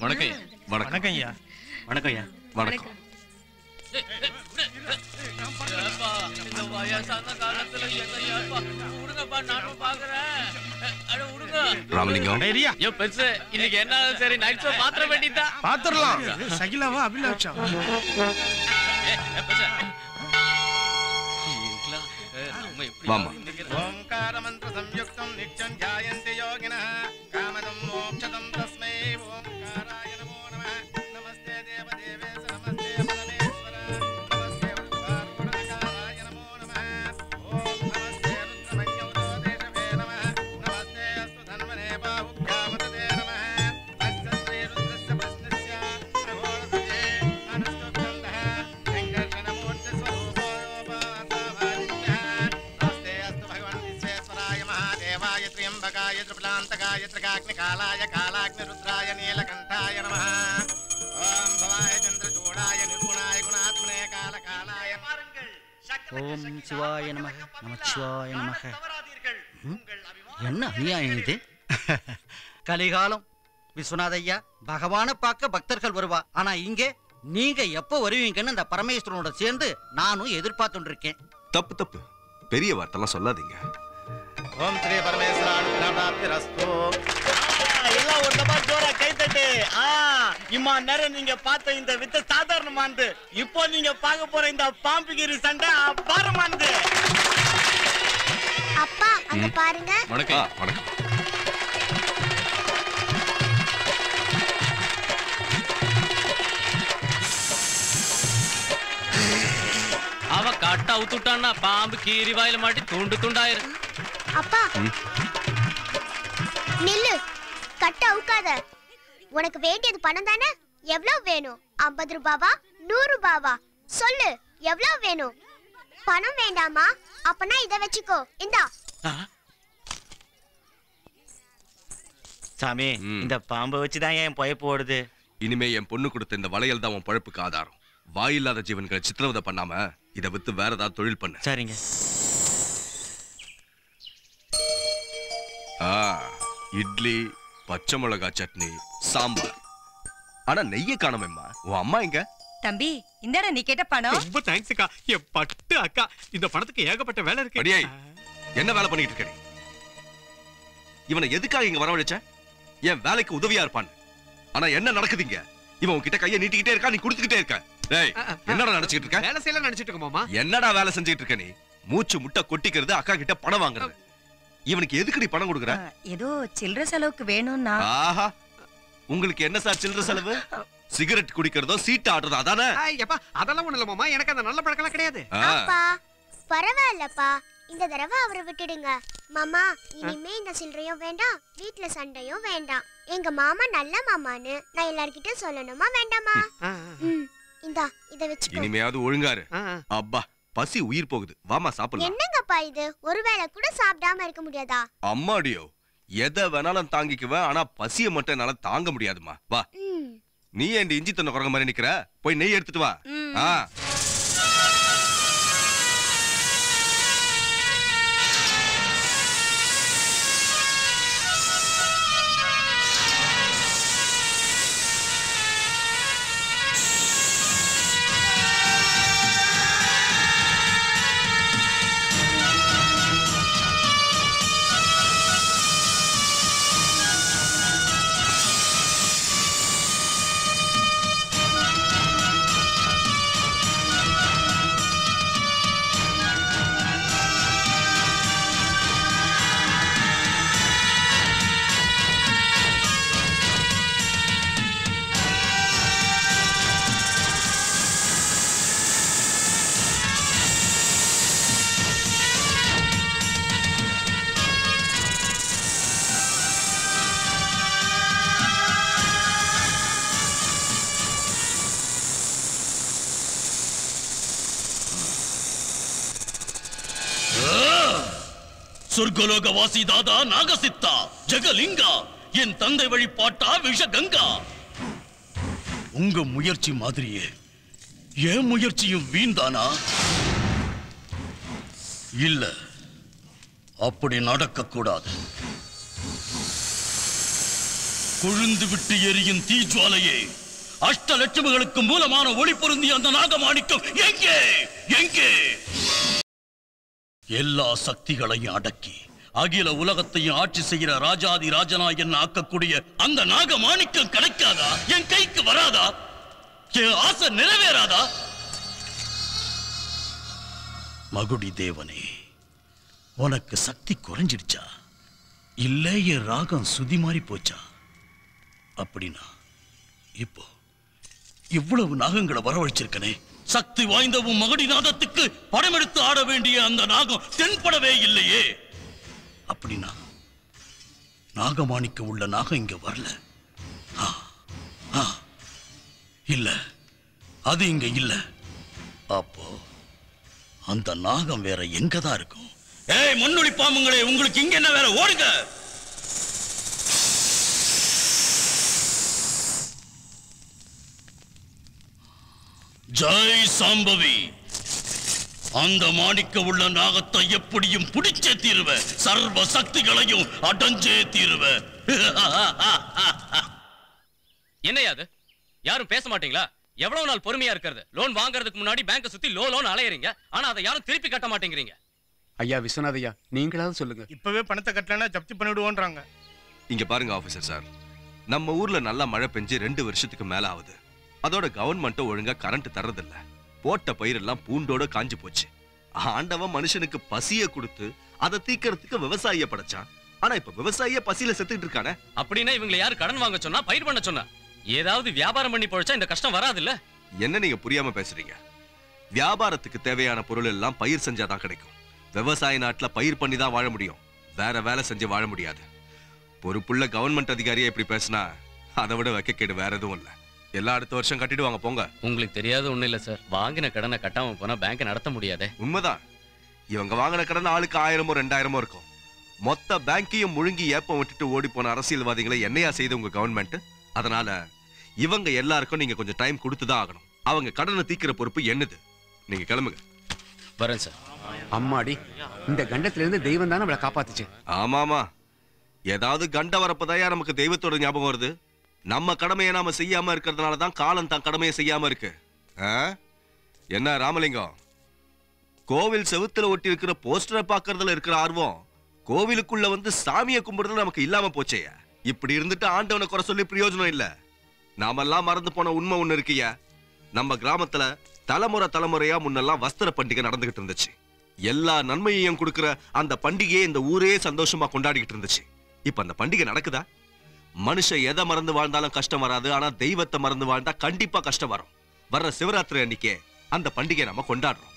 வணக்கம் ஐயா. வணக்கம் வணக்கம் ஐயா வணக்கம் ஐயா வணக்கம் ஏப்பா, இந்த வயசான காலத்துல என்ன ஏப்பா? விடுங்கப்பா, நானும் பார்க்கறேன். அட, விடுங்க. ராமலிங்கம் டைரியா ஐயோ, பெருசு, இன்னைக்கு என்ன ஆனாலும் சரி நைட் ஷோ பாத்திர வேண்டியதா பாத்துரலாம் சகிலாவா அபிலாஷா வாமா ఓంకార మంత్ర సంయుక్తం నిత్యం ధ్యాయంతి యోగినః కామదం మోక్షదం తస్మై ఓంకారాయ నమో నమః నమస్తే దేవదేవేశ నమస్తే పరమేశ్వర నమస్తే వృద్ధారూఢకారాయ నమో నమః ఓం నమస్తే రుద్రమన్యౌతోదేశవే నమః నమస్తే అస్తు ధన్వనే బాహుభ్యామతతే నమః అస్య శ్రీరుద్రస్య ప్రశ్నస్య అఘోరసజే అనుష్ఠుప్తందః సంకర్షణమూర్తి స్వరూపోపాసమాదిత్యः నమస్తే అస్తు భగవన్ విశ్వేశ్వరాయ మహాదేవాయ త్ర్యంబకాయ త్రిపులాంతకాయ త్రికాగ్నికాలాయ కాలాగ్నిరుద్రాయ నీలకంఠాయ నమః ఓం భవాయ చంద్రచూడాయ నిర్గుణాయ గుణాత్మనే కాలకాలాయ ஓம் சிவாய நம நமச்சிவாய நமக ம்? என்ன அநியாயம் இது கலிகாலம் விஸ்வநாத ஐயா பகவானை பார்க்க பக்தர்கள் வருவா ஆனா இங்கே நீங்க எப்போ வருவீங்கன்னு அந்த பரமேஸ்வரனோட சேர்ந்து நானும் எதிர்பார்த்துட்டு இருக்கேன் தப்பு தப்பு பெரிய வார்த்தைலாம் சொல்லாதீங்க ఓం శ్రీ పరమేశ్వరానుగ్రహప్రాప్తిరస్తు எல்லாம் ஒரு தப்பா ஜோரா கை தட்டு ஆ இம்மா நேரம் நீங்க பார்த்த இந்த வித்த சாதாரணமானது இப்போ நீங்க பார்க்க போற இந்த பாம்புகிரி சண்டை அபாரமானது அப்பா அங்க பாருங்க ஆ, வணக்கம் வணக்கம் அவ கட்ட அவுத்துட்டான்னா பாம்பு கீரி வாயில மாட்டி துண்டு துண்டாயிரு அப்பா நில்லு கட்ட அவுக்காத உனக்கு வேண்டியது பணம் தானே எவ்வளவு வேணும் ஐம்பது ரூபாவா நூறு ரூபாவா சொல்லு எவ்வளவு வேணும் பணம் வேண்டாமா அப்பனா இத வச்சுக்கோ இந்தா சாமி ம். இந்த பாம்பை வச்சுதான் என் பொயப்பு ஓடுது இனிமே என் பொண்ணு கொடுத்த இந்த வளையல் தான் உன் பழப்புக்கு ஆதாரம் வாயில்லாத ஜீவன்களை சித்திரவதை பண்ணாம இதை வித்து வேற ஏதாவது தொழில் பண்ணு சரிங்க ஆ, இட்லி பச்சை மிளகா சட்னி சாம்பார் ஆனா நெய்ய காணமேம்மா உன் அம்மா எங்க தம்பி இந்தாடா நீ கேட்ட பணம் ரொம்ப தேங்க்ஸ் அக்கா என் பட்டு அக்கா இந்த பணத்துக்கு ஏகப்பட்ட வேலை அடியே இருக்கு என்ன வேலை பண்ணிட்டு இருக்க நீ இவனை எதுக்காக இங்க வரவழைச்ச என் வேலைக்கு உதவியா இருப்பான் ஆனா என்ன நடக்குதுங்க இவன் உன்கிட்ட கையை நீட்டிக்கிட்டே இருக்கா நீ கொடுத்துக்கிட்டே இருக்க டேய் என்னடா நினைச்சிட்டு இருக்க வேலை செய்யலாம் நினைச்சிட்டு இருக்கோமாமா என்னடா வேலை செஞ்சுட்டு இருக்க நீ மூச்சு முட்டை கொட்டிக்கிறது அக்கா கிட்ட பணம் வாங்குறது இவனுக்கு எதுக்கு நீ பணம் கொடுக்குற ஆ, ஏதோ சில்லற செலவுக்கு வேணும்னா ஆஹா உங்களுக்கு என்ன சார் சில்லற செலவு சிகரெட் குடிக்கிறதோ சீட்டு ஆடுறதோ அதானே எப்பா அதெல்லாம் ஒண்ணு இல்ல மாமா எனக்கு அந்த நல்ல பழக்கம் கிடையாது ஆ, அப்பா பரவாயில்லப்பா இந்த தடவை அவரை விட்டுடுங்க மாமா இனிமே இந்த சில்லறையும் வேண்டாம் வீட்ல சண்டையும் வேண்டாம் எங்க மாமா நல்ல மாமான்னு நான் எல்லார்கிட்டயும் சொல்லணுமா வேண்டாமா ம் இந்தா இத வச்சுக்கோ இனிமையாவது ஒழுங்காரு அப்பா பசி உயிர் போகுது வாமா சாப்பிடலாம் என்னங்கப்பா இது ஒருவேளை கூட சாப்பிடாம இருக்க முடியாதா அம்மாடியோ எதை வேணாலும் தாங்கிக்குவேன் ஆனா பசிய மட்டும் என்னால தாங்க முடியாதுமா வா ம் நீ ஏன் இஞ்சி தண்ணி குரங்க மாதிரி நிக்கிற போய் நெய் எடுத்துட்டு வா ஆ சொர்க்கலோக வாசி தாதா நாகசித்தா ஜெகலிங்கா என் தந்தை வழிபாட்டா விஷகங்கா உங்க முயற்சி மாதிரியே என் முயற்சியும் வீண்தானா இல்ல அப்படி நடக்க கூடாது கொழுந்து விட்டு எரியும் தீஜுவாலையே அஷ்ட லட்சுமிகளுக்கு மூலமான ஒளி பொருந்திய அந்த நாகமாணிக்கம் எங்கே எங்கே எல்லா சக்திகளையும் அடக்கி அகில உலகத்தையும் ஆட்சி செய்கிற ராஜாதி ராஜனா என்ன ஆக்கக்கூடிய அந்த நாகமாணிக்கம் கிடைக்காதா என் கைக்கு வராதா என் ஆசை நிறைவேறாதா மகுடி தேவனே உனக்கு சக்தி குறைஞ்சிடுச்சா இல்ல என் ராகம் சுதி மாறி போச்சா அப்படின்னா இப்போ இவ்வளவு நாகங்களை வரவழைச்சிருக்கனே சக்தி வாய்ந்த உன் மகடி நாதத்துக்கு படமெடுத்து ஆட வேண்டிய அந்த நாகம் தென்படவே இல்லையே அப்படின்னா நாகமாணிக்க உள்ள நாகம் இங்க வரல ஆ, ஆ, இல்ல அது இங்க இல்ல அப்போ அந்த நாகம் வேற எங்க தான் இருக்கும் ஏய் மண்ணொளி பாம்புங்களே உங்களுக்கு இங்க என்ன வேற ஓடுங்க ஜெய் சாம்பவி அந்த மாணிக்க உள்ள நாகத்தை எப்படியும் பிடிச்சே தீருவ சர்வ சக்திகளையும் அடைஞ்சே தீருவ என்னையா அது யாரும் பேச மாட்டீங்களா எவ்வளவு நாள் பொறுமையா இருக்கிறது லோன் வாங்குறதுக்கு முன்னாடி பேங்க சுத்தி லோ லோன் அலையறீங்க ஆனா அதை யாரும் திருப்பி கட்ட மாட்டேங்கிறீங்க ஐயா விஸ்வநாத் ஐயா நீங்களாவது சொல்லுங்க இப்பவே பணத்தை கட்டலன்னா ஜப்தி பண்ணிவிடுவோன்றாங்க இங்க பாருங்க ஆபீசர் சார் நம்ம ஊர்ல நல்லா மழை பெஞ்சு ரெண்டு வருஷத்துக்கு மேல ஆகுது அதோட கவர்மெண்ட்டும் ஒழுங்கா கரண்ட் தர்றதில்ல போட்ட பயிரெல்லாம் பூண்டோட காஞ்சு போச்சு ஆண்டவன் மனுஷனுக்கு பசிய கொடுத்து அதை தீக்கிறதுக்கு விவசாயிய படைச்சான் ஆனா இப்ப விவசாயிய பசியில செத்துக்கிட்டு இருக்கானே அப்படின்னா இவங்களை யாரு கடன் வாங்க சொன்னா பயிர் பண்ண சொன்னா ஏதாவது வியாபாரம் பண்ணி பொழைச்சா இந்த கஷ்டம் வராதுல்ல என்ன நீங்க புரியாம பேசுறீங்க வியாபாரத்துக்கு தேவையான பொருள் எல்லாம் பயிர் செஞ்சாதான் கிடைக்கும் விவசாய நாட்டுல பயிர் பண்ணி தான் வாழ முடியும் வேற வேலை செஞ்சு வாழ முடியாது பொறுப்புள்ள கவர்மெண்ட் அதிகாரியா இப்படி பேசினா அதை விட வெக்கக்கேடு வேற எதுவும் இல்ல எல்லா அடுத்த வருஷம் கட்டிடுவாங்க போங்க உங்களுக்கு தெரியாத ஒண்ணு இல்ல சார் வாங்கின கடனை கட்டாம போனா பேங்க் நடத்த முடியாதே உண்மைதான் இவங்க வாங்கின கடன் ஆளுக்கு ஆயிரமோ ரெண்டாயிரமோ இருக்கும் மொத்த பேங்கையும் முழுங்கி ஏப்பம் விட்டுட்டு ஓடி போன அரசியல்வாதிகளை என்னையா செய்து உங்க கவர்மெண்ட் அதனால இவங்க எல்லாருக்கும் நீங்க கொஞ்சம் டைம் கொடுத்து தான் ஆகணும் அவங்க கடனை தீக்கிற பொறுப்பு என்னது நீங்க கிளம்புங்க வரேன் சார் அம்மாடி இந்த கண்டத்துல இருந்து தெய்வம் தானே நம்மளை காப்பாத்துச்சு ஆமாமா ஏதாவது கண்ட வரப்பதாயா நமக்கு தெய்வத்தோட ஞாபகம் வருது நம்ம கடமையை நாம செய்யாம இருக்கிறதுனால தான் காலம் தான் கடமையை செய்யாம இருக்கு ஆ? என்ன ராமலிங்கம் கோவில் செவுத்துல ஒட்டி இருக்கிற போஸ்டரை பார்க்கறதுல இருக்கிற ஆர்வம் கோவிலுக்குள்ள வந்து சாமியை கும்பிடுறது நமக்கு இல்லாம போச்சேயா இப்படி இருந்துட்டு ஆண்டவனை குறை சொல்லி பிரயோஜனம் இல்ல நாமெல்லாம் மறந்து போன உண்மை ஒண்ணு இருக்குயா நம்ம கிராமத்துல தலைமுறை தலைமுறையா முன்னெல்லாம் வஸ்திர பண்டிகை நடந்துகிட்டு இருந்துச்சு எல்லா நன்மையையும் கொடுக்கிற அந்த பண்டிகையை இந்த ஊரே சந்தோஷமா கொண்டாடிக்கிட்டு இருந்துச்சு இப்ப அந்த பண்டிகை நடக்குதா மனுஷன் எதை மறந்து வாழ்ந்தாலும் கஷ்டம் வராது ஆனா தெய்வத்தை மறந்து வாழ்ந்தா கண்டிப்பா கஷ்டம் வரும் வர்ற சிவராத்திரி அன்னைக்கே அந்த பண்டிகையை நம்ம கொண்டாடுறோம்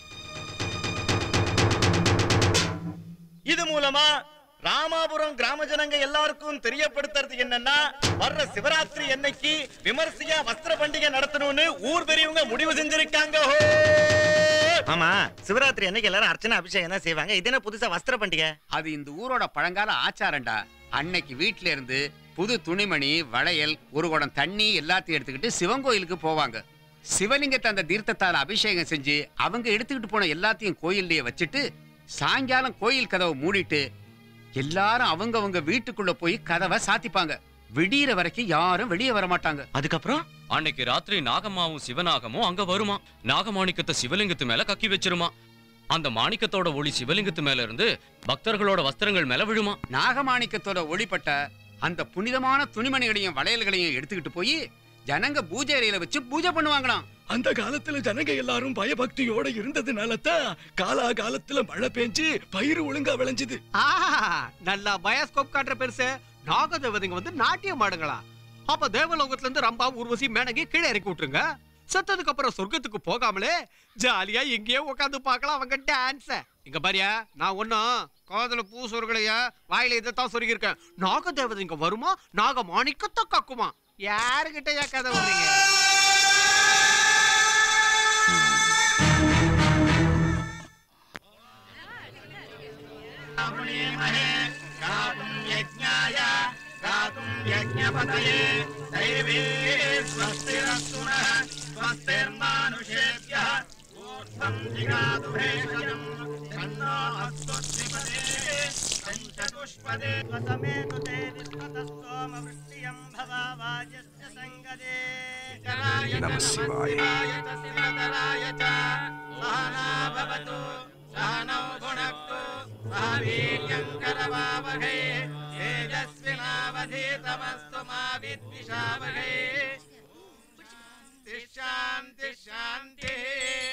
இது மூலமா ராமாபுரம் கிராம ஜனங்க எல்லாருக்கும் தெரியப்படுத்துறது என்னன்னா வர்ற சிவராத்திரி அன்னைக்கு விமர்சையா வஸ்திர பண்டிகை நடத்தணும்னு ஊர் பெரியவங்க முடிவு செஞ்சிருக்காங்க ஹோ! ஆமா சிவராத்திரி அன்னைக்கு எல்லாரும் அர்ச்சனை அபிஷேகம் தான் செய்வாங்க இது என்ன புதுசா வஸ்திர பண்டிகை அது இந்த ஊரோட பழங்கால ஆச்சாரம்டா அன்னைக்கு வீட்ல இருந்து புது துணிமணி வளையல் ஒரு குடம் தண்ணி எல்லாத்தையும் எடுத்துக்கிட்டு சிவன் கோயிலுக்கு போவாங்க சிவலிங்கத்தை அந்த தீர்த்தத்தால அபிஷேகம் செஞ்சு அவங்க எடுத்துக்கிட்டு போன எல்லாத்தையும் கோயில்லயே வச்சுட்டு சாயங்காலம் கோயில் கதவை மூடிட்டு எல்லாரும் அவங்கவங்க வீட்டுக்குள்ள போய் கதவை சாத்திப்பாங்க விடியிற வரைக்கும் யாரும் வெளியே வர மாட்டாங்க அதுக்கப்புறம் அன்னைக்கு ராத்திரி நாகம்மாவும் சிவநாகமும் அங்க வருமா நாகமாணிக்கத்தை சிவலிங்கத்து மேல கக்கி வச்சிருமா அந்த மாணிக்கத்தோட ஒளி சிவலிங்கத்து மேல இருந்து பக்தர்களோட வஸ்திரங்கள் மேல விழுமா நாகமாணிக்கத்தோட ஒளிப்பட்ட அந்த புனிதமான துணிமணிகளையும் வளையல்களையும் எடுத்துக்கிட்டு போய் ஜனங்க பூஜை அறையில வச்சு பூஜை பண்ணுவாங்களாம் அந்த காலத்துல ஜனங்க எல்லாரும் பயபக்தியோட இருந்ததுனால தான் காலா காலத்துல மழை பெஞ்சு பயிர் ஒழுங்கா விளைஞ்சது நல்லா பயாஸ்கோப் காட்டுற பெருசு நாக தேவதைங்க வந்து நாட்டியம் ஆடுங்களா அப்ப தேவலோகத்துல இருந்து ரம்பா ஊர்வசி மேனகி கீழே இறக்கி விட்டுருங்க செத்ததுக்கு அப்புறம் சொர்க்கத்துக்கு போகாமலே ஜாலியா எங்கேயோ உட்காந்து பார்க்கலாம் அவங்க டான்ஸ இங்க பாரியா நான் ஒன்னும் காதல பூ சொருகலையா வாயில இதைத்தான் சொருகிருக்கேன் நாக தேவதைங்க வருமா நாக மாணிக்கத்தை கக்குமா யாருகிட்ட ஏன் கதை வர்றீங்க ुष्पदे सोमवृष्टियं भवावाजस्य सङ्गदे நம சிவாய शिवतराय च सहना भवतु सहनौ भुनक्तु सह वीर्यं करवावहै तेजस्विनावधीतमस्तु मा विद्विषावहै शान्ति शान्तिः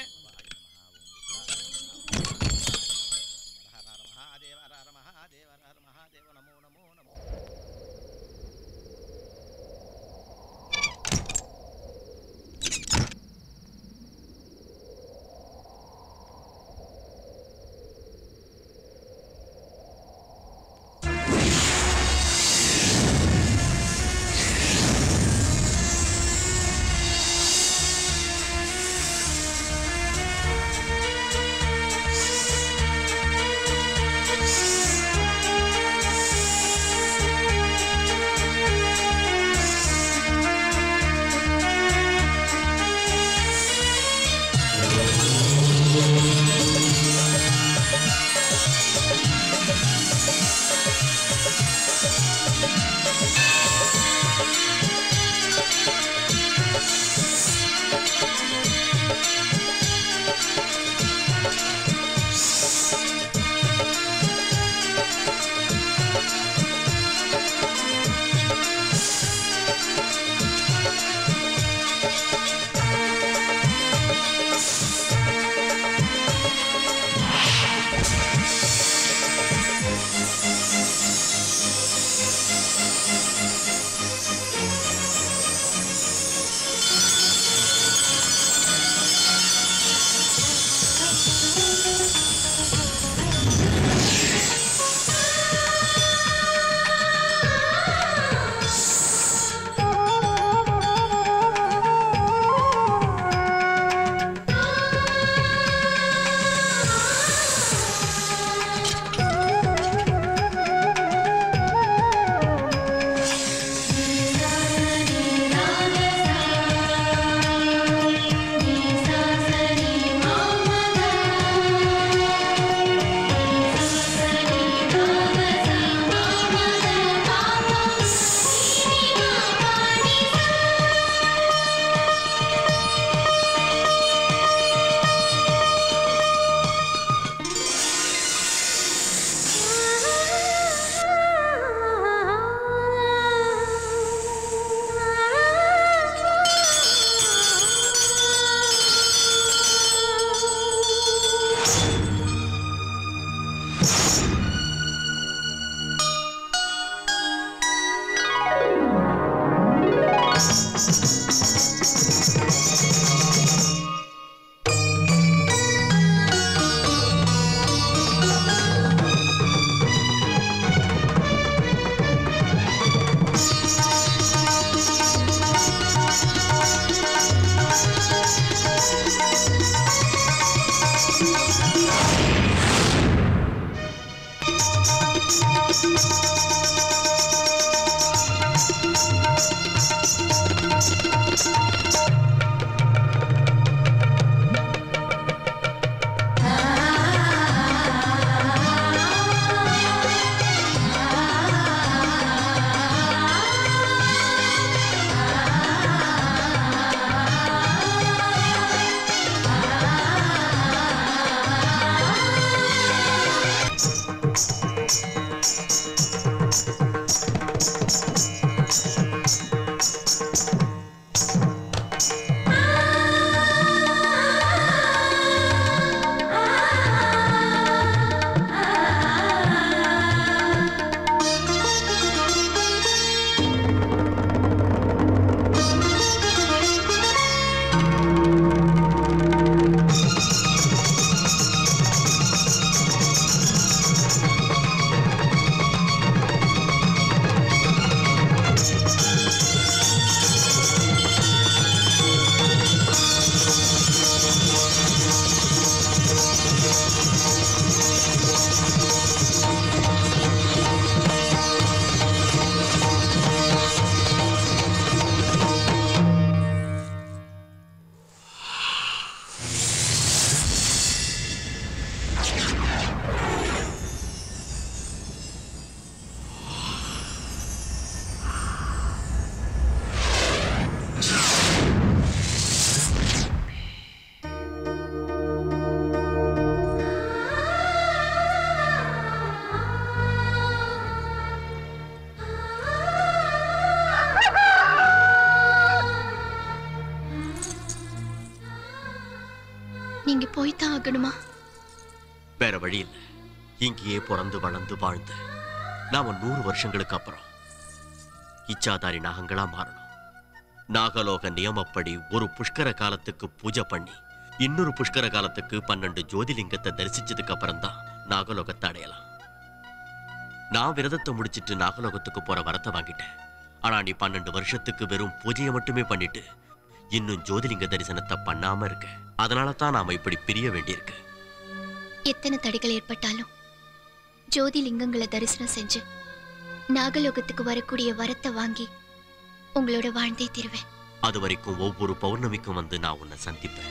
போய்தான் ஆகணுமா வேற வழி இல்லை இங்கேயே பிறந்து வளர்ந்து வாழ்ந்து நாம நூறு வருஷங்களுக்கு அப்புறம் இச்சாதாரி நாகங்களா மாறணும் நாகலோக நியமப்படி ஒரு புஷ்கர காலத்துக்கு பூஜை பண்ணி இன்னொரு புஷ்கர காலத்துக்கு பன்னெண்டு ஜோதிலிங்கத்தை தரிசிச்சதுக்கு அப்புறம் தான் நாகலோகத்தை அடையலாம் நான் விரதத்தை முடிச்சிட்டு நாகலோகத்துக்கு போற வரத்தை வாங்கிட்டேன் ஆனா நீ பன்னெண்டு வருஷத்துக்கு வெறும் பூஜையை மட்டுமே பண்ணிட்டு இன்னும் ஜோதிலிங்க தரிசனத்தை பண்ணாம இருக்க அதனால தான் நாம இப்படி பிரிய வேண்டியிருக்கு எத்தனை தடைகள் ஏற்பட்டாலும் ஜோதி லிங்கங்களை தரிசனம் செஞ்சு நாகலோகத்துக்கு வரக்கூடிய வரத்தை வாங்கி உங்களோட வாழ்ந்தே தீருவேன் அது வரைக்கும் ஒவ்வொரு பௌர்ணமிக்கும் வந்து நான் உன்னை சந்திப்பேன்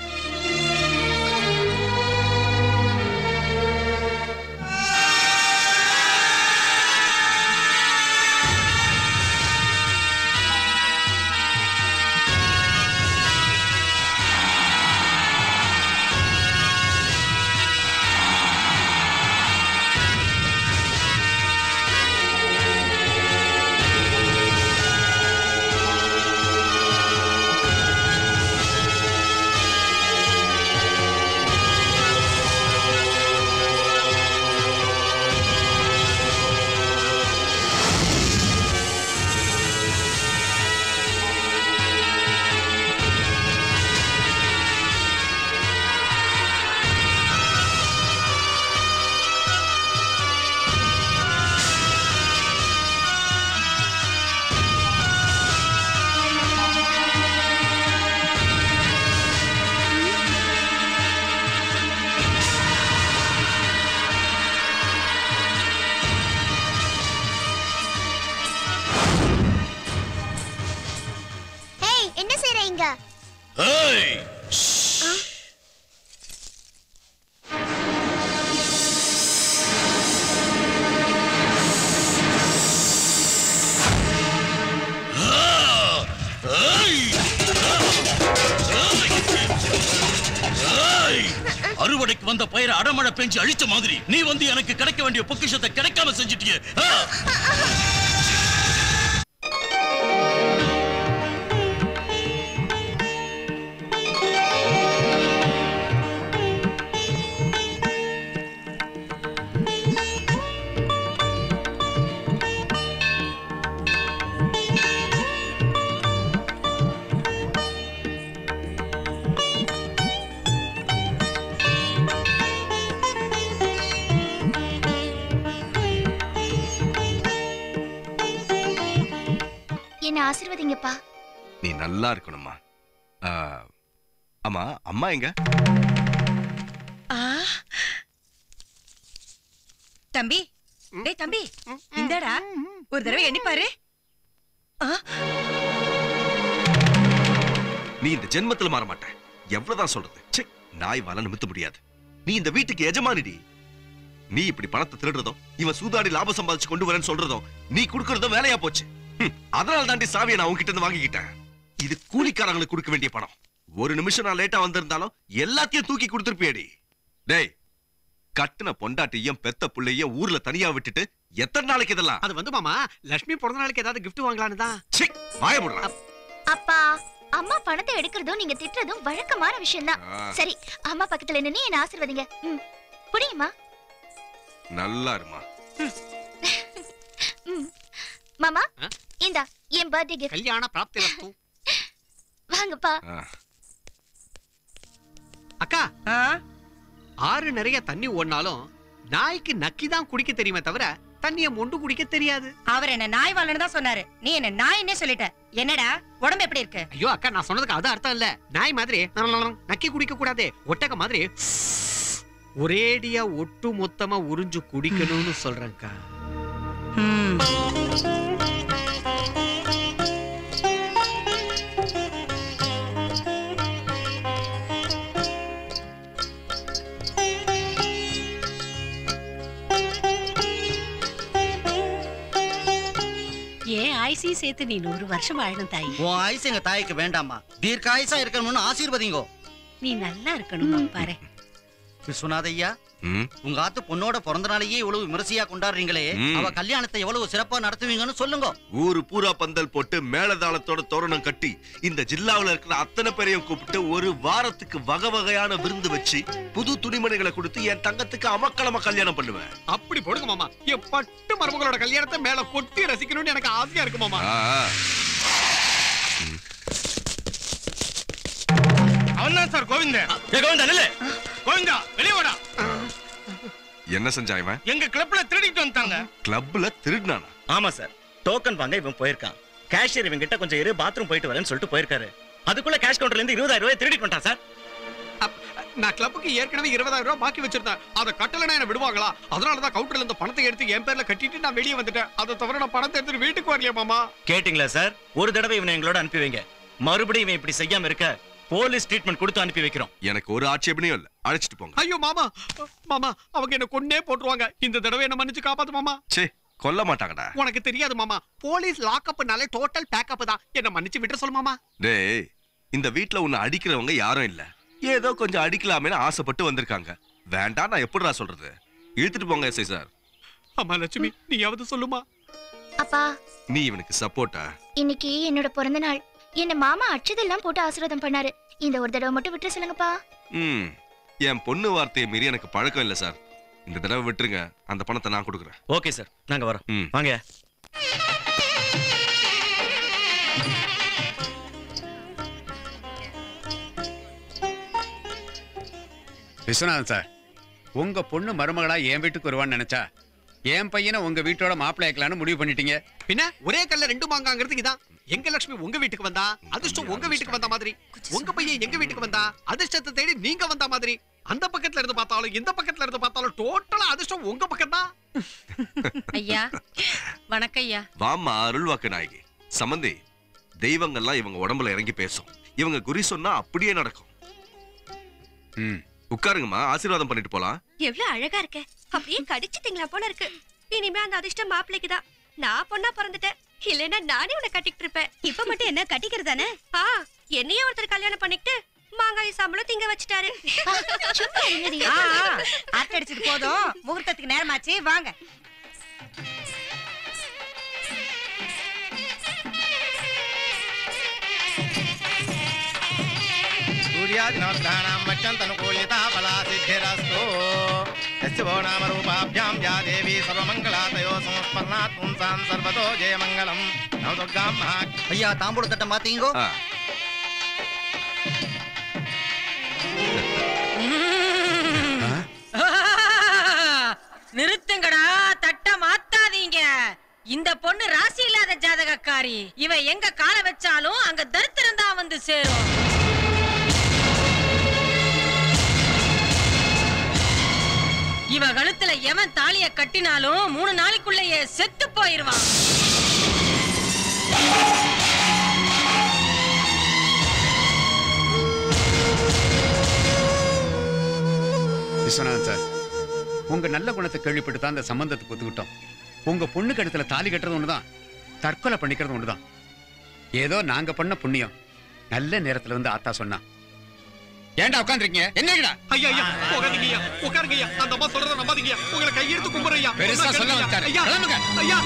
ஹேய் என்ன செய்ற இங்க ஏய் ஏய்! அறுவடைக்கு வந்த பயிரை அடமழை பெஞ்சு அழிச்ச மாதிரி நீ வந்து எனக்கு கிடைக்க வேண்டிய பொக்கிஷத்தை கிடைக்காம செஞ்சிட்டியே ஆ! என்ன ஆசீர்வதிங்கப்பா நீ நல்லா இருக்கணும்மா ஆ, ஆமா அம்மா எங்க ஆ. தம்பி டேய் தம்பி இந்தடா ஒரு தடவை எண்ணி பாரு ஆ, நீ இந்த ஜென்மத்துல மாற மாட்ட எவ்வளவுதான் சொல்றது ச்சே நாய் வாழ நிமித்த முடியாது நீ இந்த வீட்டுக்கு எஜமானிடி நீ இப்படி பணத்தை திருடுறதும் இவன் சூதாடி லாபம் சம்பாதிச்சு கொண்டு வரேன்னு சொல்றதும் நீ கொடுக்கறதும் வேலையா போச்சு ஹம், அதனால தாண்டி சாவியை நான் உன்கிட்ட இருந்து வாங்கிக்கிட்டேன் இது கூலிக்காரங்களுக்கு கொடுக்க வேண்டிய பணம் ஒரு நிமிஷம் நான் லேட்டா வந்திருந்தாலும் எல்லாத்தையும் தூக்கி கொடுத்துருப்பியடி டேய் கட்டுன பொண்டாட்டியும் பெத்த புள்ளையும் ஊர்ல தனியா விட்டுட்டு எத்தனை நாளைக்கு இதெல்லாம் அது வந்து மாமா லட்சுமி பிறந்த நாளைக்கு ஏதாவது gift வாங்கலான்னு தான் வாய முடுறா அப்பா அம்மா பணத்தை எடுக்கிறதும் நீங்க திட்டுறதும் வழக்கமான விஷயம்தான் ஆ. சரி அம்மா பக்கத்துல நின்னு என்ன ஆசீர்வதிங்க ம் புரியுமா நல்லா இருமா ம் மாமா இந்தா என் பர்த்டே கிஃப்ட் கல்யாண பிராப்தி வஸ்து வாங்கப்பா அக்கா ஆறு நிறைய தண்ணி ஓடினாலும் நாய்க்கு நக்கி தான் குடிக்க தெரியுமே தவிர தண்ணிய மொண்டு குடிக்க தெரியாது அவர் என்ன நாய் வாழன்னு தான் சொன்னாரு நீ என்ன நாய் என்ன சொல்லிட்ட என்னடா உடம்பு எப்படி இருக்கு ஐயோ அக்கா நான் சொன்னதுக்கு அது அர்த்தம் இல்ல நாய் மாதிரி நக்கி குடிக்க கூடாது ஒட்டக மாதிரி ஒரேடியா ஒட்டு மொத்தமா உறிஞ்சு குடிக்கணும்னு சொல்றேன்க்கா ஏன் ஆயுசையும் சேர்த்து நீ நூறு வருஷம் வாழணும் தாயி உன் ஆயுசு எங்க தாய்க்கு வேண்டாமா தீர்க்காயுசா இருக்கணும்னு ஆசீர்வதிங்கோ நீ நல்லா இருக்கணுமா பாரு விஸ்வநாத ஐயா ம் உங்க ஆத்து பொண்ணோட பிறந்த நாளையே இவ்வளவு விமரிசையா கொண்டாடுறீங்களே ம். அவ கல்யாணத்தை எவ்வளவு சிறப்பா நடத்துவீங்கன்னு சொல்லுங்க ஊரு பூரா பந்தல் போட்டு மேளதாளத்தோட தோரணம் கட்டி இந்த ஜில்லாவுல இருக்கிற அத்தனை பேரையும் கூப்பிட்டு ஒரு வாரத்துக்கு வகை வகையான விருந்து வச்சு புது துணிமணிகளை கொடுத்து என் தங்கத்துக்கு அமக்களமா கல்யாணம் பண்ணுவேன் அப்படி போடுங்க மாமா என் பட்டு மருமகளோட கல்யாணத்தை மேல கொட்டி ரசிக்கணும்னு எனக்கு ஆசையா இருக்கு மாமா ஆ, ஆ. அவன் தான் சார் கோவிந்தன் ஏ கோவிந்தா நில்லு கோவிந்தா வெளியே வாடா என்ன செஞ்சா இவன் எங்க கிளப்ல திருடிட்டு வந்துட்டாங்க கிளப்ல திருடினானா ஆமா சார் டோக்கன் வாங்க இவன் போயிருக்கான் கேஷியர் இவன் கிட்ட கொஞ்சம் இரு பாத்ரூம் போயிட்டு வரேன்னு சொல்லிட்டு போயிருக்காரு அதுக்குள்ள கேஷ் கவுண்டர்ல இருந்து இருபதாயிரம் ரூபாய் திருடிட்டு வந்துட்டான் சார் நான் கிளப்புக்கு ஏற்கனவே இருபதாயிரம் ரூபாய் பாக்கி வச்சிருந்தேன் அதை கட்டலனா என்ன விடுவாங்களா அதனால தான் கவுண்டர்ல இருந்து பணத்தை எடுத்து என் பேர்ல கட்டிட்டு நான் வெளியே வந்துட்டேன் அதை தவிர நான் பணத்தை எடுத்து வீட்டுக்கு வரலையா மாமா கேட்டிங்களா சார் ஒரு தடவை இவனை எங்களோட அனுப்பி வைங்க மறுபடியும் இவன் இப்படி செய்யாம இருக்க போலீஸ் ட்ரீட்மெண்ட் கொடுத்து அனுப்பி வைக்கிறோம் எனக்கு ஒரு ஆட்சேபனையும் இல்ல அழைச்சிட்டு போங்க ஐயோ மாமா மாமா அவங்க என்ன கொன்னே போட்டுருவாங்க இந்த தடவை என்ன மன்னிச்சு காப்பாத்து மாமா சே கொல்ல மாட்டாங்கடா உனக்கு தெரியாது மாமா போலீஸ் லாக்அப்னாலே டோட்டல் பேக்கப் தான் என்ன மன்னிச்சு விட்டு சொல்லு மாமா டேய் இந்த வீட்ல உன்னை அடிக்கிறவங்க யாரும் இல்ல ஏதோ கொஞ்சம் அடிக்கலாமேன்னு ஆசைப்பட்டு வந்திருக்காங்க வேண்டாம் நான் எப்படிடா சொல்றது இழுத்துட்டு போங்க எஸ்ஐ சார் அம்மா லட்சுமி நீயாவது சொல்லுமா அப்பா நீ இவனுக்கு சப்போர்ட்டா இன்னைக்கு என்னோட பிறந்த நாள் என்ன மாமா அச்சதெல்லாம் போட்டு ஆசீர்வாதம் பண்ணாரு இந்த ஒரு தடவை மட்டும் விட்டு சொல்லுங்கப்பா ம் என் பொண்ணு வார்த்தையை மீறி எனக்கு பழக்கம் இல்ல சார் இந்த தடவை விட்டுருங்க அந்த பணத்தை நான் கொடுக்குறேன் ஓகே சார் நாங்க வரோம் ம் வாங்க விஸ்வநாதன் சார் உங்க பொண்ணு மருமகளா என் வீட்டுக்கு வருவான்னு நினைச்சா என் பையனை உங்க வீட்டோட மாப்பிள்ளை ஆக்கலாம்னு முடிவு பண்ணிட்டீங்க பின்ன ஒரே கல்ல ரெண்டு மாங்காங்கிறது இதான் எங்க லட்சுமி உங்க வீட்டுக்கு வந்தா அதிர்ஷ்டம் உங்க வீட்டுக்கு வந்த மாதிரி உங்க பையன் எங்க வீட்டுக்கு வந்தா அதிர்ஷ்டத்தை தேடி நீங்க வந்த மாதிரி அந்த பக்கத்துல இருந்து பார்த்தாலும் இந்த பக்கத்துல இருந்து பார்த்தாலும் டோட்டலா அதிர்ஷ்டம் உங்க பக்கம் தான் ஐயா வணக்கம் ஐயா வாம்மா அருள்வாக்கு நாயகி சம்பந்தி தெய்வங்கள்லாம் இவங்க உடம்புல இறங்கி பேசும் இவங்க குறி சொன்னா அப்படியே நடக்கும் உட்காருங்கம்மா ஆசீர்வாதம் பண்ணிட்டு போலாம் எவ்வளவு அழகா இருக்க அப்படியே கடிச்சிட்டீங்களா போல இருக்கு இனிமே அந்த அதிர்ஷ்டம் மாப்பிள்ளைக்கு தான் நான் பொண்ணா பிறந்துட்டேன் இல்லைன்னா நானே உன்னை கட்டிக்கிட்டு இருப்பேன் இப்ப மட்டும் என்ன கட்டிக்கிறதானே ஆ என்னையே ஒருத்தர் கல்யாணம் பண்ணிக்கிட்டு மாங்காய் சம்பளம் திங்க வச்சுட்டாரு ஆ, ஆ, அரட்டை அடிச்சது போதும் முகூர்த்தத்துக்கு நேரமாச்சு வாங்க सूर्यादिनवग्रहाणां मच्चन्तनुकूल्यता फला सिद्धिरस्तु यस्य वो नाम रूपाभ्यां या देवी सर्वमङ्गलातयो संस्मरणात् पुंसां सर्वतो जयमङ्गलम् नवदुर्गां महा ஐயா தாம்பூல தட்டம் பாத்தீங்கோ நிறுத்துங்கடா தட்ட மாத்தாதீங்க இந்த பொண்ணு ராசி இல்லாத ஜாதகக்காரி இவ எங்க கால வச்சாலும் அங்க தரித்திரம் தான் வந்து சேரும் இவ கழுத்துல எவன் தாலிய கட்டினாலும் மூணு நாளைக்குள்ளேயே செத்து போயிருவான் விஸ்வநாதன் சார் உங்க நல்ல குணத்தை கேள்விப்பட்டு தான் இந்த சம்பந்தத்துக்கு ஒத்துக்கிட்டோம் உங்க பொண்ணு கழுத்துல தாலி கட்டுறது ஒண்ணுதான் தற்கொலை பண்ணிக்கிறது ஒண்ணுதான் ஏதோ நாங்க பண்ண புண்ணியம் நல்ல நேரத்துல வந்து ஆத்தா சொன்னா ஏன்டா உட்காந்துருக்கீங்க என்னங்கடா ஐயா ஐயா உட்காருங்க ஐயா உட்காருங்க ஐயா அந்த அம்மா சொல்றத நம்பாதீங்க ஐயா. உங்களை கையெடுத்து கும்புறேன் ஐயா பெருசா சொல்ல ஐயா வந்துட்டாரு. ஐயா கிளம்புங்க. ஐயா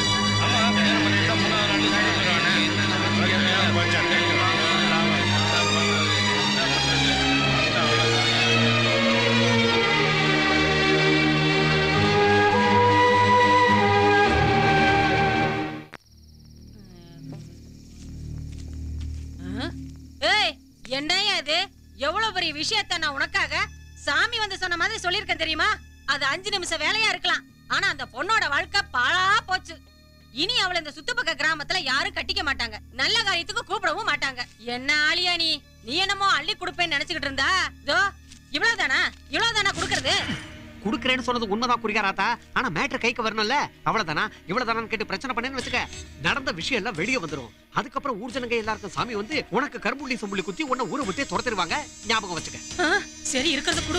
ஏய் என்னையா இது எவ்வளவு பெரிய விஷயத்த நான் உனக்காக சாமி வந்து சொன்ன மாதிரி சொல்லியிருக்கேன் தெரியுமா அது அஞ்சு நிமிஷம் வேலையா இருக்கலாம் ஆனா அந்த பொண்ணோட வாழ்க்கை பாழா போச்சு இனி அவளை இந்த சுத்துப்பக்க கிராமத்துல யாரும் கட்டிக்க மாட்டாங்க நல்ல காரியத்துக்கு கூப்பிடவும் மாட்டாங்க என்ன ஆளியா நீ நீ என்னமோ அள்ளி கொடுப்பேன்னு நினைச்சுக்கிட்டு இருந்தா இதோ இவ்வளவுதானா இவ்வளவுதானா குடுக்கறது குடுக்கறேன்னு சொன்னது உண்மைதான் குறிகாராத்தா ஆனா மேட்டர் கைக்கு வரணும்ல அவ்வளவுதானா இவ்வளவுதானான்னு கேட்டு பிரச்சனை பண்ணேன்னு வச்சுக்க நடந்த விஷயம் எல்லாம் வெளியே வந்துரும் அதுக்கப்புறம் ஊர் ஜனங்க எல்லாருக்கும் சாமி வந்து உனக்கு கரும்புள்ளி சொம்புள்ளி குத்தி உன்னை ஊரை விட்டே துரத்திடுவாங்க ஞாபகம் வச்சுக்க ஆ, சரி இருக்கிறத குடு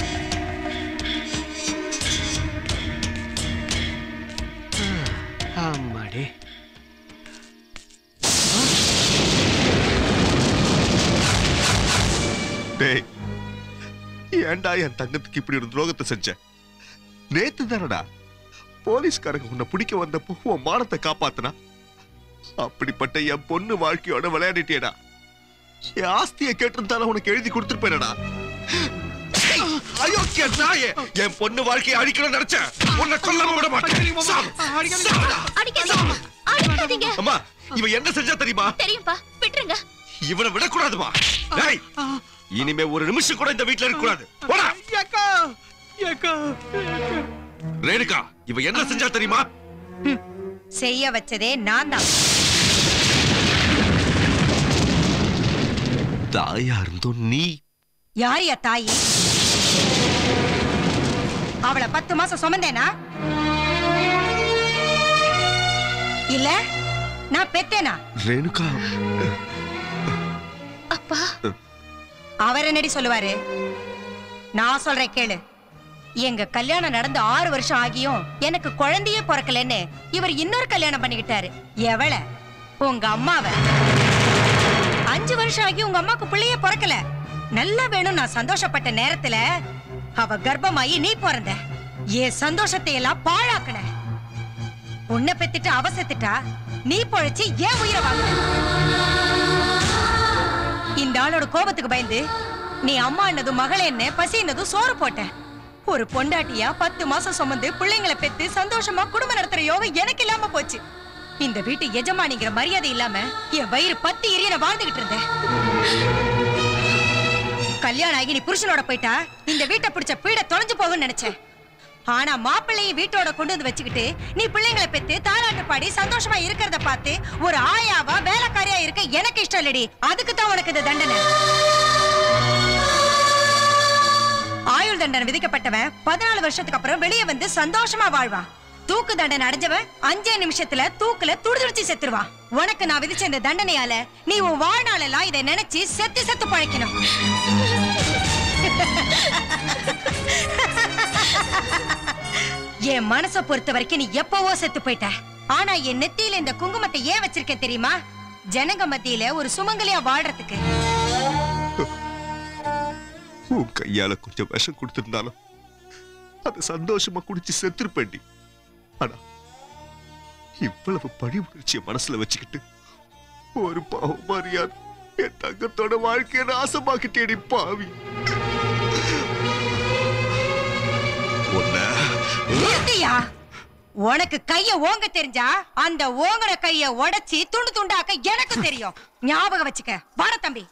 ஆமாடி டேய் ஏன்டா என் தங்கத்துக்கு இப்படி ஒரு துரோகத்தை செஞ்ச நேத்து தானடா போலீஸ்காரங்க உன்னை பிடிக்க வந்தப்போ உன் மானத்தை காப்பாத்துனா அப்படிப்பட்ட என் பொண்ணு வாழ்க்கையோட விளையாடிட்டேடா என் ஆஸ்தியை கேட்டிருந்தாலும் உனக்கு எழுதி கொடுத்துருப்பேனடா ஐயோ நாயே என் பொண்ணு வாழ்க்கையை அழிக்கணும்னு நினைச்சேன் உன்னை கொல்லாம விட மாட்டேன் சாவு. சாவுடா. அடிக்காதீங்க அடிக்காதீங்க அம்மா இவன் என்ன செஞ்சா தெரியுமா தெரியும்பா விட்டுருங்க இவனை விடக்கூடாதுமா டேய் இனிமே ஒரு நிமிஷம் கூட இந்த வீட்ல இருக்க கூடாது போடா ஏக்கா ஏக்கா ரேணுகா இவ என்ன செஞ்சா தெரியுமா செய்ய வச்சதே நான் தான் தாயா இருந்தும் நீ யார் யா தாயி அவளை பத்து மாசம் சுமந்தேனா இல்ல நான் பெத்தேனா ரேணுகா அப்பா அவர் என்னடி சொல்லுவாரு நான் சொல்றேன் கேளு எங்க கல்யாணம் நடந்து ஆறு வருஷம் ஆகியும் எனக்கு குழந்தையே பிறக்கலன்னு இவர் இன்னொரு கல்யாணம் பண்ணிக்கிட்டாரு எவள உங்க அம்மாவ அஞ்சு வருஷம் ஆகி உங்க அம்மாக்கு பிள்ளையே பிறக்கல நல்லா வேணும் நான் சந்தோஷப்பட்ட நேரத்துல அவ கர்ப்பமாயி நீ பிறந்த என் சந்தோஷத்தை எல்லாம் பாழாக்குன உன்னை பெத்துட்டு அவ செத்துட்டா நீ பொழைச்சு ஏன் உயிரை வாங்க இந்த ஆளோட கோபத்துக்கு பயந்து நீ அம்மா என்னதும் மகளே என்ன பசி என்னதும் சோறு போட்ட ஒரு பொண்டாட்டியா பத்து மாசம் சுமந்து பிள்ளைங்களை பெத்து சந்தோஷமா குடும்பம் நடத்துற யோகம் எனக்கு இல்லாம போச்சு இந்த வீட்டு எஜமானிங்கிற மரியாதை இல்லாம என் வயிறு பத்தி எரிய நான் வாழ்ந்துகிட்டு இருந்தேன் கல்யாணம் ஆகி நீ புருஷனோட போயிட்டா இந்த வீட்டை பிடிச்ச பீட தொலைஞ்சு போகும்னு நினைச்சேன் ஆனா மாப்பிள்ளையை வீட்டோட கொண்டு வந்து வச்சுக்கிட்டு நீ பிள்ளைங்களை பெத்து தாலாட்டு பாடி சந்தோஷமா இருக்கிறத பார்த்து ஒரு ஆயாவா வேலைக்காரியா இருக்க எனக்கு இஷ்டம் இல்லடி அதுக்கு தான் உனக்கு இந்த தண்டனை ஆயுள் தண்டனை விதிக்கப்பட்டவன் பதினாலு வருஷத்துக்கு அப்புறம் வெளியே வந்து சந்தோஷமா வாழ்வான் தூக்கு தண்டனை அடைஞ்சவன் அஞ்சே நிமிஷத்துல தூக்குல துடிதுடிச்சு செத்துருவான் உனக்கு நான் விதிச்ச இந்த தண்டனையால நீ உன் வாழ்நாளெல்லாம் இதை நினைச்சு செத்து செத்து பழைக்கணும் என் மனச பொறுத்த வரைக்கும் நீ எப்பவோ செத்து போயிட்ட ஆனா என் நெத்தியில இந்த குங்குமத்தை ஏன் வச்சிருக்க தெரியுமா ஜனங்க மத்தியில ஒரு சுமங்கலியா வாழ்றதுக்கு உன் கையால கொஞ்சம் விஷம் கொடுத்திருந்தாலும் அது சந்தோஷமா குடிச்சு செத்துருப்பேண்டி ஆனா இவ்வளவு பழி உணர்ச்சிய மனசுல வச்சுக்கிட்டு ஒரு பாவம் அறியாது என் தங்கத்தோட வாழ்க்கையை நாசமாக்கிட்டேடி பாவி உன்னை நிறுத்தியா உனக்கு கைய ஓங்க தெரிஞ்சா அந்த ஓங்கன கைய உடைச்சி துண்டு துண்டாக்க எனக்கு தெரியும் ஞாபகம் வச்சுக்க வாட தம்பி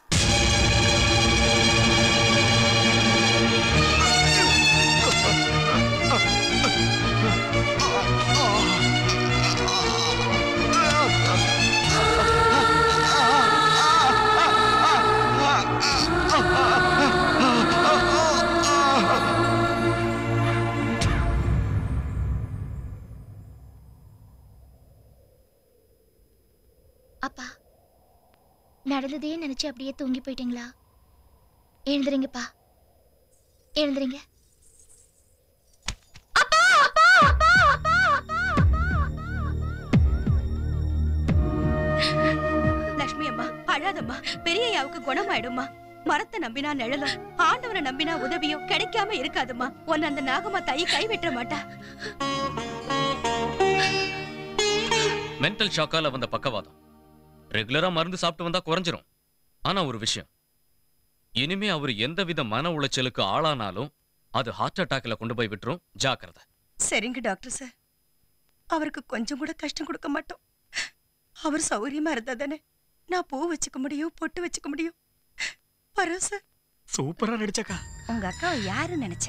அப்பா நடந்ததே நினைச்சு அப்படியே தூங்கி போயிட்டீங்களா எழுந்துறீங்கப்பா எழுந்துறீங்க லட்சுமி அம்மா அழாதம்மா பெரியய்யாவுக்கு குணமாயிடும்மா மரத்தை நம்பினா நிழலும் ஆண்டவனை நம்பினா உதவியும் கிடைக்காம இருக்காதும்மா உன்னை அந்த நாகம்மா தாயி கை விட்டுற மாட்டா மென்டல் ஷாக்கால வந்த பக்கவாதம் ரெகுலரா மருந்து சாப்பிட்டு வந்தா குறைஞ்சிரும் ஆனா ஒரு விஷயம் இனிமே அவர் எந்தவித மன உளைச்சலுக்கு ஆளானாலும் அது ஹார்ட் அட்டாக்ல கொண்டு போய் விட்டுரும் ஜாக்கிரதை சரிங்க டாக்டர் சார் அவருக்கு கொஞ்சம் கூட கஷ்டம் கொடுக்க மாட்டோம் அவர் சௌகரியமா இருந்தா தானே நான் பூ வச்சுக்க முடியும் பொட்டு வச்சுக்க முடியும் வரோம் சார் சூப்பரா நடிச்சக்கா உங்க அக்காவை யாரு நினைச்ச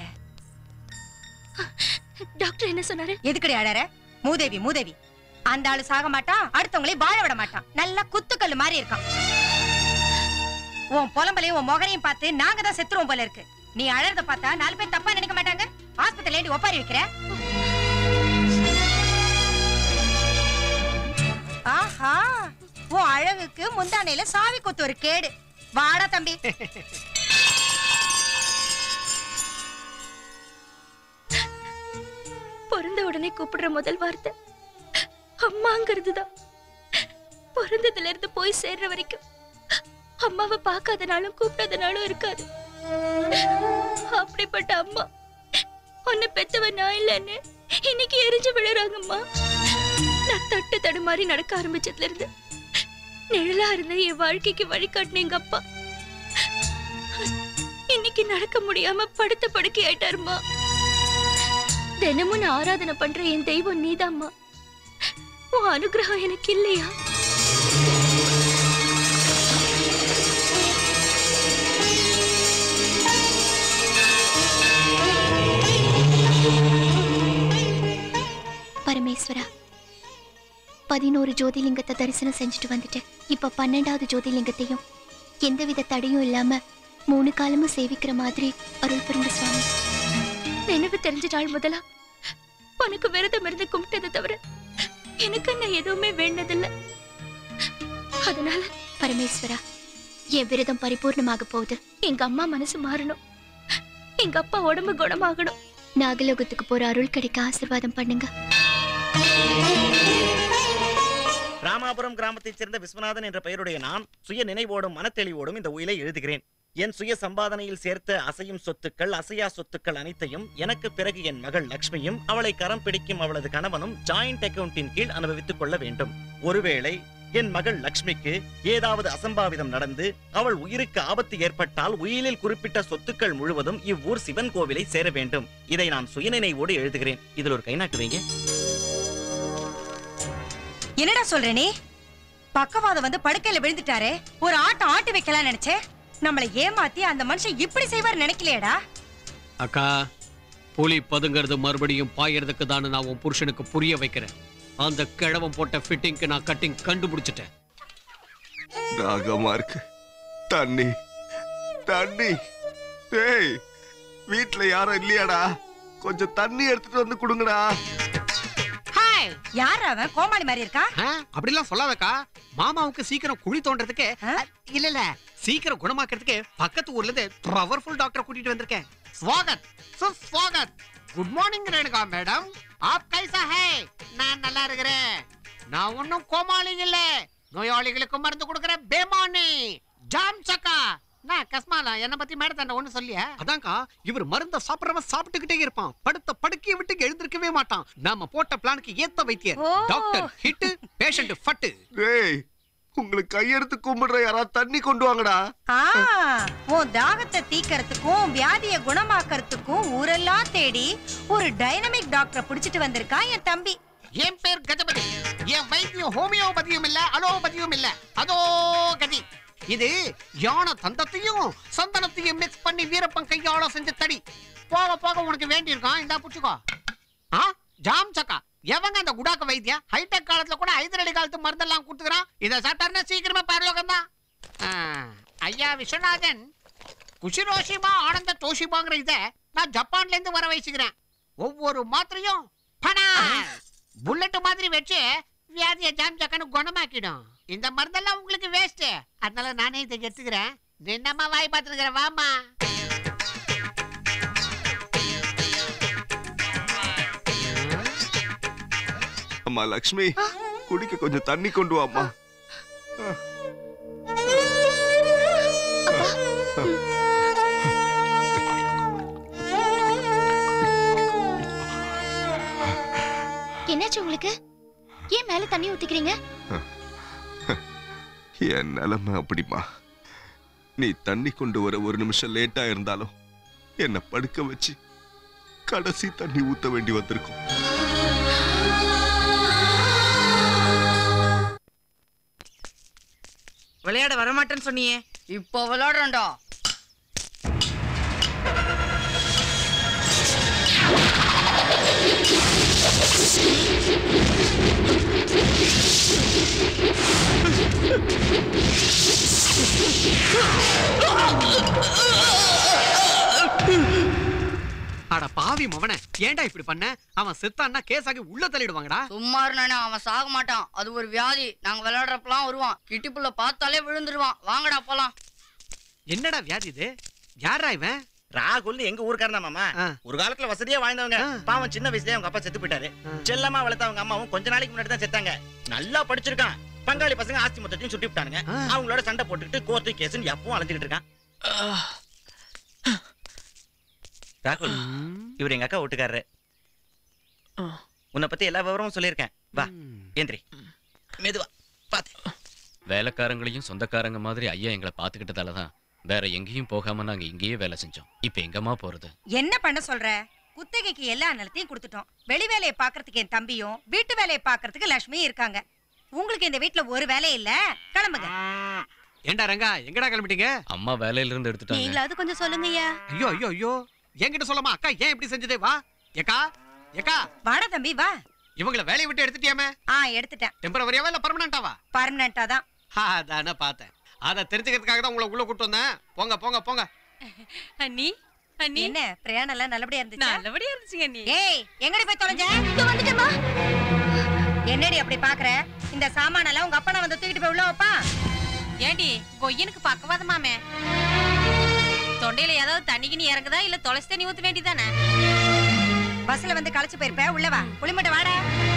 டாக்டர் என்ன சொன்னாரு எதுக்கடி அழற மூதேவி மூதேவி அந்த ஆளு சாக மாட்டான் அடுத்தவங்களை வாழ விட மாட்டான் நல்லா குத்துக்கல்லு மாதிரி இருக்கான் உன் புலம்பலையும் உன் முகரையும் பார்த்து நாங்க தான் செத்துருவோம் போல இருக்கு நீ அழறத பார்த்தா நாலு பேர் தப்பா நினைக்க மாட்டாங்க ஆஸ்பத்திரியில ஏண்டி ஒப்பாரி வைக்கிற ஆஹா உன் அழகுக்கு முந்தானையில சாவி கொத்து ஒரு கேடு வாடா தம்பி பிறந்த உடனே கூப்பிடுற முதல் வார்த்தை அம்மாங்கிறது தான் பிறந்ததுல இருந்து போய் சேர்ற வரைக்கும் அம்மாவை பார்க்காதனாலும் கூப்பிடாதனாலும் இருக்காது அப்படிப்பட்ட அம்மா உன்னை பெத்தவ நான் இல்லைன்னு இன்னைக்கு எரிஞ்சு விழுறாங்கம்மா நான் தட்டு தடுமாறி நடக்க ஆரம்பிச்சதுல இருந்து நிழலா இருந்த என் வாழ்க்கைக்கு வழிகாட்டின எங்க அப்பா இன்னைக்கு நடக்க முடியாம படுத்த படுக்கை ஆயிட்டாருமா தினமும் நான் ஆராதனை பண்ற என் தெய்வம் நீதாம்மா உன் அனுகிரகம் எனக்கு இல்லையா பரமேஸ்வரா பதினோரு ஜோதிலிங்கத்தை தரிசனம் செஞ்சுட்டு வந்துட்டேன் இப்ப பன்னெண்டாவது ஜோதிலிங்கத்தையும் எந்தவித தடையும் இல்லாம மூணு காலமும் சேவிக்கிற மாதிரி அருள் புரிந்த சுவாமி நினைவு தெரிஞ்ச நாள் முதலா உனக்கு விரதம் இருந்து கும்பிட்டதை தவிர எனக்கு நான் எதுவுமே வேண்டதில்ல அதனால பரமேஸ்வரா என் விரதம் பரிபூர்ணமாக போகுது எங்க அம்மா மனசு மாறணும் எங்க அப்பா உடம்பு குணமாகணும் நாகலோகத்துக்கு போற அருள் கிடைக்க ஆசீர்வாதம் பண்ணுங்க ராமாபுரம் கிராமத்தைச் சேர்ந்த விஸ்வநாதன் என்ற பெயருடைய நான் சுய நினைவோடும் மனத்தெளிவோடும் இந்த உயிலை எழுதுகிறேன் என் சுய சம்பாதனையில் சேர்த்த அசையும் சொத்துக்கள் அசையா சொத்துக்கள் அனைத்தையும் எனக்கு பிறகு என் மகள் லக்ஷ்மியும் அவளை கரம் பிடிக்கும் அவளது கணவனும் ஜாயிண்ட் அக்கவுண்டின் கீழ் அனுபவித்துக் கொள்ள வேண்டும் ஒருவேளை என் மகள் லக்ஷ்மிக்கு ஏதாவது அசம்பாவிதம் நடந்து அவள் உயிருக்கு ஆபத்து ஏற்பட்டால் உயிலில் குறிப்பிட்ட சொத்துக்கள் முழுவதும் இவ்வூர் சிவன் கோவிலை சேர வேண்டும் இதை நான் சுயநினைவோடு எழுதுகிறேன் இதில் ஒரு கை நாட்டு வைங்க என்னடா சொல்ற நீ பக்கவாதம் வந்து படுக்கையில விழுந்துட்டாரே ஒரு ஆட்டம் ஆட்டி வைக்கலாம் நினைச்சேன் நம்மளை ஏமாத்தி அந்த மனுஷன் இப்படி செய்வார் நினைக்கலையேடா அக்கா புலி பதுங்கிறது மறுபடியும் பாயறதுக்கு தான் நான் உன் புருஷனுக்கு புரிய வைக்கிறேன் அந்த கிழவன் போட்ட ஃபிட்டிங்க்கு நான் கட்டிங் கண்டுபிடிச்சிட்டேன் தாகமா இருக்கு தண்ணி தண்ணி டேய் வீட்ல யாரும் இல்லையாடா கொஞ்சம் தண்ணி எடுத்துட்டு வந்து கொடுங்கடா ஹாய் யார் அவன் கோமாளி மாதிரி இருக்கா ஆ, அப்படிலாம் சொல்லாதக்கா மாமாவுக்கு சீக்கிரம் குழி தோன்றதுக்கு இல்ல இல்ல சீக்கிரம் குணமாக்கிறதுக்கு பக்கத்து ஊர்ல இருந்து பவர்ஃபுல் டாக்டர் கூட்டிட்டு வந்திருக்கேன் ஸ்வாகத் சுஸ்வாகத் குட் மார்னிங் ரேணுகா மேடம் ஆப் கைசா ஹே நான் நல்லா இருக்கிறேன் நான் ஒன்னும் கோமாளி இல்ல நோயாளிகளுக்கு மருந்து கொடுக்கிற பேமானி ஜாம் சக்கா நான் கஸ்மாலா என்ன பத்தி மேடத்தாண்ட ஒண்ணு சொல்லியா அதான்க்கா இவர் மருந்த சாப்பிடுறவன் சாப்பிட்டுக்கிட்டே இருப்பான் படுத்த படுக்கையை விட்டு எழுந்திருக்கவே மாட்டான் நாம போட்ட பிளானுக்கு ஏத்த வைத்தியர் ஓ. டாக்டர் ஹிட் பேஷண்ட் ஃபட்டு டேய் உங்களுக்கு கையெடுத்து கும்பிடுற யாராவது தண்ணி கொண்டு வாங்கடா ஆ, உன் தாகத்தை தீக்கிறதுக்கும் வியாதியை குணமாக்கறதுக்கும் ஊரெல்லாம் தேடி ஒரு டைனமிக் டாக்டரை புடிச்சிட்டு வந்திருக்கான் என் தம்பி என் பேர் கஜபதி என் வைத்தியம் ஹோமியோபதியும் இல்ல அலோபதியும் இல்ல அதோ கதி இது யானை தந்தத்தையும் சந்தனத்தையும் மிக்ஸ் பண்ணி வீரப்பன் கையால செஞ்ச தடி போக போக உனக்கு வேண்டியிருக்கான் இந்தா புடிச்சுக்கோ ஆ ஜாம் சக்கா எவங்க அந்த குடாக்க வைத்தியம் ஹைடெக் காலத்துல கூட ஹைதரடி காலத்து மருந்தெல்லாம் கொடுத்துக்கிறான் இதை சாப்பிட்டாருன்னா சீக்கிரமா பரலோகம் தான் ஐயா விஸ்வநாதன் குஷிரோஷிமா ஆனந்த தோஷிமாங்கிற இதை நான் ஜப்பான்ல இருந்து வர வச்சுக்கிறேன் ஒவ்வொரு மாத்திரையும் பணா புல்லட் மாதிரி வச்சு வியாதியை ஜாம் ஜக்கன்னு குணமாக்கிடும் இந்த மருந்தெல்லாம் உங்களுக்கு வேஸ்ட் அதனால நானே இதை எடுத்துக்கிறேன் நின்னம்மா வாய் பார்த்துருக்கிறேன் வாமா அம்மா லக்ஷ்மி குடிக்க கொஞ்சம் தண்ணி கொண்டு வாம்மா என்னாச்சு உங்களுக்கு ஏன் மேல தண்ணி ஊத்திக்கிறீங்க என் நிலைமை அப்படிமா நீ தண்ணி கொண்டு வர ஒரு நிமிஷம் லேட்டா இருந்தாலும் என்னை படுக்க வச்சு கடைசி தண்ணி ஊத்த வேண்டி வந்திருக்கும் விளையாட வரமாட்டேன்னு சொன்னியே இப்போ விளையாடுறோம்டா அட பாவி மவன ஏன்டா இப்படி பண்ண அவன் செத்தான்னா கேஸ் ஆகி உள்ள தள்ளிடுவாங்கடா சும்மா இருந்தானே அவன் சாக மாட்டான் அது ஒரு வியாதி நாங்க விளையாடுறப்பலாம் வருவான் கிட்டிப்புள்ள பார்த்தாலே விழுந்துருவான் வாங்கடா போலாம் என்னடா வியாதி இது யாரா இவன் ராகுல் எங்க ஊருக்காரனா மாமா ஒரு காலத்துல வசதியா வாழ்ந்தவங்க பாவம் சின்ன வயசுலயே அவங்க அப்பா செத்து போயிட்டாரு செல்லமா வளர்த்த அவங்க அம்மாவும் கொஞ்ச நாளைக்கு முன்னாடி தான் செத்தாங்க நல்லா படிச்சிருக்கான் பங்காளி பசங்க ஆஸ்தி மொத்தத்தையும் சுட்டி விட்டானுங்க அவங்களோட சண்டை போட்டுக்கிட்டு கோர்ட்டு கேஸ்னு எப்பவும் அலைஞ்சுக்கிட்டு இருக்கான் ராகுல் இவர் எங்க அக்கா வீட்டுக்காரரு உன்னை பத்தி எல்லா விவரமும் சொல்லியிருக்கேன் வா ஏந்திரி மெதுவா வேலைக்காரங்களையும் சொந்தக்காரங்க மாதிரி ஐயா எங்களை பார்த்துக்கிட்டதால தான் வேற எங்கேயும் போகாம நாங்க இங்கேயே வேலை செஞ்சோம் இப்ப எங்கம்மா போறது என்ன பண்ண சொல்ற குத்தகைக்கு எல்லா நிலத்தையும் கொடுத்துட்டோம் வெளி வேலையை பாக்குறதுக்கு என் தம்பியும் வீட்டு வேலையை பாக்குறதுக்கு லட்சுமியும் இருக்காங்க உங்களுக்கு இந்த வீட்ல ஒரு வேலை இல்ல கிளம்புங்க ஏண்டா ரங்கா எங்கடா கிளம்பிட்டீங்க அம்மா வேலையில இருந்து எடுத்துட்டாங்க நீங்களாவது கொஞ்சம் சொல்லுங்கய்யா ஐயோ ஐயோ ஐயோ என்கிட்ட சொல்லாமா அக்கா ஏன் இப்படி செஞ்சதே வா ஏக்கா ஏக்கா வாடா தம்பி வா இவங்கள வேலையை விட்டு எடுத்துட்டியாமே ஆ எடுத்துட்டேன் டெம்பரவரியாவா இல்ல பர்மனண்டாவா பர்மனண்டா தான் அதானே பார்த்தேன் அதை தெரிஞ்சுக்கிறதுக்காக தான் உங்களை உள்ள கூட்டு வந்தேன் போங்க போங்க போங்க அண்ணி அண்ணி என்ன பிரயாணம் எல்லாம் நல்லபடியா இருந்துச்சா நல்லபடியா இருந்துச்சுங்க அண்ணி ஏய் எங்கடி போய் தொலைஞ்ச வந்துட்டேமா என்னடி அப்படி பாக்குற இந்த சாமானெல்லாம் உங்க அப்பா வந்து தூக்கிட்டு போய் உள்ள வைப்பா ஏண்டி கொய்யனுக்கு பக்கவாதமாமே தொண்டையில ஏதாவது தண்ணி கிணி இறங்குதா இல்ல துளசி தண்ணி ஊத்த வேண்டியதானே பஸ்ல வந்து களைச்சு போயிருப்ப உள்ள வா புளிமட்டை வாடா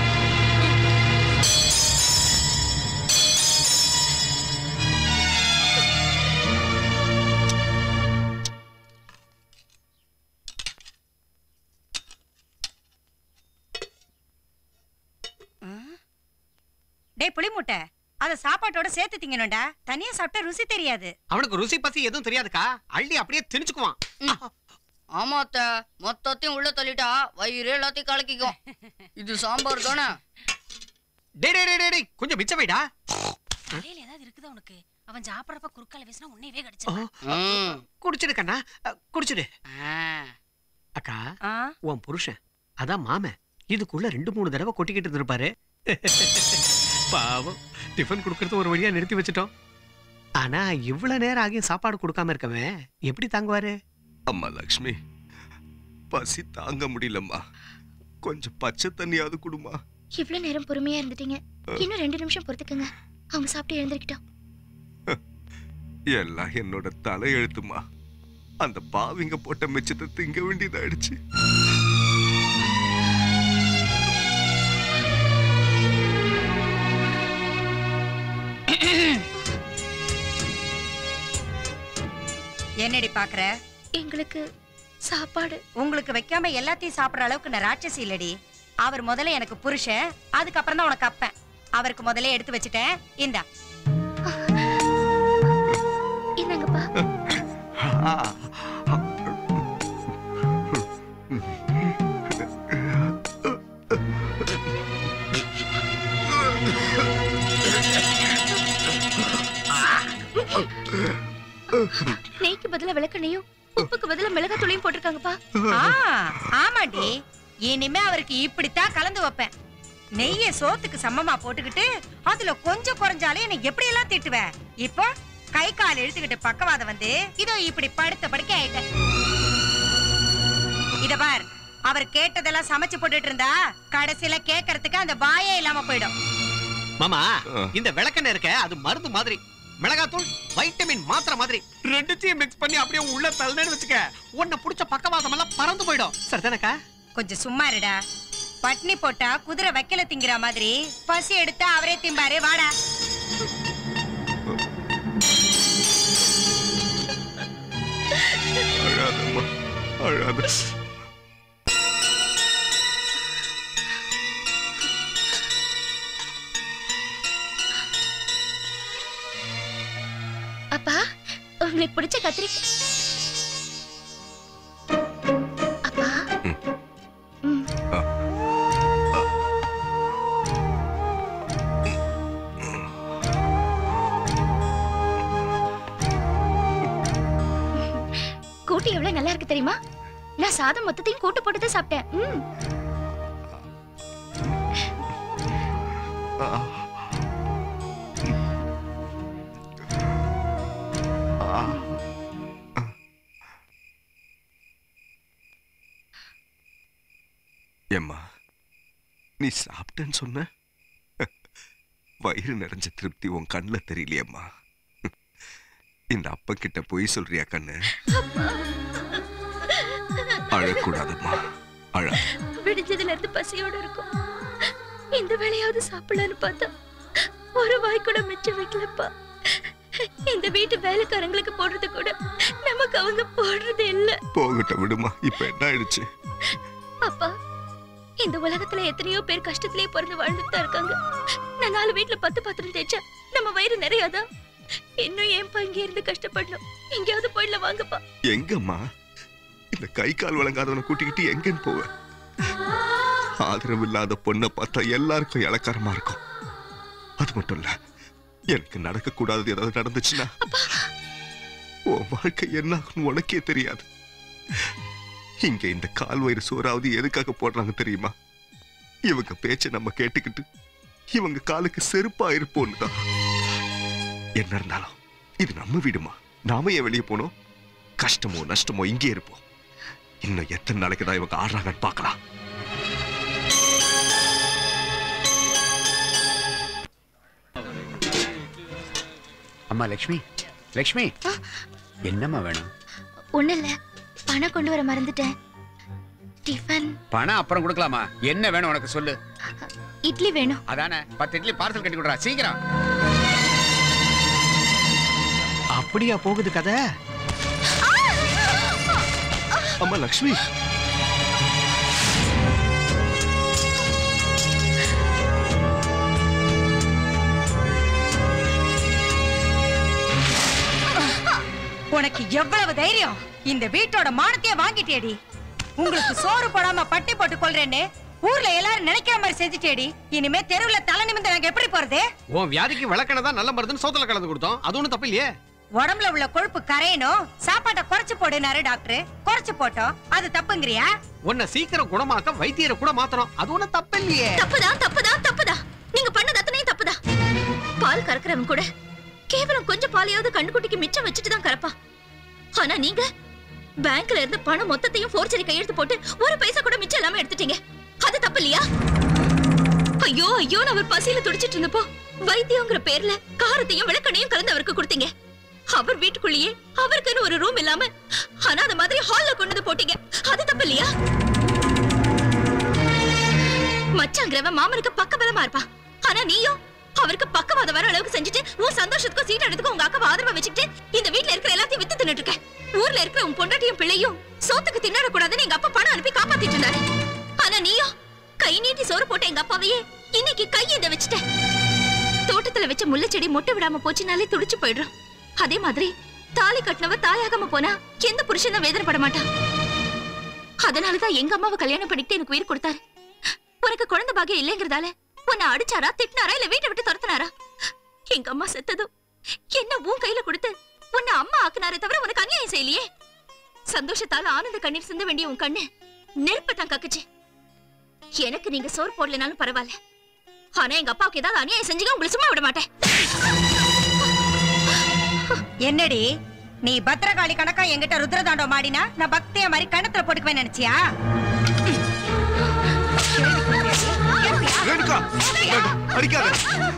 டேய் புளிமுட்டை அத சாப்பாட்டோட சேர்த்து திங்கணும்டா தனியா சாப்பிட்டா ருசி தெரியாது அவனுக்கு ருசி பசி எதுவும் தெரியாதுக்கா அள்ளி அப்படியே திணிச்சுக்குவான் ஆமா அத்த மொத்தத்தையும் உள்ள தள்ளிட்டா வயிறு எல்லாத்தையும் கலக்கிக்கும் இது சாம்பார் தானே டேய் டேய் டேய், டேய் டேய் கொஞ்சம் மிச்சம் வைடா தலையில ஏதாவது இருக்குதா உனக்கு அவன் சாப்பிடறப்ப குறுக்கால வீசினா உன்னையவே கடிச்சு குடிச்சிடு கண்ணா அஹ், குடிச்சிடு அக்கா உன் புருஷன் அதான் மாமன் இதுக்குள்ள ரெண்டு மூணு தடவை கொட்டிக்கிட்டு இருந்திருப்பாரு பாவம் டிஃபன் கொடுக்கறது ஒரு வழியா நிறுத்தி வச்சுட்டோம் ஆனா இவ்வளவு நேரம் ஆகியும் சாப்பாடு கொடுக்காம இருக்கவன் எப்படி தாங்குவாரு அம்மா லக்ஷ்மி பசி தாங்க முடியலம்மா கொஞ்சம் பச்சை தண்ணியாவது குடுமா இவ்வளவு நேரம் பொறுமையா இருந்துட்டீங்க இன்னும் ரெண்டு நிமிஷம் பொறுத்துக்குங்க அவங்க சாப்பிட்டு எழுந்திருக்கிட்டோம் எல்லாம் என்னோட தலை எழுத்துமா அந்த பாவிங்க போட்ட மிச்சத்தை திங்க வேண்டியதாயிடுச்சு என்னடி பாக்குற எங்களுக்கு சாப்பாடு உங்களுக்கு வைக்காம எல்லாத்தையும் சாப்பிடுற அளவுக்கு நான் ராட்சசி இல்லடி அவர் முதல்ல எனக்கு புருஷன் அதுக்கப்புறம் தான் உனக்கு அப்பன் அவருக்கு முதல்ல எடுத்து வச்சுட்டேன் இந்தா இந்தாங்கப்பா நெய்க்கு பதிலா விளக்கெண்ணையும் உப்புக்கு பதிலா மிளகாத்தூளையும் போட்டிருக்காங்கப்பா ஆ, ஆமாடி இனிமே அவருக்கு இப்படித்தான் கலந்து வைப்பேன் நெய்ய சோத்துக்கு சமமா போட்டுக்கிட்டு அதுல கொஞ்சம் குறைஞ்சாலே என்னை எப்படி எல்லாம் திட்டுவ இப்போ கை கால் இழுத்துக்கிட்டு பக்கவாதம் வந்து இதோ இப்படி படுத்த படுக்க ஆயிட்டேன் இத பார் அவர் கேட்டதெல்லாம் சமைச்சு போட்டுட்டு இருந்தா கடைசியில கேட்கறதுக்கு அந்த வாயே இல்லாம போயிடும் மாமா இந்த விளக்கெண்ணெய் இருக்க அது மருந்து மாதிரி மிளகாத்தூள் வைட்டமின் மாத்திரை மாதிரி ரெண்டுத்தையும் மிக்ஸ் பண்ணி அப்படியே உள்ள தள்ளனு வச்சுக்க உன்னை புடிச்ச பக்கவாதம் எல்லாம் பறந்து போயிடும் சரிதானக்கா கொஞ்சம் சும்மா இருடா பட்னி போட்டா குதிரை வைக்கல திங்கிற மாதிரி பசி எடுத்தா அவரே திம்பாரு வாடா அழாதம்மா அழாத அப்பா உங்களுக்கு பிடிச்ச கத்திரிக்காய் அப்பா ம். கூட்டு எவ்வளவு நல்லா இருக்கு தெரியுமா நான் சாதம் மொத்தத்தையும் கூட்டு போட்டு தான் சாப்பிட்டேன் ம். ஏம்மா நீ சாப்பிட்டேன்னு சொன்ன வயிறு நிறைஞ்ச திருப்தி உன் கண்ணில் தெரியலையேம்மா இந்த அப்பா கிட்ட பொய் சொல்றியா கண்ணு அழக்கூடாதம்மா அழ விடிஞ்சதுல இருந்து பசியோட இருக்கும் இந்த வேலையாவது சாப்பிடலான்னு பார்த்தா ஒரு வாய் கூட மிச்சம் வைக்கலப்பா இந்த வீட்டு வேலைக்காரங்களுக்கு போடுறது கூட நமக்கு அவங்க போடுறது இல்ல போகட்டும் விடுமா இப்ப என்ன ஆயிடுச்சு அப்பா இந்த உலகத்துல எத்தனையோ பேர் கஷ்டத்திலேயே பிறந்து வாழ்ந்துட்டு தான் இருக்காங்க நான் நாலு வீட்டுல பத்து பாத்திரம் தேய்ச்சா நம்ம வயிறு நிறையாதா இன்னும் ஏன்பா இங்க இருந்து கஷ்டப்படணும் எங்கேயாவது போயிடல வாங்கப்பா எங்கம்மா இந்த கை கால் வழங்காதவனை கூட்டிக்கிட்டு எங்கன்னு போவ ஆதரவு இல்லாத பொண்ணை பார்த்தா எல்லாருக்கும் இலக்காரமா இருக்கும் அது மட்டும் இல்ல எனக்கு நடக்க கூடாதது ஏதாவது நடந்துச்சுன்னா உன் வாழ்க்கை என்ன ஆகும்னு உனக்கே தெரியாது இங்க இந்த கால் வயிறு சோறாவது எதுக்காக போடுறாங்க தெரியுமா இவங்க பேச்சை நம்ம கேட்டுக்கிட்டு இவங்க காலுக்கு செருப்பா இருப்போம்னு தான் என்ன இருந்தாலும் இது நம்ம வீடுமா நாம ஏன் வெளியே போனோம் கஷ்டமோ நஷ்டமோ இங்கே இருப்போம் இன்னும் எத்தனை நாளைக்கு தான் இவங்க ஆடுறாங்கன்னு பார்க்கலாம் அம்மா லக்ஷ்மி லக்ஷ்மி என்னம்மா வேணும் ஒண்ணு இல்ல பணம் கொண்டு வர மறந்துட்டேன் டிஃபன் பணம் அப்புறம் கொடுக்கலாமா என்ன வேணும் உனக்கு சொல்லு இட்லி வேணும் அதானே பத்து இட்லி பார்சல் கட்டி கொடுறா சீக்கிரம் அப்படியா போகுது கதை அம்மா லக்ஷ்மி உனக்கு எவ்வளவு தைரியம் இந்த வீட்டோட மானத்தையே வாங்கிட்டேடி உங்களுக்கு சோறு போடாம பட்டி போட்டு கொள்றேன்னு ஊர்ல எல்லாரும் நினைக்கிற மாதிரி செஞ்சுட்டேடி இனிமே தெருவுல தலை நிமிந்து நாங்க எப்படி போறது உன் வியாதிக்கு விளக்கணை தான் நல்ல மருந்துன்னு சோத்துல கலந்து கொடுத்தோம் அது ஒண்ணும் தப்பு இல்லையே உடம்புல உள்ள கொழுப்பு கரையணும் சாப்பாட்டை குறைச்சு போடுனாரு டாக்டர் குறைச்சு போட்டோம் அது தப்புங்கிறியா உன்னை சீக்கிரம் குணமாக்க வைத்தியரை கூட மாத்தணும் அது ஒண்ணும் தப்பு இல்லையே தப்புதான் தப்புதான் தப்புதான் நீங்க பண்ணது அத்தனையும் தப்புதான் பால் கறக்குறவன் கூட கேவலம் கொஞ்சம் பாலையாவது கண்ணுக்குட்டிக்கு மிச்சம் வச்சுட்டு தான் கறப்பான் ஆனா நீங்க பேங்க்ல இருந்து பணம் மொத்தத்தையும் ஃபோர்ஜரி கையெழுத்து போட்டு ஒரு பைசா கூட மிச்சம் இல்லாம எடுத்துட்டீங்க அது தப்பு இல்லையா ஐயோ ஐயோ அவர் பசியில துடிச்சிட்டு இருந்தப்போ வைத்தியங்கிற பேர்ல காரத்தையும் விளக்கணையும் கலந்து அவருக்கு கொடுத்தீங்க அவர் வீட்டுக்குள்ளேயே அவருக்குன்னு ஒரு ரூம் இல்லாம ஆனா அந்த மாதிரி ஹால்ல கொண்டு வந்து போட்டீங்க அது தப்பு இல்லையா மச்சாங்கிறவன் மாமனுக்கு பக்கபலமா இருப்பான் ஆனா நீயும் அவருக்கு பக்கவாதம் வர அளவுக்கு செஞ்சுட்டு உன் சந்தோஷத்துக்கும் சீட் எடுத்துக்கும் உங்க அக்காவை ஆதரவா வச்சுக்கிட்டு இந்த வீட்ல இருக்கிற எல்லாத்தையும் வித்து தின்னுட்டு இருக்க ஊர்ல இருக்கிற உன் பொண்டாட்டியும் பிள்ளையும் சோத்துக்கு தின்னட கூடாதுன்னு எங்க அப்பா பணம் அனுப்பி காப்பாத்திட்டு இருந்தாரு ஆனா நீயும் கை நீட்டி சோறு போட்ட எங்க அப்பாவையே இன்னைக்கு கை இத வச்சுட்ட தோட்டத்துல வச்ச முல்லை செடி மொட்டை விடாம போச்சுனாலே துடிச்சு போயிடுறோம் அதே மாதிரி தாலி கட்டினவ தாயாகாம போனா எந்த புருஷனும் வேதனைப்பட மாட்டான் அதனாலதான் எங்க அம்மாவை கல்யாணம் பண்ணிட்டு எனக்கு உயிர் கொடுத்தாரு உனக்கு குழந்தை பாக்கியம் இல்லைங்கிறதால உன்னை அடிச்சாரா திட்டினாரா இல்ல வீட்டை விட்டு துரத்துனாரா எங்க அம்மா செத்ததும் என்ன உன் கையில கொடுத்து உன்னை அம்மா ஆக்குனாரே தவிர உனக்கு அநியாயம் செய்யலையே சந்தோஷத்தால ஆனந்த கண்ணீர் சிந்த வேண்டிய உன் கண்ணு நெருப்பை தான் கக்குச்சு எனக்கு நீங்க சோறு போடலனாலும் பரவாயில்ல ஆனா எங்க அப்பாவுக்கு ஏதாவது அநியாயம் செஞ்சீங்க உங்களை சும்மா விட மாட்டேன் என்னடி நீ பத்திரகாளி கணக்கா என்கிட்ட ருத்ரதாண்டவம் மாடினா நான் பக்திய மாதிரி கணத்துல போட்டுக்குவேன் நினைச்சியா ரேணுகா வேண்டாம், அடிக்காத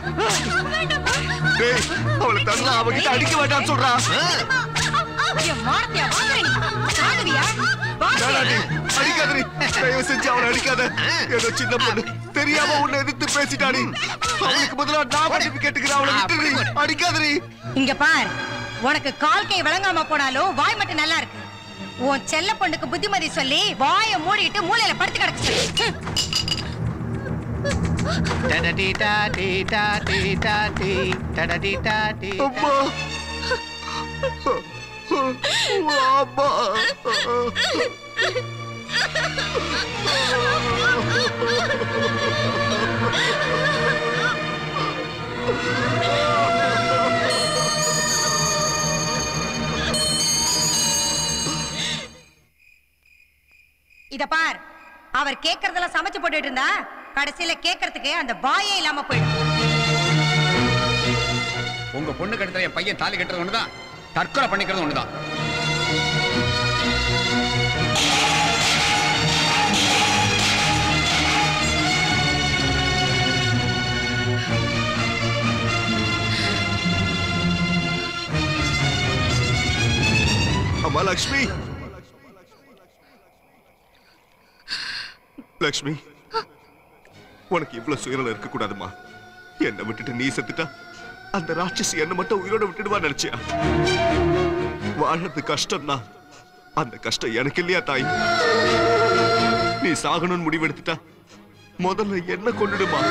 டேய் அவளை தந்தா அவகிட்ட அடிக்க வேண்டாம்னு சொல்றா என் மானத்தையா வாங்குற நீ? சாகுவியா? வேணாடி, அடிக்காதடி தயவு செஞ்சு அவளை அடிக்காத ஏதோ சின்ன பொண்ணு தெரியாம உன்னை எதிர்த்து பேசிட்டாடி அவளுக்கு பதிலா நான் மன்னிப்பு கேட்டுக்கிறேன் அவளை விட்டுடி அடிக்காதடி இங்க பார் உனக்கு கால் கை விளங்காம போனாலும் வாய் மட்டும் நல்லா இருக்கு உன் செல்ல பொண்ணுக்கு புத்திமதி சொல்லி வாயை மூடிட்டு மூலையில படுத்து கிடக்கு சொல்லு. டடடீடா, டீடா, டீடா, டீ, டடடீடா, டீ, அம்மா அம்மா இத பார் அவர் கேக்குறதெல்லாம் சமைச்சு போட்டுட்டு இருந்தா கடைசியில கேக்குறதுக்கு அந்த வாயே இல்லாம போயிடும் உங்க பொண்ணு கட்டுற என் பையன் தாலி கட்டுறது ஒண்ணுதான் தற்கொலை பண்ணிக்கிறது ஒண்ணுதான் அம்மா லக்ஷ்மி லக்ஷ்மி உனக்கு இவ்வளவு சுயநலம் இருக்க கூடாதுமா என்னை விட்டுட்டு நீ செத்துட்டா அந்த ராட்சசி என்ன மட்டும் உயிரோட விட்டுடுவா நினைச்சியா வாழறது கஷ்டம் தான் அந்த கஷ்டம் எனக்கு இல்லையா தாய் நீ சாகணும்னு முடிவெடுத்துட்டா முதல்ல என்ன கொண்டுடுமா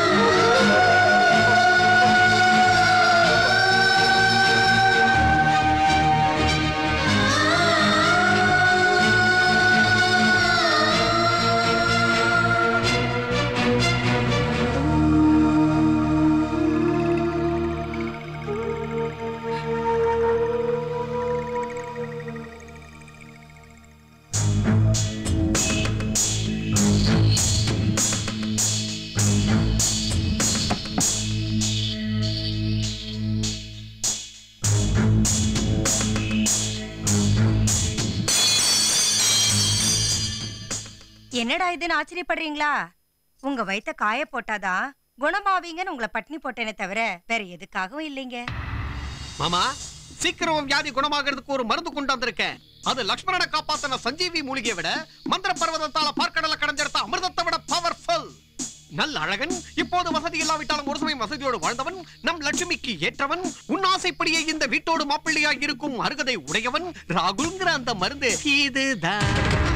என்னடா இதுன்னு ஆச்சரியப்படுறீங்களா உங்க வயித்த காய போட்டாதான் குணமாவீங்கன்னு உங்களை பட்னி போட்டேனே தவிர வேற எதுக்காகவும் இல்லைங்க மாமா சீக்கிரம் வியாதி குணமாகிறதுக்கு ஒரு மருந்து கொண்டு வந்திருக்கேன் அது லக்ஷ்மணனை காப்பாத்தின சஞ்சீவி மூலிகையை விட மந்திர பர்வதத்தால பார்க்கடல கடைஞ்செடுத்த அமிர்தத்தை விட பவர்ஃபுல் நல்ல அழகன் இப்போது வசதி இல்லாவிட்டாலும் ஒரு சமயம் வசதியோடு வாழ்ந்தவன் நம் லட்சுமிக்கு ஏற்றவன் உன் ஆசைப்படியே இந்த வீட்டோடு மாப்பிள்ளையாய் இருக்கும் அருகதை உடையவன் ராகுல்ங்கிற அந்த மருந்து இதுதான்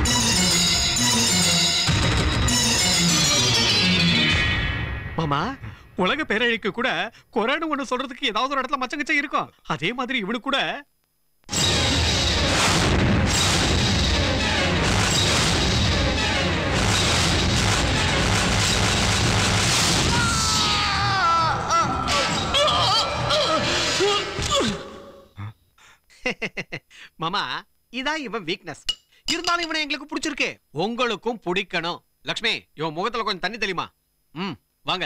மாமா உலக பேரழிக்கு கூட கொரோனா ஒண்ணு சொல்றதுக்கு ஏதாவது ஒரு இடத்துல மச்சங்கச்சம் இருக்கும் அதே மாதிரி இவனு கூட மாமா இதான் இவன் வீக்னஸ் இருந்தாலும் இவனை எங்களுக்கு பிடிச்சிருக்கு உங்களுக்கும் பிடிக்கணும் லக்ஷ்மி இவன் முகத்துல கொஞ்சம் தண்ணி தெரியுமா ம் வாங்க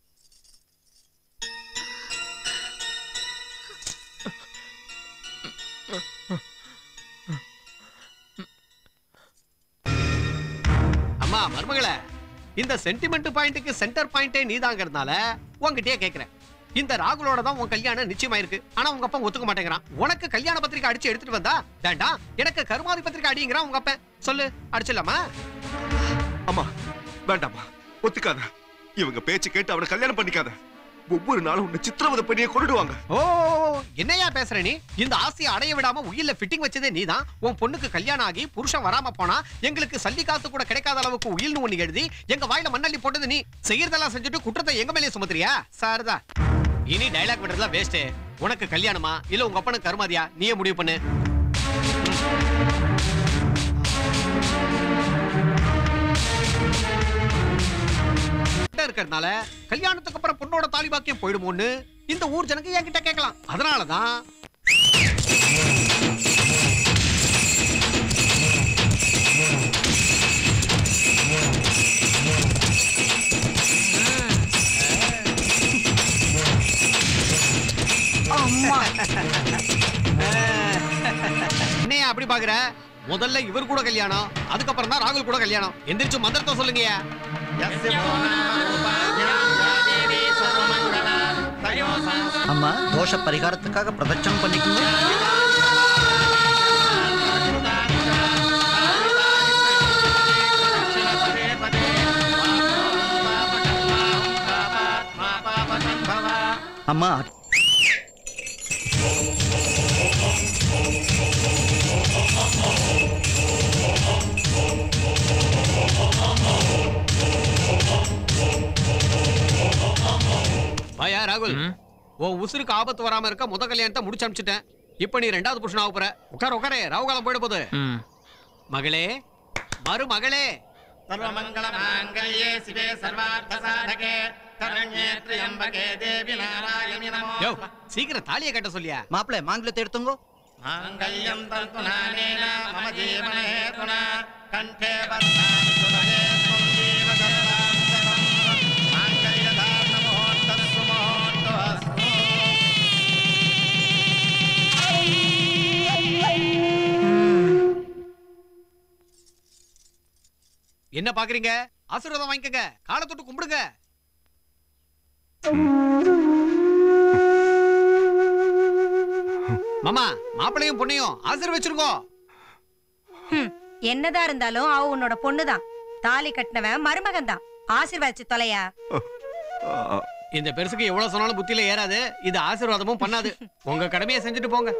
அம்மா மருமகளே இந்த சென்டிமெண்ட் பாயிண்ட்டுக்கு சென்டர் பாயிண்டே நீதாங்கிறதுனால உன்கிட்டயே கேக்குறேன் இந்த ராகுலோட தான் உன் கல்யாணம் நிச்சயமாயிருக்கு ஆனா உங்க அப்பா ஒத்துக்க மாட்டேங்கிறான் உனக்கு கல்யாண பத்திரிக்கை அடிச்சு எடுத்துட்டு வந்தா வேண்டாம் எனக்கு கருமாதி பத்திரிக்கை அடிங்கிறான் உங்க அப்பா சொல்லு அடிச்சிடலாமா அம்மா வேண்டாம்மா ஒத்துக்காத இவங்க பேச்சு கேட்டு அவனை கல்யாணம் பண்ணிக்காத ஒவ்வொரு நாளும் உன்னை சித்திரவதை பண்ணியே கொண்டுடுவாங்க ஓ என்னையா பேசுற நீ இந்த ஆசையை அடைய விடாம உயிர்ல ஃபிட்டிங் வச்சதே நீதான் உன் பொண்ணுக்கு கல்யாணம் ஆகி புருஷன் வராம போனா எங்களுக்கு சல்லி காத்து கூட கிடைக்காத அளவுக்கு உயில்னு ஒண்ணு எழுதி எங்க வாயில மண்ணள்ளி போட்டது நீ செய்யறதெல்லாம் செஞ்சுட்டு குற்றத்தை எங்க மேலே சுமத்துறியா சார்தான் இனி டைலாக் விடுறதுலாம் வேஸ்ட் உனக்கு கல்யாணமா இல்ல உங்க அப்பனுக்கு கருமாதியா நீயே முடிவு பண்ணு இருக்கிறதுனால கல்யாணத்துக்கு அப்புறம் பொண்ணோட தாலி பாக்கியம் போயிடுமோன்னு இந்த ஊர் ஜனங்க என்கிட்ட கேட்கலாம் அதனாலதான் என்னையா அப்படி பாக்குற முதல்ல இவர் கூட கல்யாணம் அதுக்கப்புறம் தான் ராகுல் கூட கல்யாணம் எந்திரிச்சு மந்திரத்தை சொல்லுங்கயா அம்மா தோஷ பரிகாரத்துக்காக பிரதட்சணம் பண்ணிக்கோங்க அம்மா வாயா ராகுல் உன் உசுருக்கு ஆபத்து வராம இருக்க முத கல்யாணத்தை முடிச்சு அனுப்பிச்சிட்டேன் இப்ப நீ ரெண்டாவது புருஷன் ஆக போற உட்கார உட்காரே ராவுகாலம் போயிட போகுது மகளே மருமகளே சர்வமங்கள மாங்கல்யே சிவே சர்வார்த்த சாதகே சரண்யே திரியம்பகே தேவி நாராயணி நமோ யோ சீக்கிரம் தாலியை கட்ட சொல்லியா மாப்பிள்ளை மாங்கலத்தை எடுத்துங்கோ மாங்கல்யம் தந்து நானேன மம ஜீவன ஹேதுனா கண்டே வர்த்தாமி சுபகே त्वं जीव சர்வாந்தகம் மாங்கல்ய தாரண முகூர்த்தஸ்து முகூர்த்தோஸ்து என்ன பாக்குறீங்க ஆசீர்வாதம் வாங்கிக்கங்க காலை தொட்டு கும்பிடுங்க மாமா மாப்பிளையும் பொண்ணையும் ஆசீர்வச்சிருக்கோ ஹம், என்னதான் இருந்தாலும் அவ உன்னோட பொண்ணுதான் தாலி கட்டினவன் மருமகன் தான் ஆசீர்வாதிச்சு தொலையா இந்த பெருசுக்கு எவ்வளவு சொன்னாலும் புத்தியில ஏறாது இது ஆசீர்வாதமும் பண்ணாது உங்க கடமையை செஞ்சுட்டு போங்க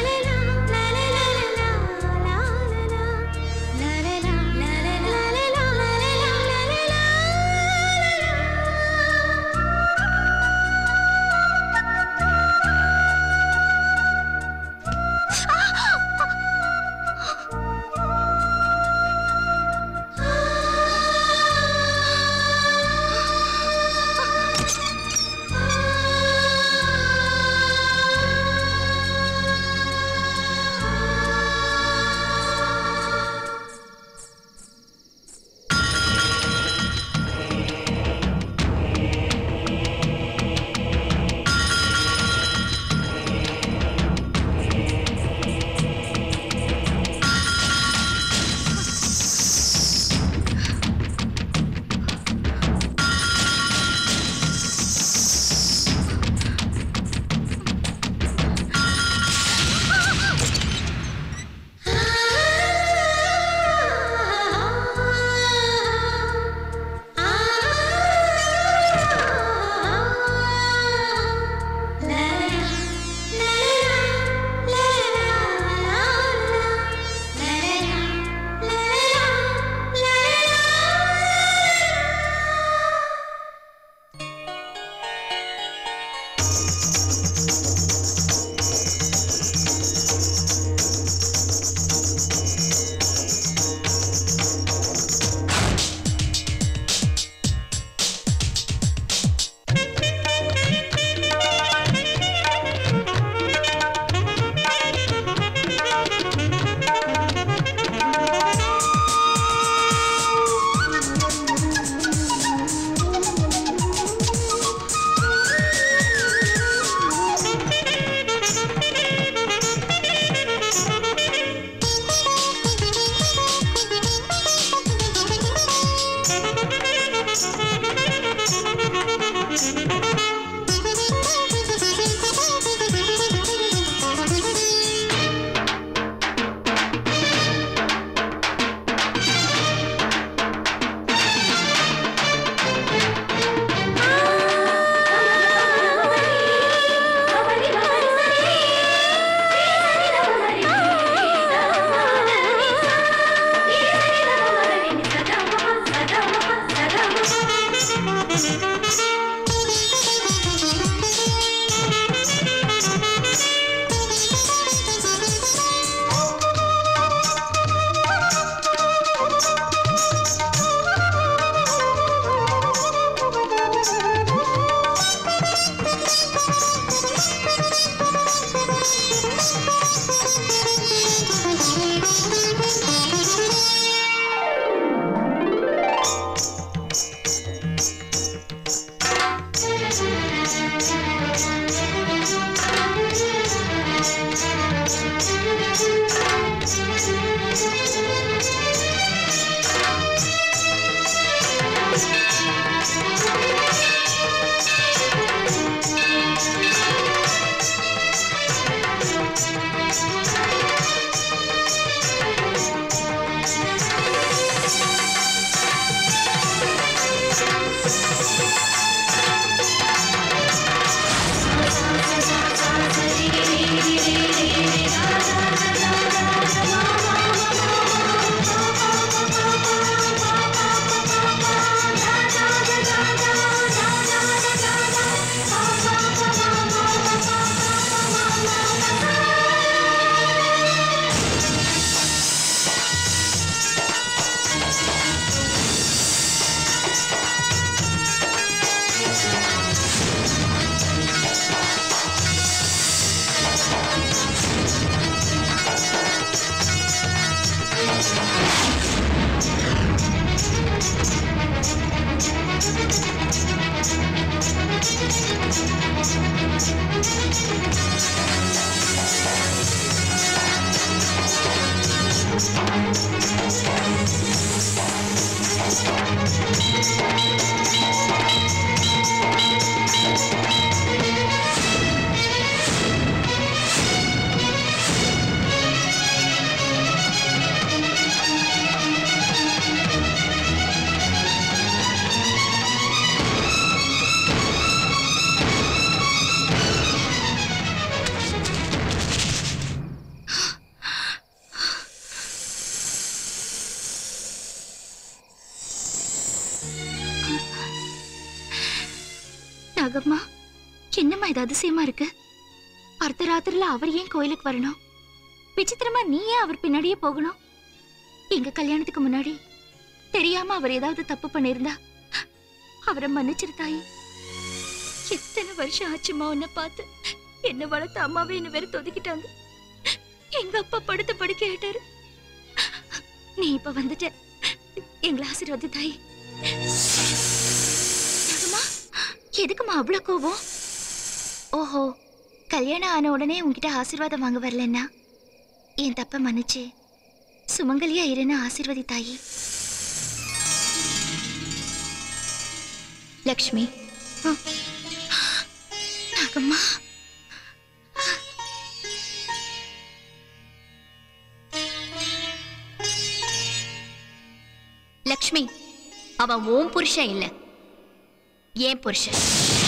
la la la la la la la la la la la la Nagamma என்னம்மா இது அதிசயமா இருக்கு அர்த்தராத்திரில அவர் ஏன் கோயிலுக்கு வரணும் விசித்திரமா நீ ஏன் அவர் பின்னாடியே போகணும் எங்க கல்யாணத்துக்கு முன்னாடி தெரியாம அவர் ஏதாவது தப்பு பண்ணிருந்தா அவரை மன்னிச்சிரு தாயி எத்தனை வருஷம் ஆச்சுமா உன்னை பார்த்து என்ன வளர்த்த அம்மாவே என்ன வெறுத்து ஒதுக்கிட்டாங்க எங்க அப்பா படுத்த படுக்க ஆயிட்டாரு நீ இப்ப வந்துட்ட எங்களை ஆசீர்வாதி தாயி நாகம்மா எதுக்குமா அவ்வளோ கோபம் ஓஹோ கல்யாணம் ஆன உடனே உன்கிட்ட ஆசீர்வாதம் வாங்க வரலன்னா என் தப்ப மன்னிச்சு சுமங்கலியா இருன்னு ஆசீர்வதி தாயி லக்ஷ்மி ஆ. நாகம்மா லக்ஷ்மி அவன் ஓம் புருஷன் இல்ல ஏன் புருஷன்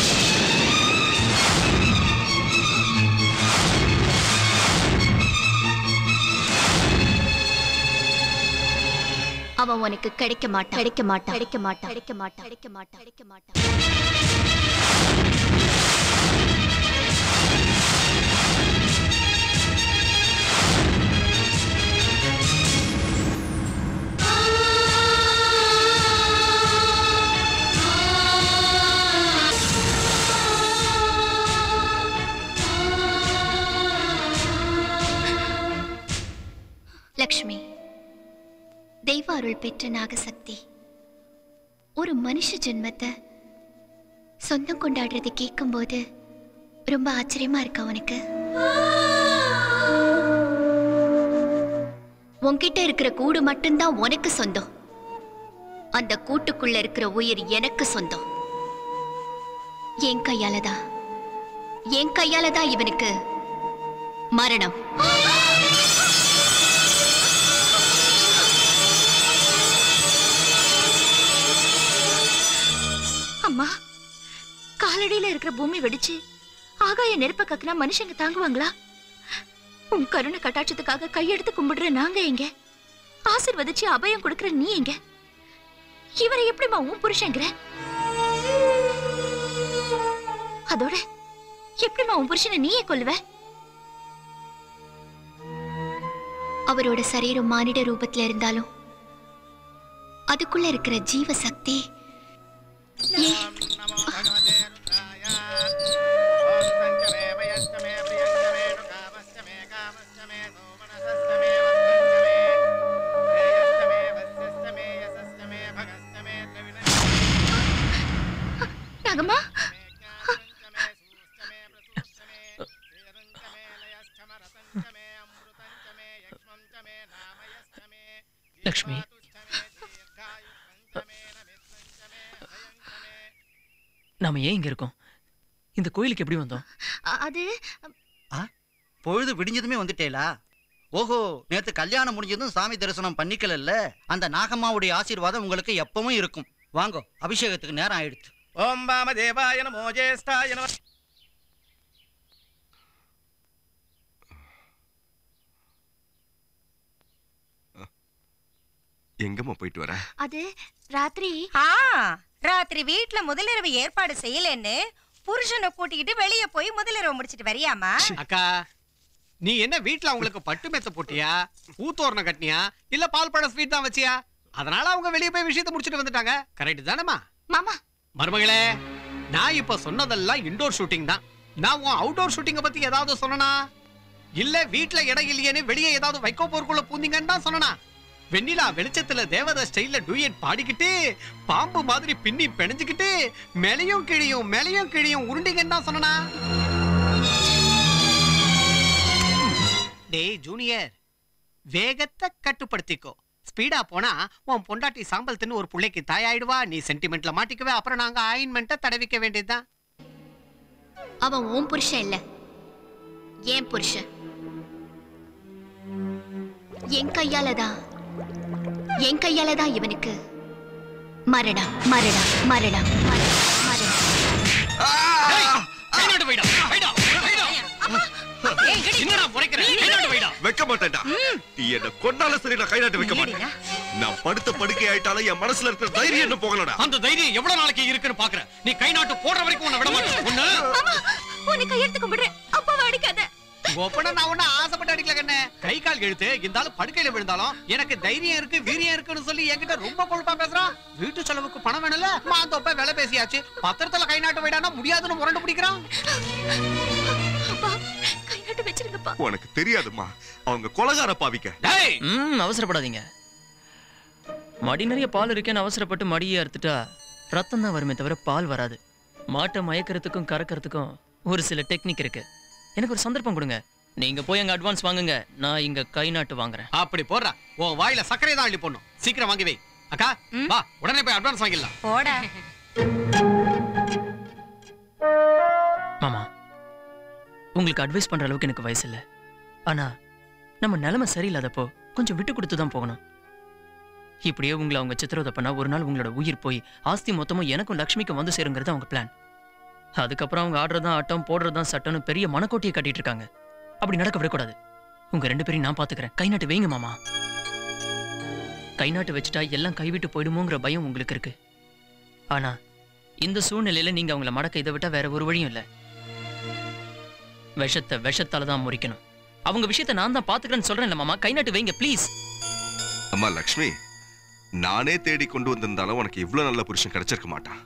அவன் உனக்கு கிடைக்க மாட்டான் கிடைக்க மாட்டான் கிடைக்க மாட்டான் கிடைக்க மாட்டான் கிடைக்க மாட்டான் கிடைக்க மாட்டான் லக்ஷ்மி தெய்வ அருள் பெற்ற நாகசக்தி ஒரு மனுஷ ஜென்மத்தை சொந்தம் கொண்டாடுறது கேட்கும்போது ரொம்ப ஆச்சரியமா இருக்கா உனக்கு உன்கிட்ட இருக்கிற கூடு மட்டும்தான் உனக்கு சொந்தம் அந்த கூட்டுக்குள்ள இருக்கிற உயிர் எனக்கு சொந்தம் என் கையால தான் என் கையால தான் இவனுக்கு மரணம் அம்மா காலடியில இருக்கிற பூமி வெடிச்சு ஆகாய நெருப்ப கக்குனா மனுஷங்க தாங்குவாங்களா உன் கருணை கட்டாட்சத்துக்காக கையெடுத்து கும்பிடுற நாங்க எங்க ஆசிர்வதிச்சு அபயம் கொடுக்கிற நீ எங்க இவரை எப்படிம்மா உன் புருஷங்கிற அதோட எப்படிம்மா உன் புருஷனை நீயே கொல்லுவ அவரோட சரீரம் மானிட ரூபத்துல இருந்தாலும் அதுக்குள்ள இருக்கிற ஜீவ சக்தி ஏன் நாகம்மா லக்ஷ்மி நாம ஏன் இங்க இருக்கோம் இந்த கோயிலுக்கு எப்படி வந்தோம் அ- அது பொழுது விடிஞ்சதுமே வந்துட்டேலா ஓஹோ நேத்து கல்யாணம் முடிஞ்சதும் சாமி தரிசனம் பண்ணிக்கலல்ல அந்த நாகம்மாவுடைய ஆசீர்வாதம் உங்களுக்கு எப்பவும் இருக்கும் வாங்கோ அபிஷேகத்துக்கு நேரம் ஆயிடுச்சு ஓம் வாம தேவாய நமோ ஜேஷ்டாய நம எங்கம்மா போயிட்டு வர அது ராத்திரி ஆ ராத்திரி வீட்ல முதலிரவு ஏற்பாடு செய்யலன்னு புருஷனை கூட்டிக்கிட்டு வெளிய போய் முதலிரவு முடிச்சிட்டு வரியாமா அக்கா நீ என்ன வீட்ல அவங்களுக்கு பட்டு மெத்த போட்டியா ஊத்தோரணம் கட்டினியா இல்ல பால் பழ ஸ்வீட் தான் வச்சியா அதனால அவங்க வெளிய போய் விஷயத்தை முடிச்சிட்டு வந்துட்டாங்க கரெக்ட் தானேமா மாமா மருமகளே நான் இப்ப சொன்னதெல்லாம் இன்டோர் ஷூட்டிங் தான் நான் உன் அவுட்டோர் ஷூட்டிங்க பத்தி ஏதாவது சொன்னனா இல்ல வீட்ல இடம் இல்லையேன்னு வெளியே ஏதாவது வைக்கோ போருக்குள்ள பூந்தீங்கன்னு தான் சொன்னனா வெண்ணிலா வெளிச்சத்துல தேவத ஸ்டைல்ல டூயட் பாடிக்கிட்டு பாம்பு மாதிரி பின்னி பிணைஞ்சுக்கிட்டு மேலையும் கிழியும் மேலையும் கிழியும் உருண்டிங்கன்னு தான் சொன்னனா டேய் ஜூனியர் வேகத்தை கட்டுப்படுத்திக்கோ ஸ்பீடா போனா உன் பொண்டாட்டி சாம்பல் தின்னு ஒரு புள்ளைக்கு தாயாயிடுவா நீ சென்டிமெண்ட்ல மாட்டிக்குவே அப்புறம் நாங்க ஆயின்மெண்ட்டை தடவிக்க வேண்டியதுதான் அவன் உன் புருஷன் இல்ல ஏன் புருஷன் என் கையால தான் என் கையால தான் இவனுக்கு மரணா மரணா மரணா மரணா மரணா கைநாட்டு வைடா வைடா வைடா என்னடா முறைக்கிற கைநாட்டு வைடா வைக்க மாட்டேன்டா நீ என்ன கொண்டால சரி நான் கைநாட்டு வைக்க மாட்டேன் நான் படுத்த படுக்கை ஆயிட்டாலும் என் மனசுல இருக்கிற தைரியம் என்ன போகலடா அந்த தைரியம் எவ்வளவு நாளைக்கு இருக்குன்னு பாக்குறேன் நீ கை நாட்டு போடுற வரைக்கும் உன்னை விட மாட்டேன் ஒண்ணு உன்னை கையெடுத்து கும்பிடுறேன் அப்பாவை அடிக்காத ஒப்பன நான் ஒண்ணு ஆசைப்பட்டு அடிக்கல கண்ணே கை கால் எழுத்து இருந்தாலும் படுக்கையில விழுந்தாலும் எனக்கு தைரியம் இருக்கு வீரியம் இருக்குன்னு சொல்லி என்கிட்ட ரொம்ப கொழுப்பா பேசுறான் வீட்டு செலவுக்கு பணம் வேணும்ல மாந்தோப்ப வேலை பேசியாச்சு பத்திரத்துல கை நாட்டு வைடானா முடியாதுன்னு முரண்டு பிடிக்கிறான் கைநாட்டு வச்சிருங்கப்பா உனக்கு தெரியாதுமா அவங்க கொலகார பாவிக்க ம் அவசரப்படாதீங்க மடி நிறைய பால் இருக்கேன்னு அவசரப்பட்டு மடியை அறுத்துட்டா ரத்தம் தான் வருமே தவிர பால் வராது மாட்டை மயக்கிறதுக்கும் கறக்கிறதுக்கும் ஒரு சில டெக்னிக் இருக்கு எனக்கு ஒரு சந்தர்ப்பம் கொடுங்க நீங்க போய் அங்க அட்வான்ஸ் வாங்குங்க நான் இங்க கை நாட்டு வாங்குறேன் அப்படி போடுறா உன் வாயில சர்க்கரை தான் அள்ளி போடணும் சீக்கிரம் வாங்கி வை அக்கா வா உடனே போய் அட்வான்ஸ் வாங்கிடலாம் போட மாமா உங்களுக்கு அட்வைஸ் பண்ற அளவுக்கு எனக்கு வயசு இல்ல ஆனா நம்ம நிலைமை சரியில்லாதப்போ கொஞ்சம் விட்டு கொடுத்து தான் போகணும் இப்படியே உங்களை அவங்க சித்திரவதை பண்ணா ஒரு நாள் உங்களோட உயிர் போய் ஆஸ்தி மொத்தமும் எனக்கும் லக்ஷ்மிக்கும் வந்து சேருங்கிறது அவங்க பிளான் அதுக்கப்புறம் அவங்க ஆடுறதான் ஆட்டம் போடுறதான் சட்டம்னு பெரிய மனக்கோட்டையை கட்டிட்டு இருக்காங்க அப்படி நடக்க விடக்கூடாது உங்க ரெண்டு பேரையும் நான் பாத்துக்கிறேன் கை நாட்டு வைங்க மாமா கை நாட்டு வச்சுட்டா எல்லாம் கைவிட்டு போயிடுமோங்கிற பயம் உங்களுக்கு இருக்கு ஆனா இந்த சூழ்நிலையில நீங்க அவங்கள மடக்க இதை விட்டா வேற ஒரு வழியும் இல்ல விஷத்தை விஷத்தால தான் முறிக்கணும் அவங்க விஷயத்தை நான் தான் பாத்துக்கிறேன்னு சொல்றேன் மாமா கை நாட்டு வைங்க ப்ளீஸ் அம்மா லக்ஷ்மி நானே தேடி கொண்டு வந்திருந்தாலும் உனக்கு இவ்வளவு நல்ல புருஷன் கிடைச்சிருக்க மாட்டான்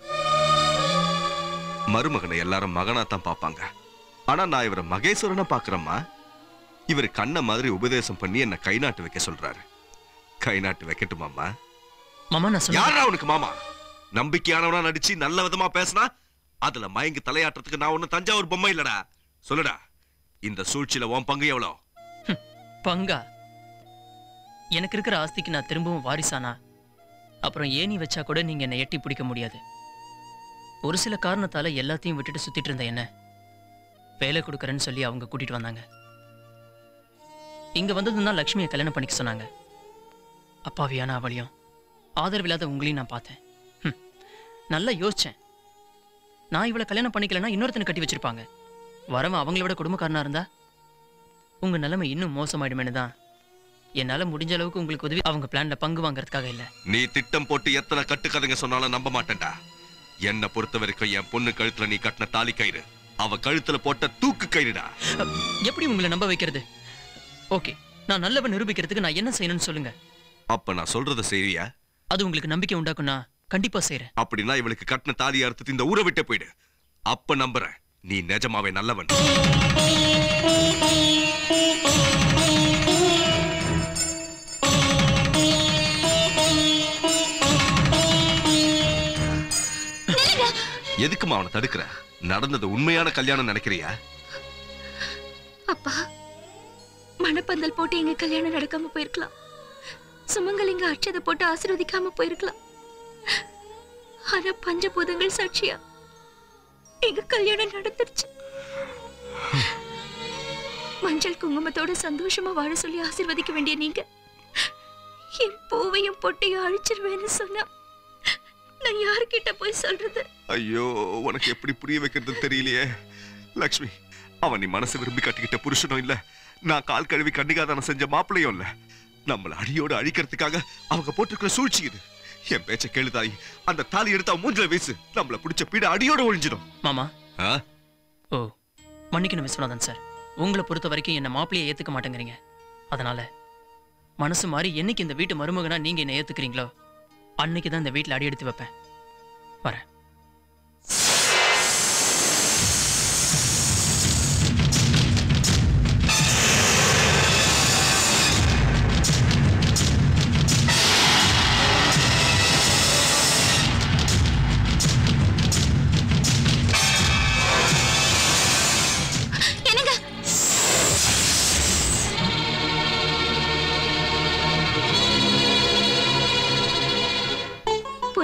மருமகனை எல்லாரும் மகனா தான் பார்ப்பாங்க ஆனா நான் இவரை மகேஸ்வரனை பாக்குறேம்மா இவர் கண்ண மாதிரி உபதேசம் பண்ணி என்ன கை நாட்டு வைக்க சொல்றாரு கை நாட்டு வைக்கட்டுமாம்மா மாமா நான் சொல்ல யாரா உனக்கு மாமா நம்பிக்கையானவனா நடிச்சு நல்ல விதமா பேசினா அதுல மயங்கி தலையாட்டுறதுக்கு நான் ஒண்ணு தஞ்சாவூர் பொம்மை இல்லடா சொல்லுடா இந்த சூழ்ச்சியில உன் பங்கு எவ்வளோ பங்கா எனக்கு இருக்கிற ஆஸ்திக்கு நான் திரும்பவும் வாரிசானா அப்புறம் ஏணி வச்சா கூட நீங்க என்னை எட்டி பிடிக்க முடியாது ஒரு சில காரணத்தால எல்லாத்தையும் விட்டுட்டு சுத்திட்டு இருந்த என்ன வேலை கொடுக்கறேன்னு சொல்லி அவங்க கூட்டிட்டு வந்தாங்க இங்க வந்ததும் தான் லக்ஷ்மியை கல்யாணம் பண்ணிக்க சொன்னாங்க அப்பாவியான அவளையும் ஆதரவில்லாத உங்களையும் நான் பார்த்தேன் ஹம், நல்லா யோசிச்சேன் நான் இவளை கல்யாணம் பண்ணிக்கலன்னா இன்னொருத்தனை கட்டி வச்சிருப்பாங்க வரவன் அவங்கள விட குடும்பக்காரனா இருந்தா உங்க நிலைமை இன்னும் மோசமாயிடுமேனு தான் என்னால முடிஞ்ச அளவுக்கு உங்களுக்கு உதவி அவங்க பிளான்ல பங்கு வாங்குறதுக்காக இல்ல நீ திட்டம் போட்டு எத்தனை கட்டுக்கதைங்க சொன்னாலும் நம்ப மாட்டேன்டா என்ன பொறுத்த வரைக்கும் என் பொண்ணு கழுத்துல நீ கட்டின தாலி கயிறு அவ கழுத்துல போட்ட தூக்கு கயிறுடா எப்படி உங்களை நம்ப வைக்கிறது ஓகே நான் நல்லவன் நிரூபிக்கிறதுக்கு நான் என்ன செய்யணும்னு சொல்லுங்க அப்ப நான் சொல்றத செய்வியா அது உங்களுக்கு நம்பிக்கை உண்டாக்கும்னா கண்டிப்பா செய்றேன் அப்படின்னா இவளுக்கு கட்டின தாலி அறுத்துட்டு இந்த ஊரை விட்டு போயிடு அப்ப நம்புறேன் நீ நிஜமாவே நல்லவன் எதுக்குமா அவனை தடுக்கிற நடந்தது உண்மையான கல்யாணம் நினைக்கிறியா அப்பா மணப்பந்தல் போட்டு எங்க கல்யாணம் நடக்காம போயிருக்கலாம் சுமங்கலிங்க அட்சதை போட்டு ஆசீர்வதிக்காம போயிருக்கலாம் ஆனா பஞ்சபூதங்கள் சாட்சியா எங்க கல்யாணம் நடந்துருச்சு மஞ்சள் குங்குமத்தோட சந்தோஷமா வாழ சொல்லி ஆசீர்வதிக்க வேண்டிய நீங்க என் பூவையும் பொட்டையும் அழிச்சிருவேன்னு சொன்னா நான் யார்கிட்ட போய் சொல்றது ஐயோ உனக்கு எப்படி புரிய வைக்கிறது தெரியலையே லக்ஷ்மி அவன் நீ மனசு விரும்பி கட்டிக்கிட்ட புருஷனும் இல்ல நான் கால் கழுவி கண்ணிகாதானம் செஞ்ச மாப்பிள்ளையும் இல்ல நம்மள அடியோடு அழிக்கிறதுக்காக அவங்க போட்டிருக்கிற சூழ்ச்சி இது என் பேச்ச கேளுதாய் அந்த தாலி எடுத்து அவன் மூஞ்சில வீசு நம்மள பிடிச்ச பீட அடியோட ஒழிஞ்சிடும் மாமா ஆ? ஓ மன்னிக்கணும் விஸ்வநாதன் சார் உங்களை பொறுத்த வரைக்கும் என்ன மாப்பிள்ளையை ஏத்துக்க மாட்டேங்கிறீங்க அதனால மனசு மாறி என்னைக்கு இந்த வீட்டு மருமகனா நீங்க என்ன ஏத்துக்கிறீங்களோ அன்னைக்கு தான் இந்த வீட்டுல அடி எடுத்து வைப்பேன் வரேன் என்னங்க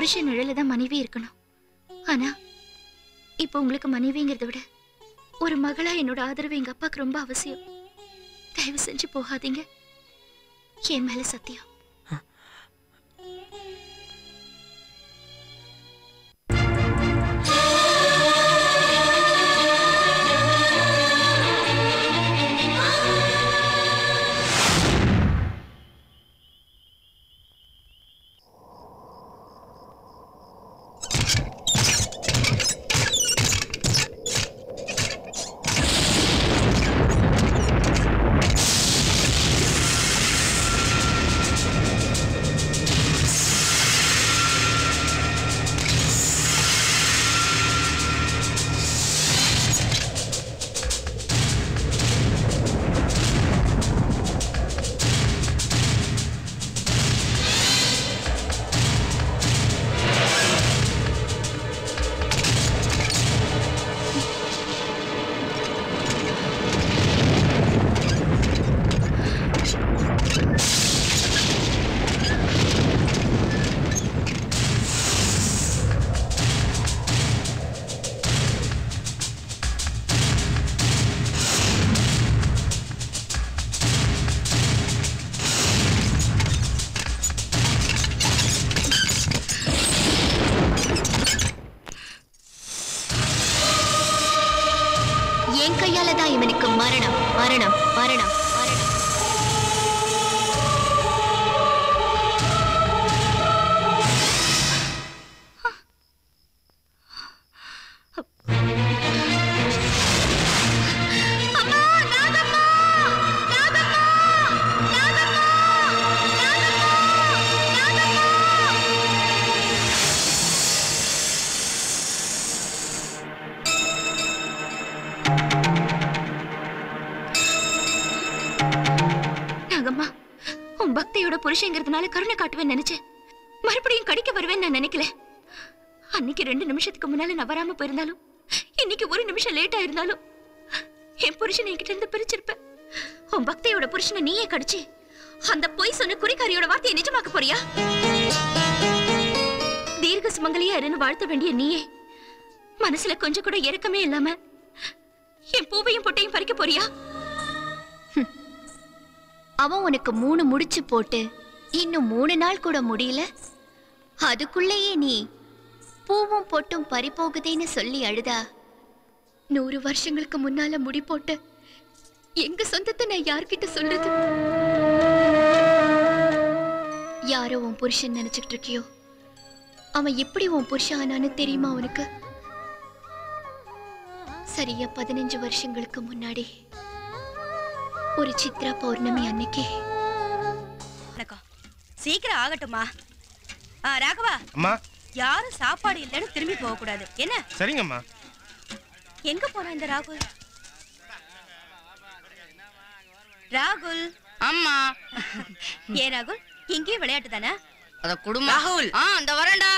புருஷன் நிழல தான் மனைவி இருக்கணும் ஆனா இப்போ உங்களுக்கு மனைவிங்கிறத விட ஒரு மகளா என்னோட ஆதரவு எங்க அப்பாவுக்கு ரொம்ப அவசியம் தயவு செஞ்சு போகாதீங்க என் மேல சத்தியம் என் கையால தான் இவனுக்கு மரணம் மரணம் மரணம் மரணம் நாகம்மா உன் பக்தியோட புருஷங்கிறதுனால கருணை காட்டுவேன்னு நினைச்சேன் மறுபடியும் கடிக்க வருவேன்னு நான் நினைக்கல அன்னைக்கு ரெண்டு நிமிஷத்துக்கு முன்னால நான் வராம போயிருந்தாலும் இன்னைக்கு ஒரு நிமிஷம் லேட்டா இருந்தாலும் என் புருஷனை என்கிட்ட இருந்து பிரிச்சிருப்பேன் உன் பக்தியோட புருஷனை நீயே கடிச்சு அந்த பொய் சொன்ன குறிக்காரியோட வார்த்தையை நிஜமாக்க போறியா தீர்க்க சுமங்கலியா இருன்னு வாழ்த்த வேண்டிய நீயே மனசுல கொஞ்சம் கூட இறக்கமே இல்லாம என் பூவையும் பொட்டையும் பறிக்க போறியா அவன் உனக்கு மூணு முடிச்சு போட்டு இன்னும் மூணு நாள் கூட முடியல அதுக்குள்ளேயே நீ பூவும் பொட்டும் பறிபோகுதேன்னு சொல்லி அழுதா நூறு வருஷங்களுக்கு முன்னால முடி போட்டு எங்க சொந்தத்தை நான் யார்கிட்ட சொல்றது யாரோ உன் புருஷன் நினைச்சுக்கிட்டு இருக்கியோ அவன் எப்படி உன் புருஷன் ஆனான்னு தெரியுமா உனக்கு சரியா பதினஞ்சு வருஷங்களுக்கு முன்னாடி ஒரு சித்ரா பௌர்ணமி அன்னைக்கு வணக்கம் சீக்கிரம் ஆகட்டுமா ஆ ராகவா அம்மா யாரும் சாப்பாடு இல்லைன்னு திரும்பி போக கூடாது என்ன சரிங்கம்மா எங்க போறான் இந்த ராகுல் ராகுல் அம்மா ஏ ராகுல் இங்கேயும் விளையாட்டு தானே அத குடும்பம் ராகுல். ஆ இந்த வரேன்டா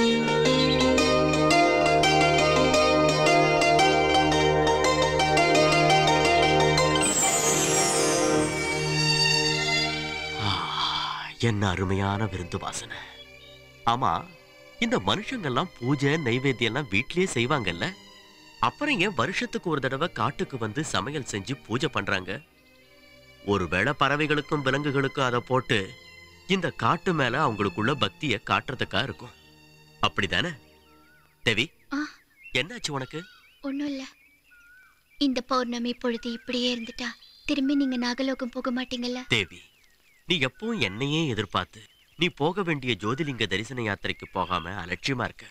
என்ன அருமையான விருந்து வாசனை ஆமா இந்த மனுஷங்கெல்லாம் பூஜை நைவேத்தியம் எல்லாம் வீட்லயே செய்வாங்கல்ல அப்புறம் ஏன் வருஷத்துக்கு ஒரு தடவை காட்டுக்கு வந்து சமையல் செஞ்சு பூஜை பண்றாங்க ஒருவேளை பறவைகளுக்கும் விலங்குகளுக்கும் அதை போட்டு இந்த காட்டு மேல அவங்களுக்குள்ள பக்திய காட்டுறதுக்கா இருக்கும் அப்படிதானே தேவி ஆ. என்னாச்சு உனக்கு ஒண்ணும் இல்ல இந்த பௌர்ணமி பொழுது இப்படியே இருந்துட்டா திரும்பி நீங்க நாகலோகம் போக மாட்டீங்கல்ல தேவி நீ எப்பவும் என்னையே எதிர்பார்த்து நீ போக வேண்டிய ஜோதிலிங்க தரிசன யாத்திரைக்கு போகாம அலட்சியமா இருக்க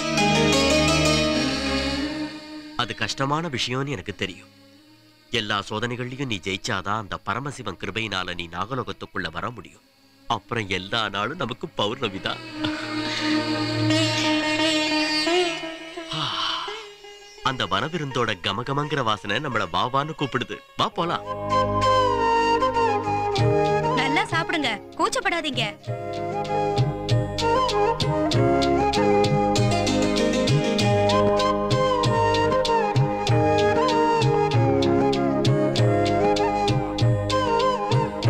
அது கஷ்டமான விஷயம்னு எனக்கு தெரியும் எல்லா சோதனைகள்லயும் நீ ஜெயிச்சாதான் அந்த பரமசிவன் கிருபையினால நீ நாகலோகத்துக்குள்ள வர முடியும் அப்புறம் எல்லா நாளும் நமக்கு பௌர்ணமி தான் அந்த வனவிருந்தோட கமகமங்கிற வாசனை நம்மள வாவான்னு கூப்பிடுது வா போலாம் நல்லா சாப்பிடுங்க கூச்சப்படாதீங்க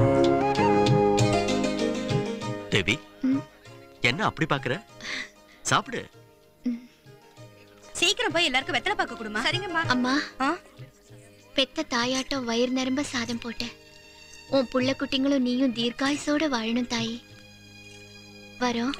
தேவி என்ன அப்படி பாக்குற சாப்பிடு சீக்கிரம் போய் எல்லாருக்கும் வெத்தலை பார்க்க கொடுமா சரிங்கம்மா அம்மா பெத்த தாயாட்டம் வயிறு நிரம்ப சாதம் போட்டேன் உன் புள்ள குட்டிங்களும் நீயும் தீர்க்காயுசோட வாழணும் தாயி வரோம்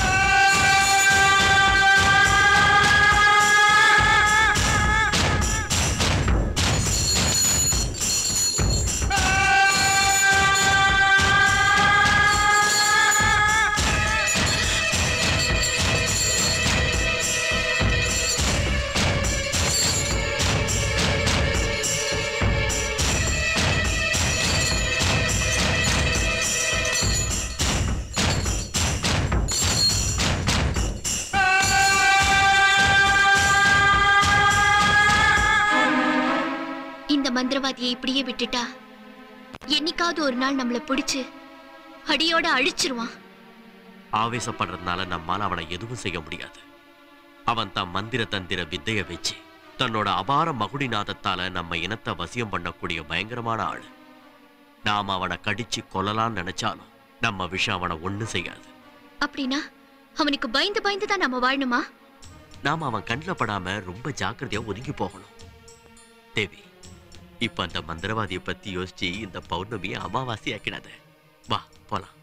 இந்த மந்திரவாதியை இப்படியே விட்டுட்டா என்னைக்காவது ஒரு நாள் நம்மள பிடிச்சு அடியோட அழிச்சிருவான் ஆவேசப்படுறதுனால நம்மால அவனை எதுவும் செய்ய முடியாது அவன் தன் மந்திர தந்திர வித்தைய வச்சு தன்னோட அபார மகுடிநாதத்தால நம்ம இனத்தை வசியம் பண்ணக்கூடிய பயங்கரமான ஆளு நாம அவனை கடிச்சு கொல்லலாம்னு நினைச்சாலும் நம்ம விஷயம் அவனை ஒண்ணும் செய்யாது அப்படின்னா அவனுக்கு பயந்து பயந்து தான் நம்ம வாழணுமா நாம அவன் கண்ணில் படாம ரொம்ப ஜாக்கிரதையா ஒதுங்கி போகணும் தேவி இப்ப அந்த மந்திரவாதியை பத்தி யோசிச்சு இந்த பௌர்ணமியை அமாவாசை ஆக்கிடாத வா போலாம்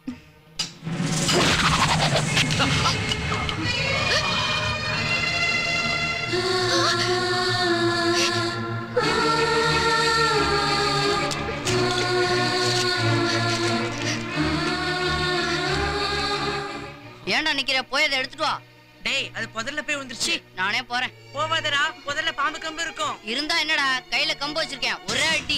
ஏன்டா நிக்கிற போய் அதை எடுத்துட்டு வா டேய் அது புதர்ல போய் வந்துருச்சு நானே போறேன் போவாதடா புதர்ல பாம்பு கம்பு இருக்கும் இருந்தா என்னடா கையில கம்பு வச்சிருக்கேன் ஒரே அடி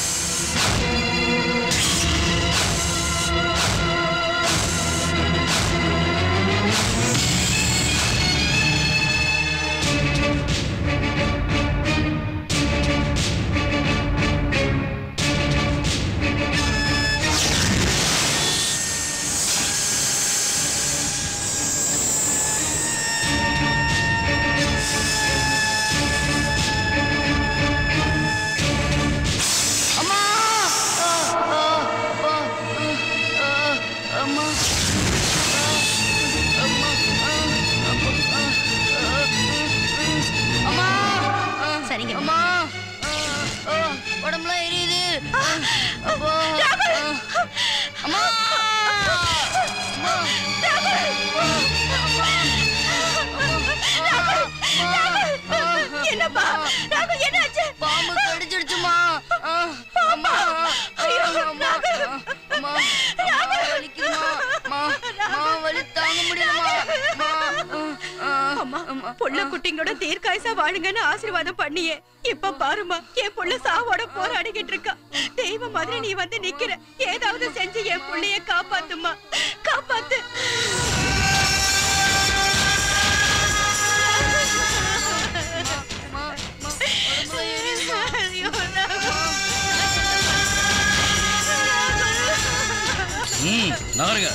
அம்மா ஆ, ஆ, ஆ, ஆ, அம்மா அம்மா அம்மா சரிங்க அம்மா ஆ, ஆ, உடம்புலாம் எரியுது அப்பா அம்மா அம்மா என்னப்பா ராகு என்னாச்சு பாம்பு கடிச்சிடுச்சுமா ஆ, அம்மா ஐயோ, அம்மா அம்மா அம்மா வலிக்குதுமா அம்மா அம்மா வலி தாங்க முடியலமா அம்மா அம்மா புள்ள குட்டிங்களோட தீர்க்காயசா வாழுங்கன்னு ஆசீர்வாதம் பண்ணியே இப்ப பாருமா என் புள்ள சாவோட போராடிக்கிட்டு இருக்கா தெய்வ மாதிரி நீ வந்து நிக்கிற ஏதாவது செஞ்சு என் புள்ளைய காப்பாத்துமா காப்பாத்து ஐயோ, ம் நகருங்க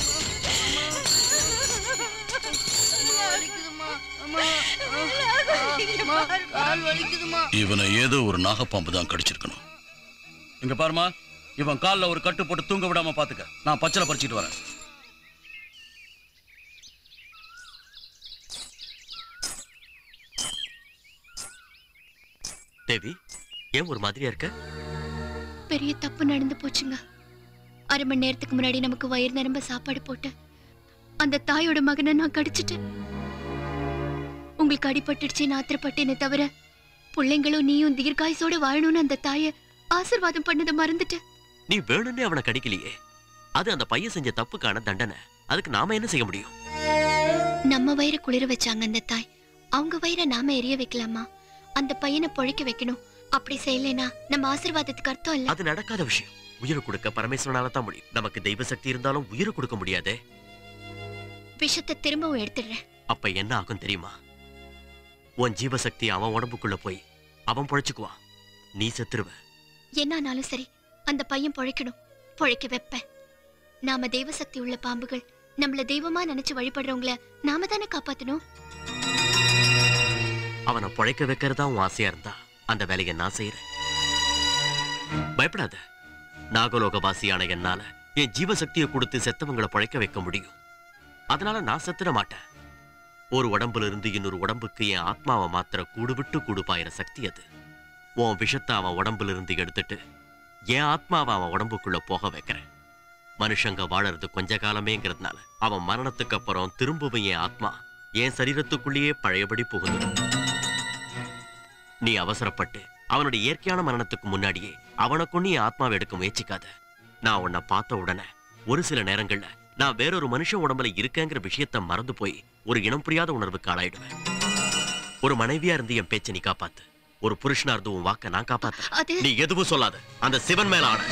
கால் வலிக்குதுமா இவனை ஏதோ ஒரு நாகப்பாம்பு தான் கடிச்சிருக்கணும் இங்க பாருமா இவன் கால்ல ஒரு கட்டு போட்டு தூங்க விடாம பாத்துக்க நான் பச்சளை பறிச்சிட்டு வரேன் தேவி ஏன் ஒரு மாதிரியா இருக்க பெரிய தப்பு நடந்து போச்சுங்க அரை மணி நேரத்துக்கு முன்னாடி நமக்கு வயிறு நிரம்ப சாப்பாடு போட்டு அந்த தாயோட மகனை நான் கடிச்சிட்டேன் உங்களுக்கு அடிபட்டுடுச்சு நான் ஆத்திரப்பட்டேனே தவிர பிள்ளைங்களும் நீயும் தீர்காயசோட வாழணும்னு அந்த தாயை ஆசீர்வாதம் பண்ணதை மறந்துட்டேன் நீ வேணும்னே அவனை கடிக்கலையே அது அந்த பையன் செஞ்ச தப்புக்கான தண்டனை அதுக்கு நாம என்ன செய்ய முடியும் நம்ம வயிறை குளிர வச்சாங்க அந்த தாய் அவங்க வயிறை நாம எரிய வைக்கலாமா அந்த பையனை பொழைக்க வைக்கணும் அப்படி செய்யலைனா நம்ம ஆசீர்வாதத்துக்கு அர்த்தம் இல்ல அது நடக்காத விஷயம் உயிரை கொடுக்க பரமேஸ்வரனால தான் முடியும் நமக்கு தெய்வ சக்தி இருந்தாலும் உயிரை கொடுக்க முடியாதே விஷத்தை திரும்பவும் எடுத்துடுறேன் அப்ப என்ன ஆகும் தெரியுமா உன் ஜீவசக்தி அவன் உடம்புக்குள்ள போய் அவன் பொழைச்சுக்குவான் நீ செத்துருவ என்னானாலும் சரி அந்த பையன் பொழைக்கணும் பொழைக்க வைப்பேன் நாம தெய்வ சக்தி உள்ள பாம்புகள் நம்மள தெய்வமா நினைச்சு வழிபடுறவங்கள நாம தானே காப்பாத்தணும் அவனை பொழைக்க வைக்கிறதா உன் ஆசையா இருந்தா அந்த வேலையை நான் செய்யறேன் பயப்படாத நாகலோகவாசியான என்னால என் ஜீவசக்தியை கொடுத்து செத்தவங்களை பொழைக்க வைக்க முடியும் அதனால நான் செத்துட மாட்டேன் ஒரு உடம்புல இருந்து இன்னொரு உடம்புக்கு என் ஆத்மாவை மாத்திர கூடு விட்டு கூடு பாயிற சக்தி அது உன் விஷத்தை அவன் உடம்புல இருந்து எடுத்துட்டு என் ஆத்மாவை அவன் உடம்புக்குள்ள போக வைக்கிறேன் மனுஷங்க வாழறது கொஞ்ச காலமேங்கிறதுனால அவன் மரணத்துக்கு அப்புறம் திரும்பவும் என் ஆத்மா என் சரீரத்துக்குள்ளேயே பழையபடி புகுந்துடும் நீ அவசரப்பட்டு அவனுடைய இயற்கையான மரணத்துக்கு முன்னாடியே அவனை கொண்டு என் ஆத்மாவை எடுக்க முயற்சிக்காத நான் உன்னை பார்த்த உடனே ஒரு சில நேரங்கள்ல நான் வேறொரு மனுஷன் உடம்புல இருக்கேங்கிற விஷயத்த மறந்து போய் ஒரு இனம் புரியாத உணர்வுக்கு ஆளாயிடுவேன் ஒரு மனைவியா இருந்து என் பேச்சை நீ காப்பாத்து ஒரு புருஷனா இருந்து உன் வாக்க நான் காப்பாத்து நீ எதுவும் சொல்லாத அந்த சிவன் மேல ஆன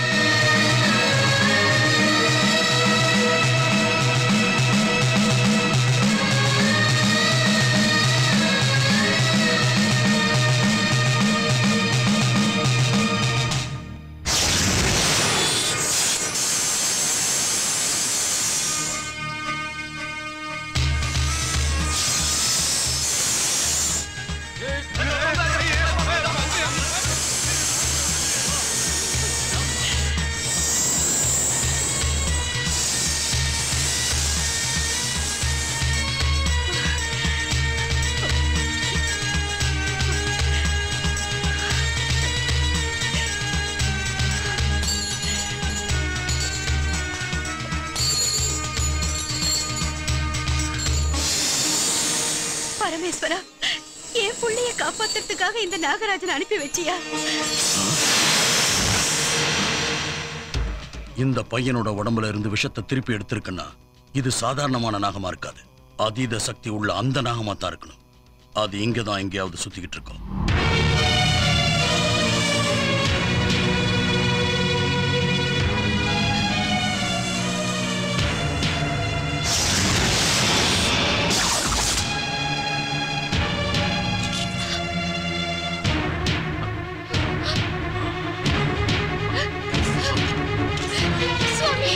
பரமேஸ்வரா என் புள்ளைய காப்பாத்துறதுக்காக இந்த நாகராஜன் அனுப்பி வச்சியா இந்த பையனோட உடம்புல இருந்து விஷத்தை திருப்பி எடுத்திருக்குன்னா இது சாதாரணமான நாகமா இருக்காது அதீத சக்தி உள்ள அந்த நாகமா தான் இருக்கணும் அது இங்க தான் எங்கேயாவது சுத்திக்கிட்டு இருக்கும் சுவாமி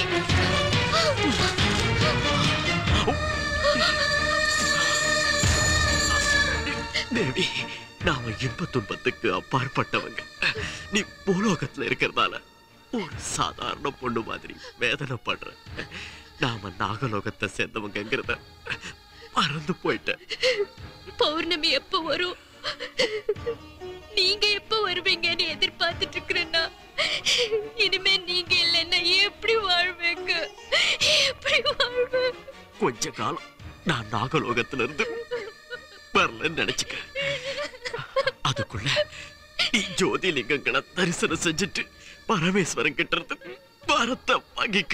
தேவி நாம இன்ப துன்பத்துக்கு அப்பாற்பட்டவங்க நீ பூலோகத்துல இருக்கிறதால ஒரு சாதாரண பொண்ணு மாதிரி வேதனைப்படுற நாம நாகலோகத்தை சேர்ந்தவங்கிறத மறந்து போயிட்டேன் பௌர்ணமி எப்ப வரும் நீங்க எப்ப வருவீங்கன்னு எதிர்பார்த்துட்டு இருக்கிறேன்னா இனிமே நீங்க இல்லைன்னா எப்படி வாழ்வேங்க எப்படி வாழ்வேன் கொஞ்ச காலம் நான் நாகலோகத்துல இருந்து வரலன்னு நினைச்சுக்க அதுக்குள்ள நீ ஜோதிலிங்கங்களை தரிசனம் செஞ்சுட்டு பரமேஸ்வரன் கிட்ட இருந்து வரத்தை வாங்கிக்க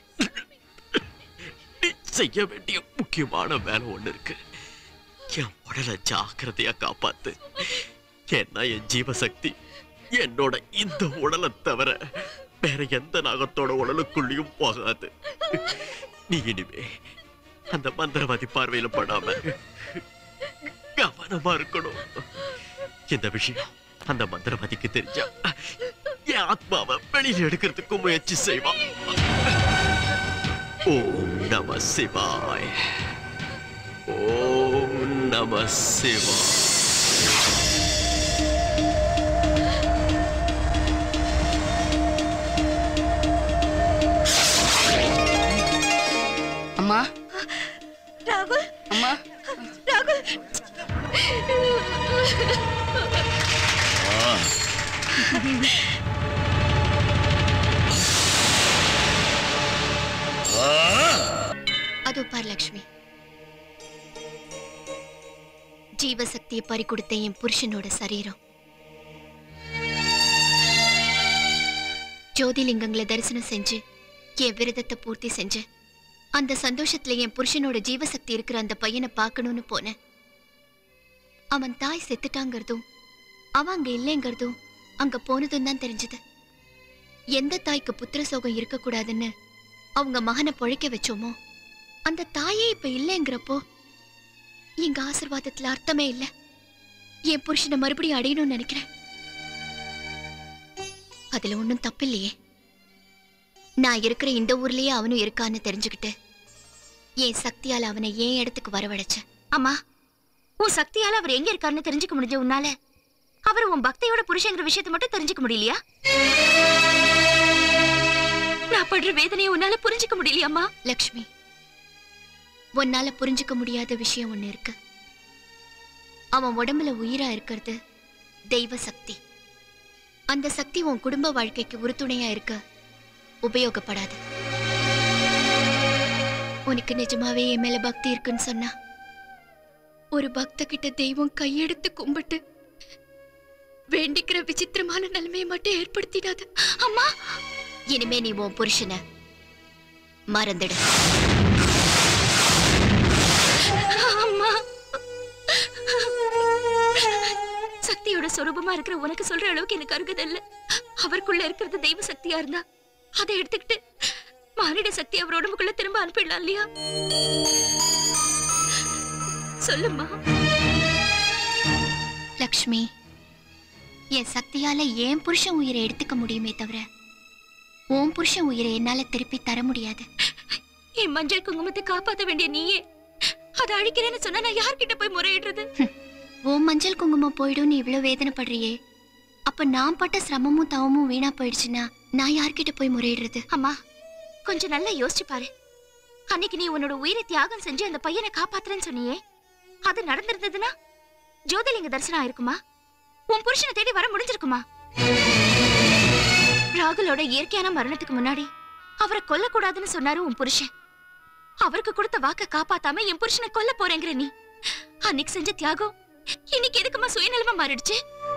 நீ செய்ய வேண்டிய முக்கியமான வேலை ஒண்ணு இருக்கு என் உடலை ஜாக்கிரதையா காப்பாத்து ஏன்னா என் ஜீவசக்தி என்னோட இந்த உடலை தவிர வேற எந்த நாகத்தோட உடலுக்குள்ளேயும் போகாது நீ இனிமே அந்த மந்திரவாதி பார்வையில படாம கவனமா இருக்கணும் இந்த விஷயம் அந்த மந்திரவாதிக்கு தெரிஞ்சா என் ஆத்மாவை வெளியில எடுக்கிறதுக்கு முயற்சி செய்வான் ஓம் நம சிவாய் ஓம் நம சிவாய் அம்மா ராகுல் அம்மா ராகுல் அதோ பார் லக்ஷ்மி ஜீவசக்தியை பறி கொடுத்த என் புருஷனோட சரீரம் ஜோதிலிங்கங்களை தரிசனம் செஞ்சு என் விரதத்தை பூர்த்தி செஞ்சு அந்த சந்தோஷத்துல என் புருஷனோட ஜீவசக்தி இருக்கிற அந்த பையனை பார்க்கணும்னு போனேன் அவன் தாய் செத்துட்டாங்கிறதும் அவன் அங்க இல்லைங்கிறதும் அங்க போனதும் தான் தெரிஞ்சது எந்த தாய்க்கு புத்திர சோகம் இருக்கக்கூடாதுன்னு அவங்க மகனை பொழைக்க வச்சோமோ அந்த தாயே இப்ப இல்லைங்கிறப்போ எங்க ஆசிர்வாதத்துல அர்த்தமே இல்ல என் புருஷனை மறுபடியும் அடையணும்னு நினைக்கிறேன் அதுல ஒண்ணும் தப்பில்லையே நான் இருக்கிற இந்த ஊர்லயே அவனும் இருக்கான்னு தெரிஞ்சுக்கிட்டு என் சக்தியால அவனை ஏன் இடத்துக்கு வரவழைச்சேன் அம்மா உன் சக்தியால அவர் எங்க இருக்காருன்னு தெரிஞ்சுக்க முடிஞ்ச உன்னால அவர் உன் பக்தியோட புருஷங்கிற விஷயத்தை மட்டும் தெரிஞ்சுக்க முடியலையா நான் படுற வேதனையை உன்னால புரிஞ்சுக்க முடியலையாம்மா லக்ஷ்மி உன்னால புரிஞ்சுக்க முடியாத விஷயம் ஒண்ணு இருக்கு அவன் உடம்புல உயிரா இருக்கிறது தெய்வ சக்தி அந்த சக்தி உன் குடும்ப வாழ்க்கைக்கு உறுதுணையா இருக்க உபயோகப்படாது உனக்கு நிஜமாவே என் மேல பக்தி இருக்குன்னு சொன்னா ஒரு பக்த கிட்ட தெய்வம் கையெடுத்து கும்பிட்டு வேண்டிக்கிற விசித்திரமான நிலைமையை மட்டும் ஏற்படுத்திடாது அம்மா இனிமே நீ உன் புருஷனை மறந்துடு அம்மா சக்தியோட சொரூபமா இருக்கிற உனக்கு சொல்ற அளவுக்கு எனக்கு அருகதை இல்ல அவருக்குள்ள இருக்கிறது தெய்வ சக்தியா இருந்தா அதை எடுத்துக்கிட்டு மானிட சக்தி அவர் உடம்புக்குள்ள திரும்ப அனுப்பிடலாம் இல்லையா சொல்லுமா லக்ஷ்மி என் சக்தியால என் புருஷன் உயிரை எடுத்துக்க முடியுமே தவிர உன் புருஷன் உயிரை என்னால திருப்பி தர முடியாது என் மஞ்சள் குங்குமத்தை காப்பாத்த வேண்டிய நீயே அதை அழிக்கிறேன்னு சொன்னா நான் யார்கிட்ட போய் முறையிடுறது உன் மஞ்சள் குங்குமம் போயிடும் நீ இவ்வளவு வேதனைப்படுறியே அப்ப நான் பட்ட சிரமமும் தவமும் வீணா போயிடுச்சுன்னா நான் யார்கிட்ட போய் முறையிடுறது அம்மா கொஞ்சம் நல்லா யோசிச்சு பாரு அன்னைக்கு நீ உன்னோட உயிரை தியாகம் செஞ்சு அந்த பையனை காப்பாத்துறேன்னு சொன்னியே அது நடந்திருந்ததுன்னா ஜோதிலிங்க தரிசனம் ஆயிருக்குமா உன் புருஷனை தேடி வர முடிஞ்சிருக்குமா ராகுலோட இயற்கையான மரணத்துக்கு முன்னாடி அவரை கொல்லக்கூடாதுன்னு சொன்னாரு உன் புருஷன் அவருக்கு கொடுத்த வாக்க காப்பாத்தாம என் புருஷனை கொல்ல போறேங்கிற நீ அன்னைக்கு செஞ்ச தியாகம் இன்னைக்கு எதுக்குமா சுயநலமா மாறிடுச்சு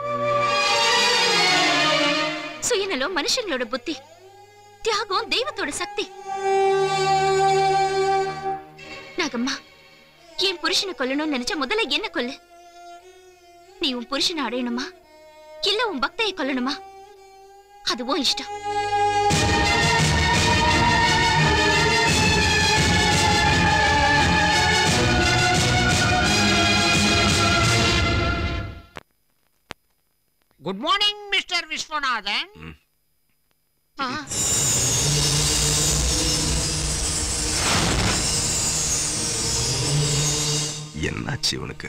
சுயநலம் மனுஷங்களோட புத்தி தியாகம் தெய்வத்தோட சக்தி நாகம்மா என் புருஷனை கொல்லணும்னு நினைச்ச முதல்ல என்ன கொல்லு நீ உன் புருஷனை அடையணுமா இல்ல உன் பக்தையை கொல்லணுமா அதுவும் இஷ்டம் குட் மார்னிங் மிஸ்டர் விஸ்வநாதன் ஆ, என்னாச்சு இவனுக்கு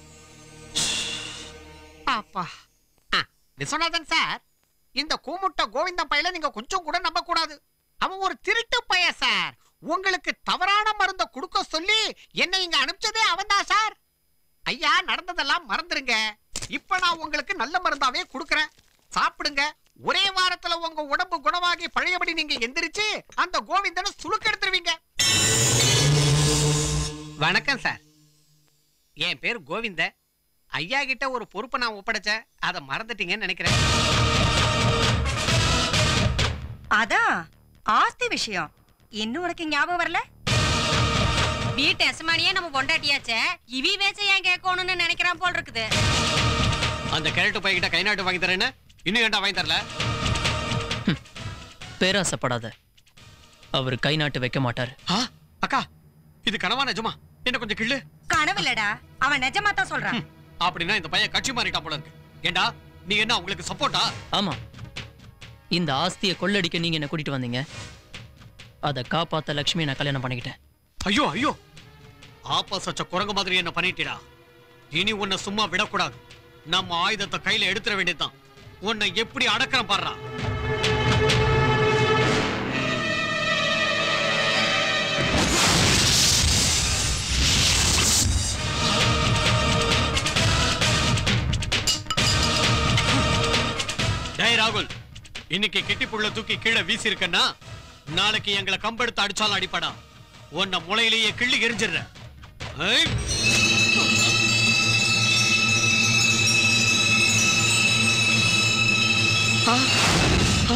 அப்பா ஆ, விஸ்வநாதன் சார் இந்த கூமுட்ட கோவிந்தம் பையல நீங்க கொஞ்சம் கூட நம்ப கூடாது அவன் ஒரு திருட்டு பைய சார் உங்களுக்கு தவறான மருந்த கொடுக்க சொல்லி என்னை இங்க அனுப்பிச்சதே அவன்தான் சார் ஐயா நடந்ததெல்லாம் மறந்துருங்க இப்ப நான் உங்களுக்கு நல்ல மருந்தாவே கொடுக்கறேன் சாப்பிடுங்க ஒரே வாரத்துல உங்க உடம்பு குணமாகி பழையபடி நீங்க எந்திரிச்சு அந்த கோவிந்தனை சுளுக்க எடுத்துருவீங்க வணக்கம் சார் என் பேர் கோவிந்த ஐயா கிட்ட ஒரு பொறுப்பை நான் ஒப்படைச்சேன் அதை மறந்துட்டீங்கன்னு நினைக்கிறேன் அதான் ஆஸ்தி விஷயம் இன்னும் உனக்கு ஞாபகம் வரல வீட்டு எசமானியே நம்ம பொண்டாட்டியாச்சே இவி வேச்ச ஏன் கேட்கணும்னு நினைக்கிறான் போல் இருக்குது அந்த கேரட்டு பையன்கிட்ட கை நாட்டு வாங்கி தரேன்னு இன்னும் ஏன்டா வாங்கி தரல பேராசைப்படாத அவர் கை நாட்டு வைக்க மாட்டாரு அக்கா இது கனவா நிஜமா என்ன கொஞ்சம் கிள்ளு கனவு இல்லடா அவன் நிஜமா தான் சொல்றான் அப்படின்னா இந்த பையன் கட்சி மாறிட்டா போல இருக்கு ஏண்டா நீ என்ன உங்களுக்கு சப்போர்ட்டா ஆமா இந்த ஆஸ்தியை கொள்ளடிக்க நீங்க என்ன கூட்டிட்டு வந்தீங்க அதை காப்பாத்த லக்ஷ்மியை நான் கல்யாணம் பண்ணிக்கிட்டேன் ஐயோ ஐயோ ஆப்பா சச்ச குரங்கு மாதிரி என்ன பண்ணிட்டிடா இனி உன்னை சும்மா விடக்கூடாது நம்ம ஆயுதத்தை கையில எடுத்துட வேண்டியதுதான் உன்னை எப்படி அடக்கிறேன் பாடுறா டேய் ராகுல் இன்னைக்கு கெட்டிப்புள்ள தூக்கி கீழே வீசி இருக்கன்னா நாளைக்கு எங்களை கம்பெடுத்து அடிச்சாலும் அடிப்படா உன்னை முளையிலேயே கிள்ளி எரிஞ்சிடுற ஐ! ஆ! ஆ!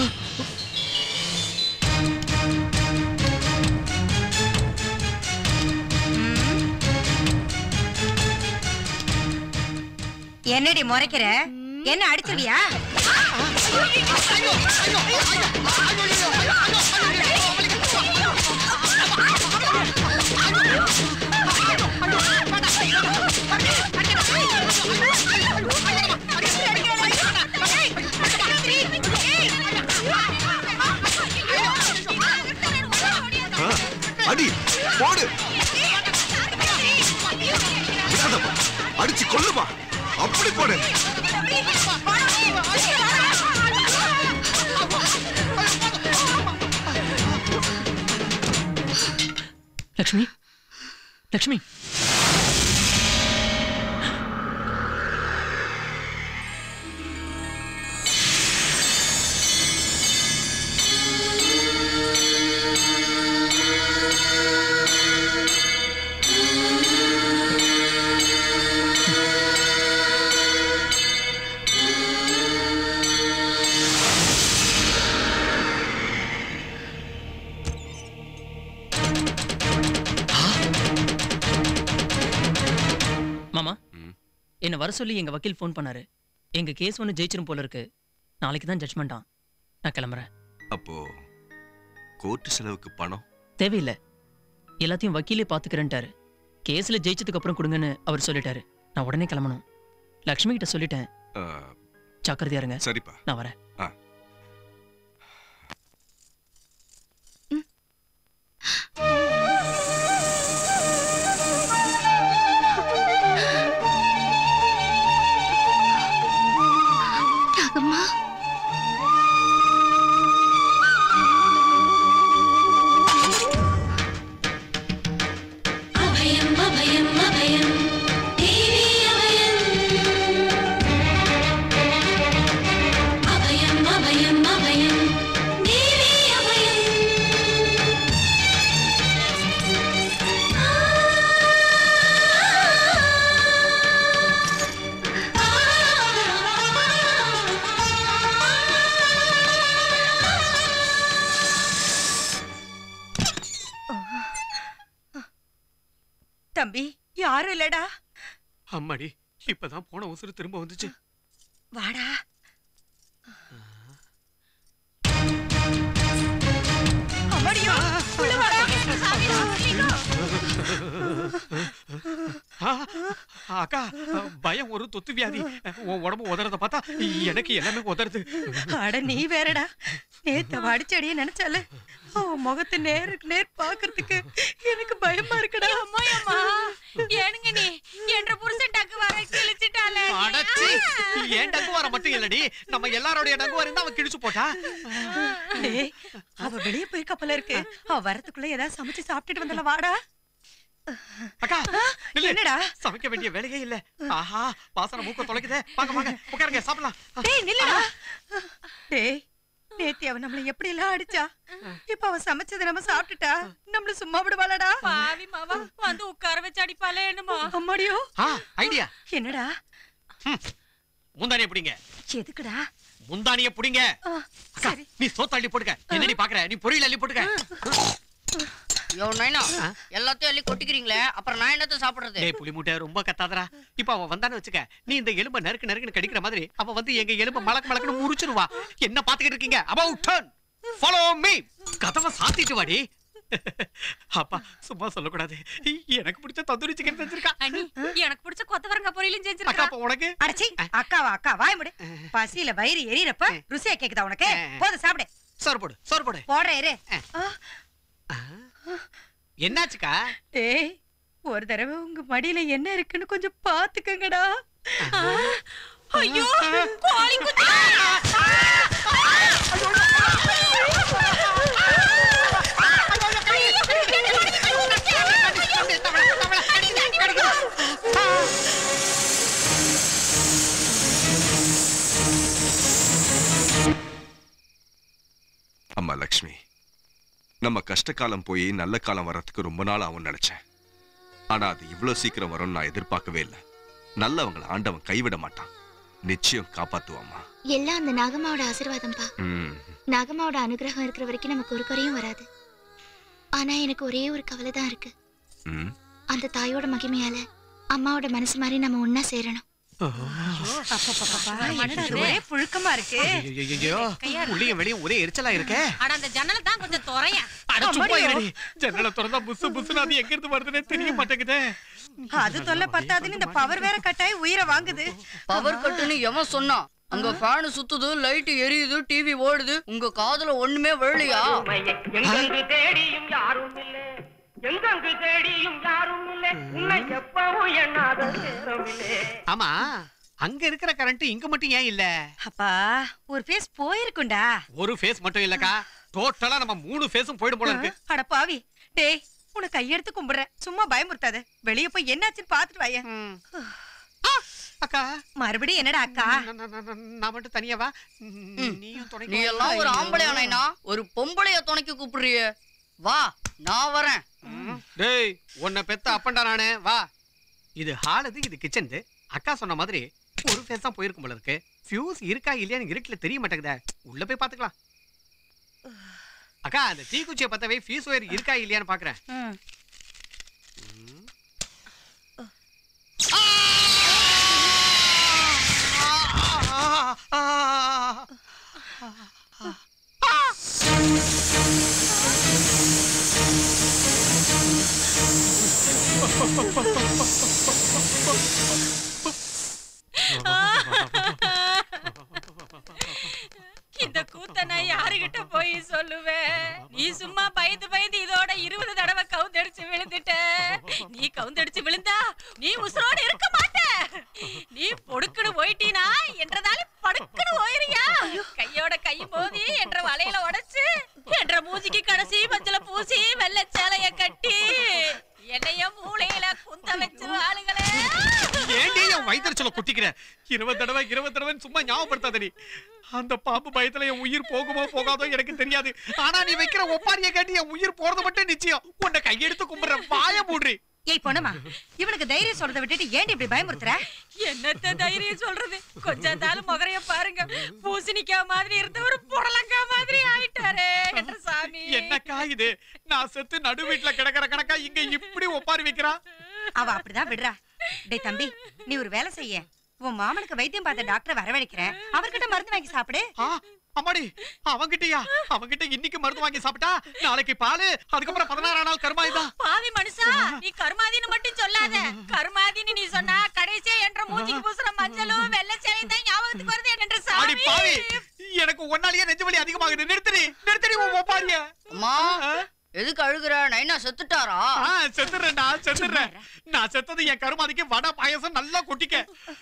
என்னடி முறைக்கிற என்ன அடிச்சிருவியா ஆ, அடி போடு விடாதப்பா. அடிச்சு கொல்லுமா அப்படி போடு லக்ஷ்மி லக்ஷ்மி மாமா என்ன வர சொல்லி எங்க வக்கீல் ஃபோன் பண்ணாரு எங்க கேஸ் ஒன்று ஜெயிச்சிரும் போல இருக்கு நாளைக்கு தான் ஜட்மெண்டா நான் கிளம்புறேன் அப்போ கோர்ட்டு செலவுக்கு பணம் தேவையில்லை எல்லாத்தையும் வக்கீலே பாத்துக்கிறேன்ட்டாரு கேஸ்ல ஜெயிச்சதுக்கு அப்புறம் கொடுங்கன்னு அவர் சொல்லிட்டாரு நான் உடனே கிளம்பணும் லக்ஷ்மி கிட்ட சொல்லிட்டேன் ஆ, ஜாக்கிரதையா இருங்க சரிப்பா நான் வரேன் ஆ ராகம்மா அபயம் அபயம் அபயம் தேவி அபயம் அபயம் அபயம் அபயம் தேவி அபயம் தம்பி யாரும் இல்லடா அம்மாடி இப்பதான் போன உசுறு திரும்ப வந்துச்சு வாடா அம்மாடியோ உள்ள வாடா ஆ, அக்கா பயம் ஒரு தொத்து வியாதி உன் உடம்பு உதறத பார்த்தா எனக்கு எல்லாமே உதறது அட நீ வேறடா நேத்து அவ அடிச்சடியே நினைச்சால அவன் முகத்தை நேருக்கு நேர் பாக்குறதுக்கு எனக்கு பயமா இருக்குடா அம்மா ஏனுங்க நீ என்ற புருஷன் டக்கு வர கிழிச்சிட்டாலே அடச்சி ஏன் டங்குவார மட்டும் இல்லடி நம்ம எல்லாரோடைய டங்குவாரம் தான் அவன் கிழிச்சு போட்டா டேய், அவ வெளிய போயிருக்கா போல இருக்கு அவ வரதுக்குள்ள ஏதாவது சமைச்சு சாப்பிட்டுட்டு வந்தல வாடா அக்கா என்னடா சமைக்க வேண்டிய வேலையே இல்ல ஆஹா வாசனை மூக்க தொலைக்குதே வாங்க வாங்க உட்காருங்க சாப்பிடலாம் டேய் நில்லுடா டேய் நேத்தி அவ நம்மள எப்படி எல்லாம் அடிச்சா இப்ப அவ சமைச்சதை நம்ம சாப்பிட்டுட்டா நம்மள சும்மா விடுவாளடா பாவி மாவா வந்து உட்கார வச்சு அடிப்பாலே என்னமா அம்மாடியோ ஆ ஐடியா என்னடா முந்தானிய புடிங்க எதுக்குடா முந்தானிய புடிங்க ஆ, அக்கா, நீ சோத்த அள்ளி போட்டுக்க என்னடி பாக்குற நீ பொரியல் அள்ளி போட்டுக்க யோ நைனா எல்லாத்தையும் அள்ளி கொட்டிக்கிறீங்களே அப்புறம் நான் என்னத்த சாப்பிடுறது டேய் புலி மூட்டை ரொம்ப கத்தாதடா இப்ப அவ வந்தான்னு வச்சுக்க நீ இந்த எலும்ப நறுக்கு நறுக்குன்னு கடிக்கிற மாதிரி அவ வந்து எங்க எலும்ப மலக்கு மலக்குன்னு முறிச்சிருவா என்ன பாத்துக்கிட்டு இருக்கீங்க அபவுட் டர்ன் ஃபாலோ மீ கதவை சாத்திட்டு வாடி அப்பா சும்மா சொல்லக்கூடாது எனக்கு பிடிச்ச தந்தூரி சிக்கன் செஞ்சிருக்கா அண்ணி எனக்கு பிடிச்ச கொத்தவரங்க பொரியலும் அக்கா செஞ்சிருக்கா அப்ப உனக்கு அடச்சி அக்காவா அக்கா வாய் முடு பசியில வயிறு எரியறப்ப ருசியா கேக்குதா உனக்கு போதும் சாப்பிடு சோறு போடு சோறு போடு போடுறேன் இரு என்னாச்சுக்கா டேய் ஒரு தடவை உங்க மடியில என்ன இருக்குன்னு கொஞ்சம் பாத்துக்கங்கடா ஐயோ கோழி குஞ்சு அம்மா லக்ஷ்மி நம்ம கஷ்ட காலம் போய் நல்ல காலம் வர்றதுக்கு ரொம்ப நாள் ஆகும்னு நினைச்சேன் ஆனா அது இவ்வளவு சீக்கிரம் வரும்னு நான் எதிர்பார்க்கவே இல்லை நல்லவங்களை ஆண்டவன் கைவிட மாட்டான் நிச்சயம் காப்பாத்துவாமா எல்லாம் அந்த நாகம்மாவோட ஆசீர்வாதம்ப்பா ம் நாகம்மாவோட அனுகிரகம் இருக்கிற வரைக்கும் நமக்கு ஒரு குறையும் வராது ஆனா எனக்கு ஒரே ஒரு கவலை தான் இருக்கு ம் அந்த தாயோட மகிமையால அம்மாவோட மனசு மாதிரி நம்ம ஒன்னா சேரணும் அப்பப்பப்பப்பா, என்னடா இது ஒரே புழுக்கமா இருக்கு ஐயோ உள்ளியும் வெளியும் ஒரே எரிச்சலா இருக்கே அட அந்த ஜன்னலை தான் கொஞ்சம் துறைய அட சும்மா இருடி ஜன்னல திறந்தா புசு புசுன்னு அது எங்க இருந்து வருதுன்னே தெரிய மாட்டேங்குதே அது தொல்லை பத்தாதுன்னு இந்த பவர் வேற கட்டாயி உயிரை வாங்குது பவர் கட்டுன்னு எவன் சொன்னான் அங்க ஃபேன் சுத்துது லைட் எரியுது டிவி ஓடுது உங்க காதுல ஒண்ணுமே விழலையா எங்கெங்கு தேடியும் யாரும் இல்ல எங்கெங்கு தேடியும் யாரும் இல்ல உன்னை எப்பவும் எண்ணாத நேரம் இல்ல ஆமா அங்க இருக்கிற கரண்ட் இங்க மட்டும் ஏன் இல்ல அப்பா ஒரு ஃபேஸ் போயிருக்கும்டா ஒரு ஃபேஸ் மட்டும் இல்லக்கா டோட்டலா நம்ம மூணு ஃபேஸும் போயிடும் போல இருக்கு அட பாவி டேய் உன்னை கையெடுத்து கும்பிடுறேன் சும்மா பயமுறுத்தாத வெளிய போய் என்னாச்சுன்னு பாத்துட்டு வாய அக்கா மறுபடியும் என்னடா அக்கா நான் மட்டும் தனியா வா நீயும் துணைக்கு நீ வா. எல்லாம் ஒரு ஆம்பளை ஆனைனா ஒரு பொம்பளைய துணைக்கு கூப்பிடுறியே வா நான் வரேன் டேய் உன்னை பெத்த அப்பண்டா நானே வா இது ஹால் இது இது கிச்சன் அக்கா சொன்ன மாதிரி ஒரு ஃபேஸ் தான் போயிருக்கும் போல இருக்கு ஃபியூஸ் இருக்கா இல்லையான்னு இருட்டுல தெரிய மாட்டேங்குதே உள்ள போய் பாத்துக்கலாம் அக்கா அந்த தீக்குச்சியை பத்தவே ஃபியூஸ் ஒயர் இருக்கா இல்லையான்னு பாக்குறேன் இந்த கூத்த நான் யாருகிட்ட போய் சொல்லுவேன் நீ சும்மா பயந்து பயந்து இதோட இருபது தடவை கவுந்தடிச்சு விழுந்துட்ட நீ கவுந்தடிச்சு விழுந்தா நீ உசுரோட இருக்க மாட்ட நீ பொடுக்குன்னு போயிட்டீனா என்றதால படுக்குன்னு போயிருயா கையோட கை மோதி என்ற வலையில உடைச்சு என்ற மூஞ்சிக்கு கடைசி மஞ்சள பூசி வெள்ளை சேலைய கட்டி என்னைய மூளையில குந்த வச்சு ஆளுங்களே ஏண்டி என் வயிற்றுச்சல குட்டிக்கிற இருபது தடவை இருபது தடவை சும்மா ஞாபகப்படுத்தாத நீ அந்த பாம்பு பயத்துல என் உயிர் போகுமோ போகாதோ எனக்கு தெரியாது ஆனா நீ வைக்கிற ஒப்பாரிய கேட்டு என் உயிர் போறது மட்டும் நிச்சயம் உன்னை கையெடுத்து கும்பிடுற வாய மூடுறி ஏய் பொண்ணுமா இவனுக்கு தைரியம் சொல்றதை விட்டுட்டு ஏன்டி இப்படி பயமுறுத்துற என்னத்த தைரியம் சொல்றது கொஞ்சம் நாள் முகரைய பாருங்க பூசணிக்காய் மாதிரி இருந்த ஒரு புடலங்கா மாதிரி ஆயிட்டாரே என்ற சாமி என்னக்கா இது நான் செத்து நடு வீட்டுல கிடக்கிற கணக்கா இங்க இப்படி ஒப்பாரி வைக்கிறா அவ அப்படிதான் விடுறா டேய் தம்பி நீ ஒரு வேலை செய்ய உன் மாமனுக்கு வைத்தியம் பார்த்த டாக்டர் வரவழைக்கிறேன் அவர்கிட்ட மருந்து வாங்கி சாப்பிடு அம்மாடி அவங்கிட்டயா அவங்கிட்ட இன்னைக்கு மருந்து வாங்கி சாப்பிட்டா நாளைக்கு பாலு அதுக்கப்புறம் பதினாறாம் நாள் கருமாயுதான் பாவி மனுஷா நீ கருமாதின்னு மட்டும் சொல்லாத கருமாதின்னு நீ சொன்னா கடைசியா என்ற மூஞ்சிக்கு பூசுற மஞ்சளும் வெள்ளை சேலையும் தான் ஞாபகத்துக்கு வருது என்ற அடி சாமி பாவி எனக்கு ஒன்னாலேயே நெஞ்சு வலி அதிகமாகுது நிறுத்தடி நிறுத்தடி உன் ஒப்பாரிய அம்மா எதுக்கு அழுகுற நைனா செத்துட்டாரா ஆ, செத்துடுறேன்டா செத்துடுறேன் நான் செத்தது என் கருமாதிக்கு வடை பாயசம் நல்லா கொட்டிக்க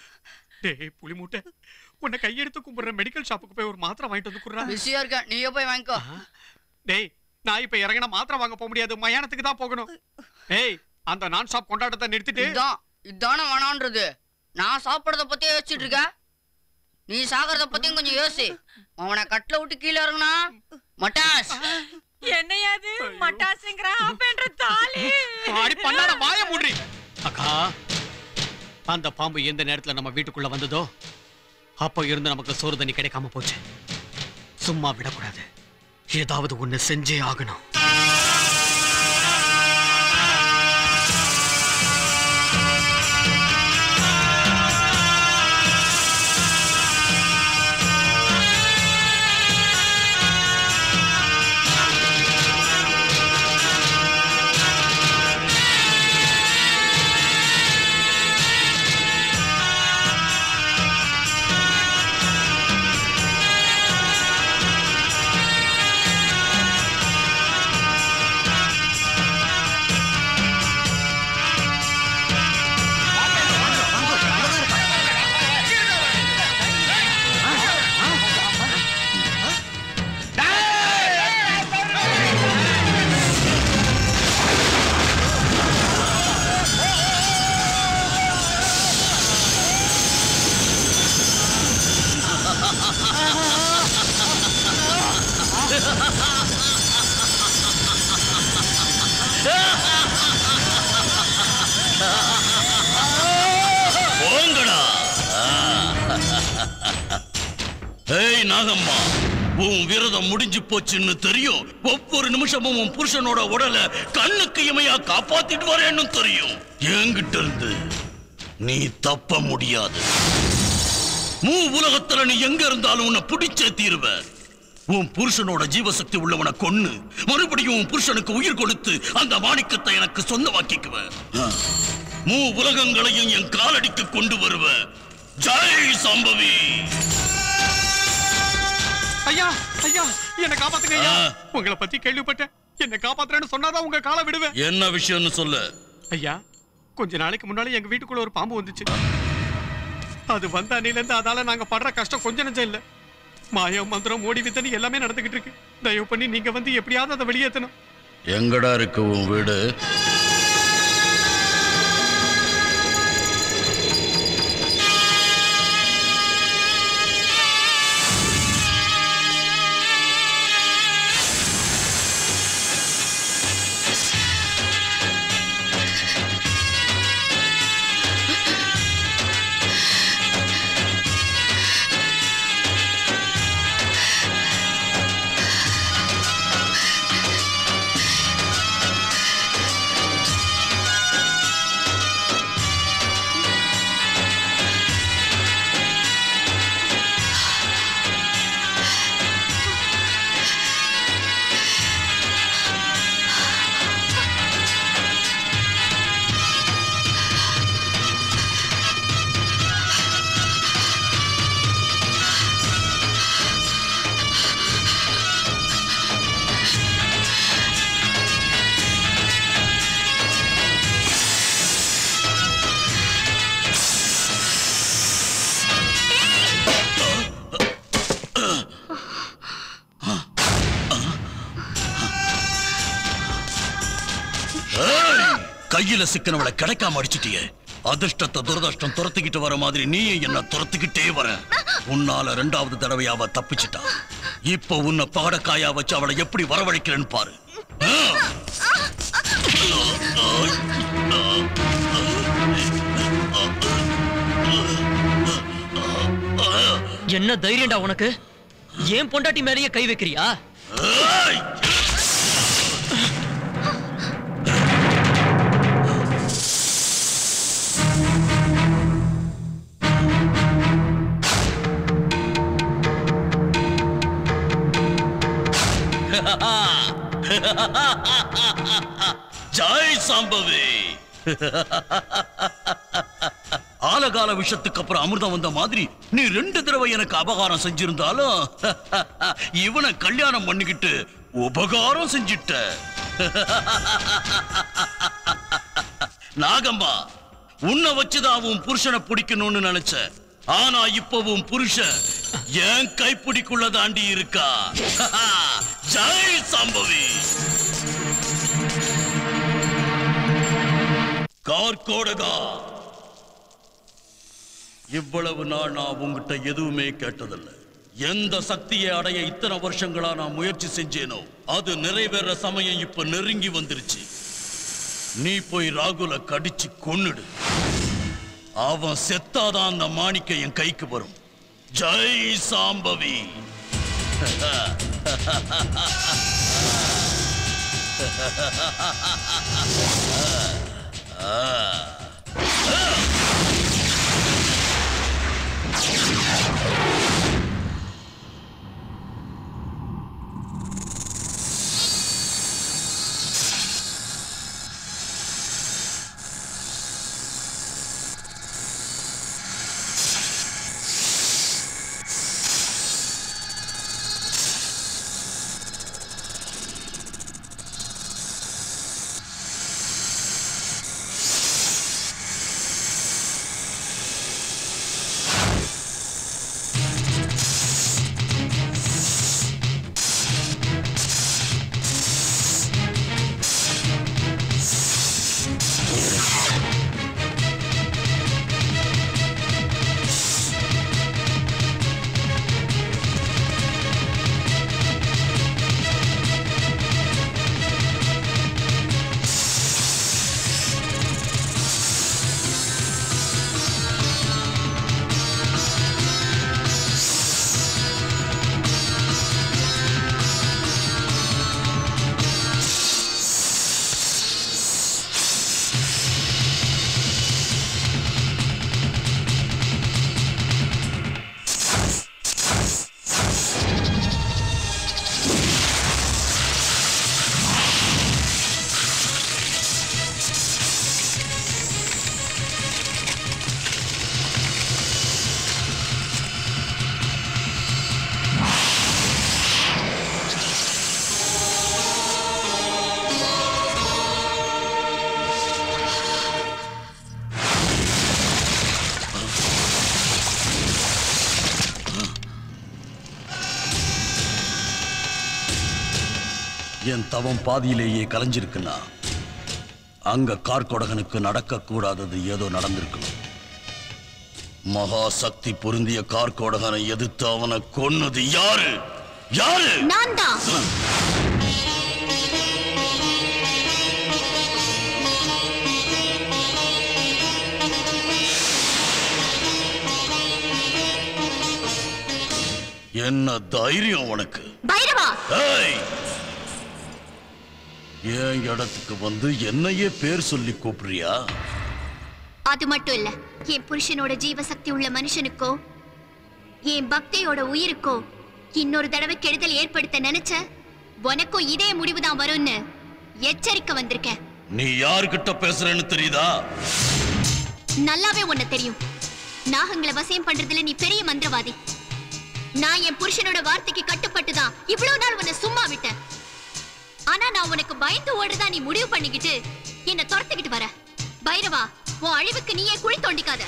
டேய் புலி மூட்டை உன்னை கையெடுத்து கும்பிடுற மெடிக்கல் ஷாப்புக்கு போய் ஒரு மாத்திரை வாங்கிட்டு வந்து குடுறா பிஸியா இருக்கேன் நீயே போய் வாங்கிக்கோ டேய் நான் இப்ப இறங்கின மாத்திரை வாங்க போக முடியாது மயானத்துக்கு தான் போகணும் டேய் அந்த நான் ஷாப் கொண்டாட்டத்தை நிறுத்திட்டு இதான் இதானே வேணான்றது நான் சாப்பிடறத பத்தி யோசிச்சுட்டு இருக்க நீ சாகிறத பத்தியும் கொஞ்சம் யோசி அவனை கட்டில விட்டு கீழே இறங்குனா மட்டாஸ் என்னையாது மட்டாசுங்கிறா அப்பன்ற தாலி அடி பண்ணாட வாய மூடுறி அக்கா அந்த பாம்பு எந்த நேரத்துல நம்ம வீட்டுக்குள்ள வந்ததோ அப்போ இருந்து நமக்கு சோறு தண்ணி கிடைக்காம போச்சு சும்மா விடக்கூடாது ஏதாவது ஒண்ணு செஞ்சே ஆகணும் போங்கடா ஏய் நாகம்மா உன் விரதம் முடிஞ்சு போச்சுன்னு தெரியும் ஒவ்வொரு நிமிஷமும் உன் புருஷனோட உடலை கண்ணுக்கு இமையா காப்பாத்திட்டு வரேன்னு தெரியும் என்கிட்ட இருந்து நீ தப்ப முடியாது மூ உலகத்துல நீ எங்க இருந்தாலும் உன்னை பிடிச்சே தீருவ உன் புருஷனோட ஜீவசக்தி உள்ளவனை கொன்னு மறுபடியும் உன் புருஷனுக்கு உயிர் கொடுத்து அந்த மாணிக்கத்தை எனக்கு சொந்தமாக்கிக்குவேன் மூ உலகங்களையும் என் காலடிக்கு கொண்டு வருவ ஜெய் சம்பவி ஐயா ஐயா என்ன காப்பாத்துங்க ஐயா உங்களை பத்தி கேள்விப்பட்டேன் என்ன காப்பாத்துறேன்னு சொன்னாதான் உங்க காலை விடுவேன் என்ன விஷயம்னு சொல்லு ஐயா கொஞ்ச நாளைக்கு முன்னால எங்க வீட்டுக்குள்ள ஒரு பாம்பு வந்துச்சு அது வந்த அன்னையில இருந்து அதால நாங்க படுற கஷ்டம் கொஞ்சம் நெஞ்சம் இல்ல மாயம் மந்திரம் ஓடி வித்தனி எல்லாமே நடந்துகிட்டு இருக்கு தயவு பண்ணி நீங்க வந்து எப்படியாவது அதை வெளியேத்தணும் எங்கடா இருக்கு உன் வீடு ஏய்! கையில சிக்கனவளை கிடைக்காம அடிச்சிட்டியே அதிர்ஷ்டத்தை துரதிர்ஷ்டம் துரத்திக்கிட்டு வர மாதிரி நீயும் என்ன துரத்திக்கிட்டே வர உன்னால ரெண்டாவது தடவை அவ தப்பிச்சிட்டா இப்ப உன்னை பாடக்காயா வச்சு அவளை எப்படி வரவழைக்கிறேன்னு பாரு என்ன தைரியம்டா உனக்கு ஏன் பொண்டாட்டி மேலேயே கை வைக்கிறியா ஜாய் சாம்பவி ஆலகால விஷத்துக்கு அப்புறம் அமிர்தம் வந்த மாதிரி நீ ரெண்டு தடவை எனக்கு அபகாரம் செஞ்சிருந்தாலும் இவனை கல்யாணம் பண்ணிக்கிட்டு உபகாரம் செஞ்சிட்ட நாகம்மா உன்னை வச்சுதான் உன் புருஷனை பிடிக்கணும்னு நினைச்ச ஆனா இப்ப உன் புருஷன் என் கைப்பிடிக்குள்ள தாண்டி இருக்கா ஜெய் சாம்பவி கார்கோடகா இவ்வளவு நாள் நான் உங்ககிட்ட எதுவுமே கேட்டதில்ல எந்த சக்தியை அடைய இத்தனை வருஷங்களா நான் முயற்சி செஞ்சேனோ அது நிறைவேற சமயம் இப்ப நெருங்கி வந்துருச்சு நீ போய் ராகுல கடிச்சு கொன்னுடு அவன் செத்தாதான் அந்த மாணிக்க என் கைக்கு வரும் ஜெய் சாம்பவி என் தவம் பாதியிலேயே கலைஞ்சிருக்குன்னா அங்க கார்கொடகனுக்கு நடக்கக்கூடாதது ஏதோ நடந்திருக்கணும் மகா சக்தி பொருந்திய கார்கொடகனை எதிர்த்து அவனை கொன்னது யாரு யாரு நான் தான் என்ன தைரியம் உனக்கு பைரவா ஏய்! என் இடத்துக்கு வந்து என்னையே பேர் சொல்லி கூப்பிடுறியா அது மட்டும் இல்ல என் புருஷனோட ஜீவசக்தி உள்ள மனுஷனுக்கோ என் பக்தியோட உயிருக்கோ இன்னொரு தடவை கெடுதல் ஏற்படுத்த நினைச்ச உனக்கும் இதே முடிவுதான் வரும்னு எச்சரிக்கை வந்திருக்கேன் நீ யாருகிட்ட பேசுறேன்னு தெரியுதா நல்லாவே உன்னை தெரியும் நாகங்களை வசியம் பண்றதுல நீ பெரிய மந்திரவாதி நான் என் புருஷனோட வார்த்தைக்கு கட்டுப்பட்டு தான் இவ்வளவு நாள் உன்னை சும்மா விட்டேன் ஆனா நான் உனக்கு பயந்து ஓடுறதா நீ முடிவு பண்ணிக்கிட்டு என்ன துரத்துக்கிட்டு வர பைரவா உன் அழிவுக்கு நீயே குழி தோண்டிக்காத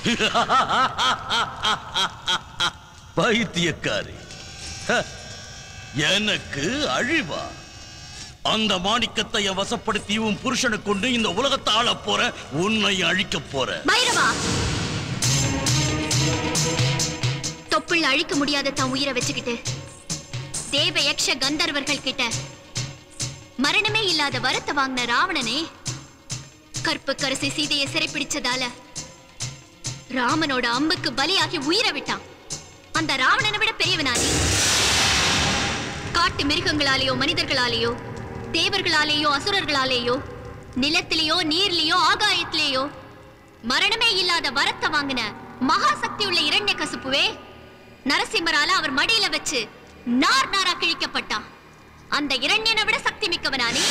பைத்தியக்காரி ஹ, எனக்கு அழிவா அந்த மாணிக்கத்தை என் வசப்படுத்தி உன் புருஷனை கொண்டு இந்த உலகத்தை ஆள போற உன்னை அழிக்க போற பைரவா தொப்புள் அழிக்க முடியாத தன் உயிரை வச்சுக்கிட்டு தேவ யக்ஷ கந்தர்வர்கள் கிட்ட மரணமே இல்லாத வரத்தை வாங்கின ராவணனே கற்பு கரசி சீதையை சிறைப்பிடிச்சதால ராமனோட அம்புக்கு பலியாகி உயிரை விட்டான் அந்த ராவணனை விட பெரியவனானே காட்டு மிருகங்களாலேயோ மனிதர்களாலேயோ தேவர்களாலேயோ அசுரர்களாலேயோ நிலத்திலேயோ நீர்லயோ ஆகாயத்திலேயோ மரணமே இல்லாத வரத்தை வாங்கின மகா சக்தி உள்ள இரண்ய கசுப்புவே நரசிம்மரால அவர் மடியில வச்சு நார் நாரா கிழிக்கப்பட்டான் அந்த இரண்யனை விட சக்தி மிக்கவனானே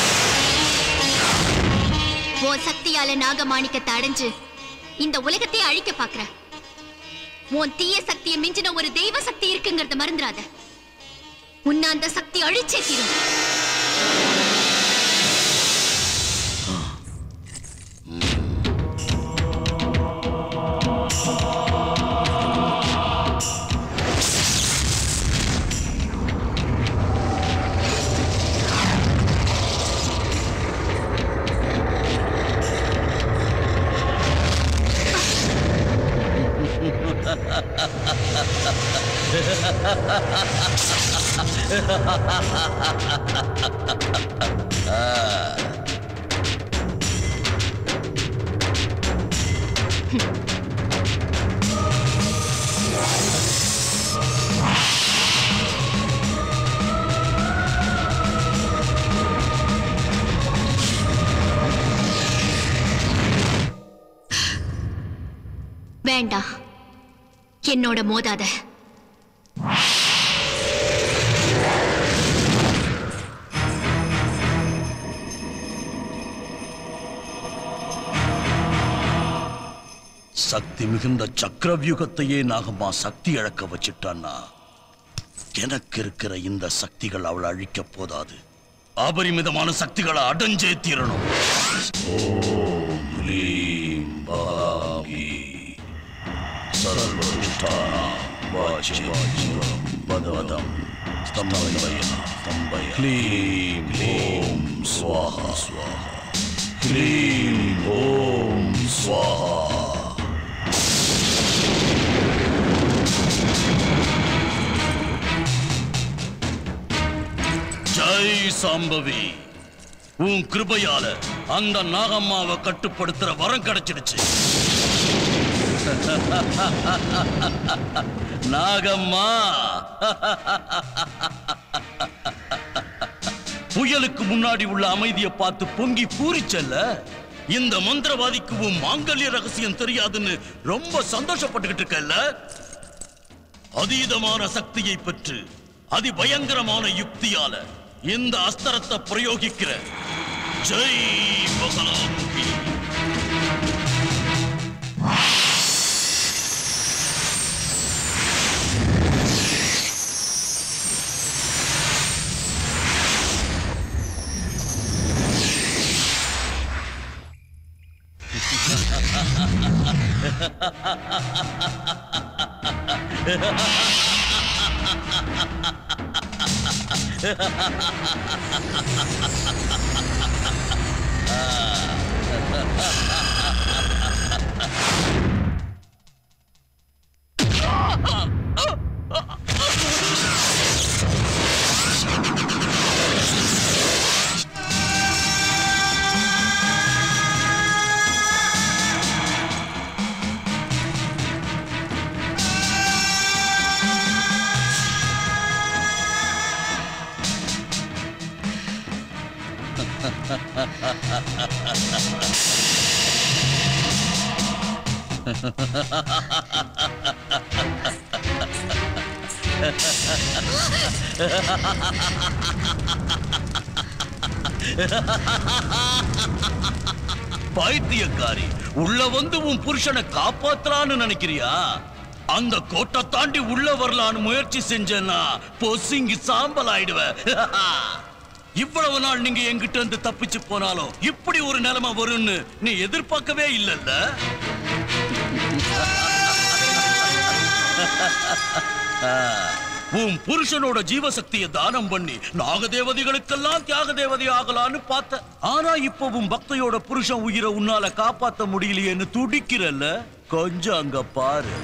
உன் சக்தியால நாகமாணிக்கத்தை அடைஞ்சு இந்த உலகத்தையே அழிக்க பாக்குற உன் தீய சக்தியை மிஞ்சின ஒரு தெய்வ சக்தி இருக்குங்கிறத மறந்துடாத உன்னை அந்த சக்தி அழிச்சே தீரும் வேண்டாம் என்னோட மோதாத சக்தி மிகுந்த சக்கரவியூகத்தையே நாகம்மா சக்தி இழக்க வச்சிட்டான்னா எனக்கு இருக்கிற இந்த சக்திகள் அவளை அழிக்க போதாது அபரிமிதமான சக்திகளை அடைஞ்சே தீரணும் ஓம் ஹ்ரீம் பாகி சர்வதிஷ்டானா வாச்சிவாச்சிவம் பதவதம் ஸ்தம்பய ஸ்தம்பய க்ளீம் ஓம் ஸ்வாஹா ஸ்வாஹா க்ளீம் ஓம் ஸ்வாஹா ஜெய் சாம்பவி உன் கிருபையால அந்த நாகம்மாவை கட்டுப்படுத்துற வரம் கிடைச்சிடுச்சு நாகம்மா புயலுக்கு முன்னாடி உள்ள அமைதியை பார்த்து பொங்கி பூரிச்சல்ல இந்த மந்திரவாதிக்கு உன் மாங்கல்ய ரகசியம் தெரியாதுன்னு ரொம்ப சந்தோஷப்பட்டுக்கிட்டு இருக்கல்ல அதீதமான சக்தியை பெற்று அதிபயங்கரமான யுக்தியால இந்த அஸ்திரத்தை பிரயோகிக்கிற ஜெய் பகலாமுகி பைத்தியக்காரி உள்ள வந்து உன் புருஷனை காப்பாத்தலான்னு நினைக்கிறியா அந்த கோட்டை தாண்டி உள்ள வரலான்னு முயற்சி செஞ்சேன்னா பொசிங்கி சாம்பல் ஆயிடுவேன் இவ்வளவு நாள் நீங்க என்கிட்ட இருந்து தப்பிச்சு போனாலும் இப்படி ஒரு நிலைமை வரும்னு நீ எதிர்பார்க்கவே இல்லல்ல உன் புருஷனோட ஜீவசக்தியை தானம் பண்ணி நாகதேவதைகளுக்கெல்லாம் தியாக தேவதை ஆகலான்னு பார்த்த ஆனா இப்ப உன் பக்தையோட புருஷன் உயிரை உன்னால காப்பாத்த முடியலையேன்னு துடிக்கிறல்ல கொஞ்சம் அங்க பாரு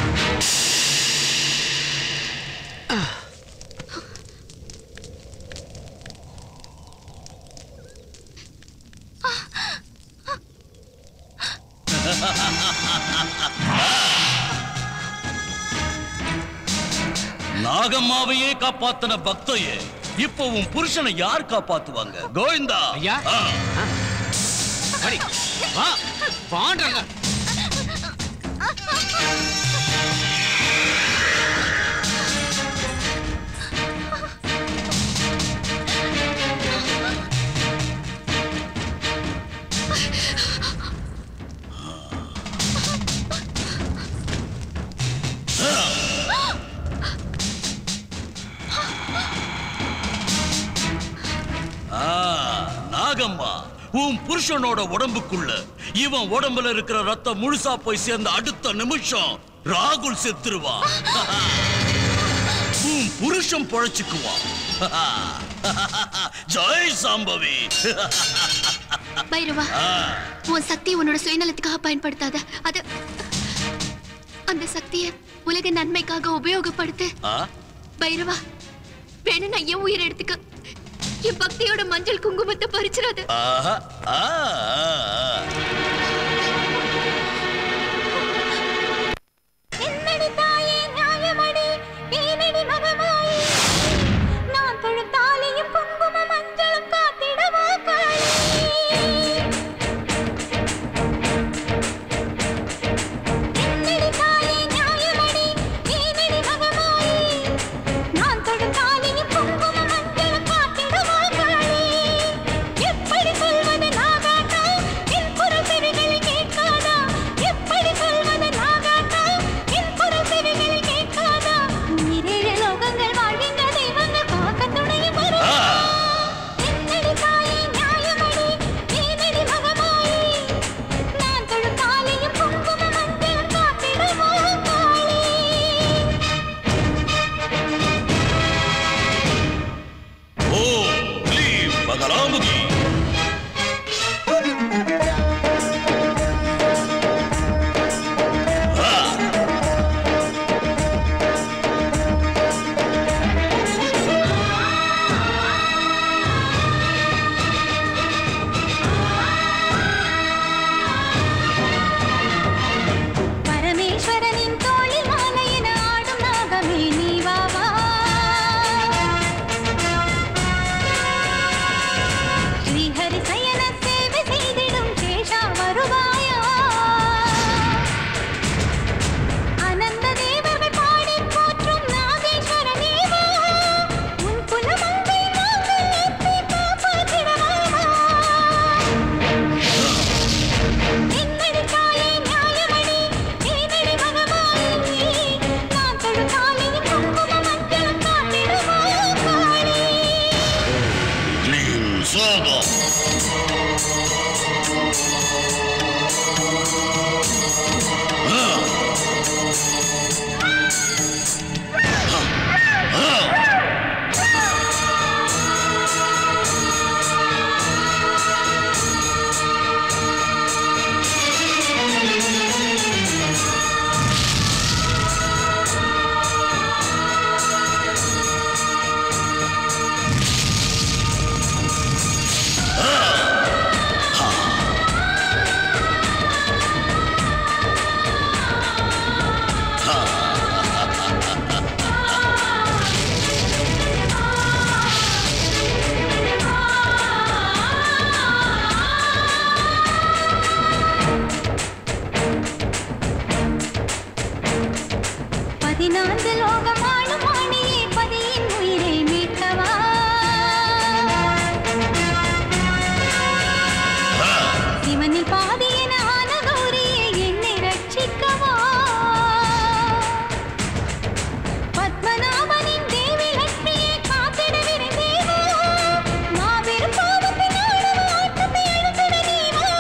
நாகம்மாவையே காப்பாத்தின பக்தையே இப்போ உன் புருஷனை யார் காப்பாத்துவாங்க கோவிந்தா ஐயா ஆ. அடி, வா வாண்டாங்க ஆ, நாகம்மா உன் புருஷனோட உடம்புக்குள்ள இவன் உடம்புல இருக்கிற ரத்தம் முழுசா போய் சேர்ந்த அடுத்த நிமிஷம் ராகுல் செத்துருவான் உன் புருஷன் பொழைச்சுக்குவான் ஜெய் சாம்பவி பைரவா ஆ. உன் சக்தி உன்னோட சுயநலத்துக்காக பயன்படுத்தாத அது அந்த சக்தியை உலக நன்மைக்காக உபயோகப்படுத்து ஆ? பைரவா வேணும்னா என் உயிரை எடுத்துக்க என் பக்தியோட மஞ்சள் குங்குமத்தை பறிச்சிடாத ஆஹா, ஆ, ஆ, ஆ. என்னடி தாயே நியாயமடி ஏனடி மகமாயி நான் தொழும் தாலியும் குங்கும மஞ்சளும் காத்திடவா காளி என்னடி தாயே நியாயமடி ஏனடி மகமாயி நான் தொழும் தாலியும் குங்கும மஞ்சளும் காத்திடவா காளி எப்படி சொல்வது நாகாட்டம் என் குரல் நீ பாதி என ஆன கௌரியே என்னை ரட்சிக்கவா பத்மநாபனின் தேவி லட்சுமியை காத்திட விரைந்தேவா மாபெரும் பாவத்தின் ஆணவ ஆட்டத்தை அழுத்திட நீ வா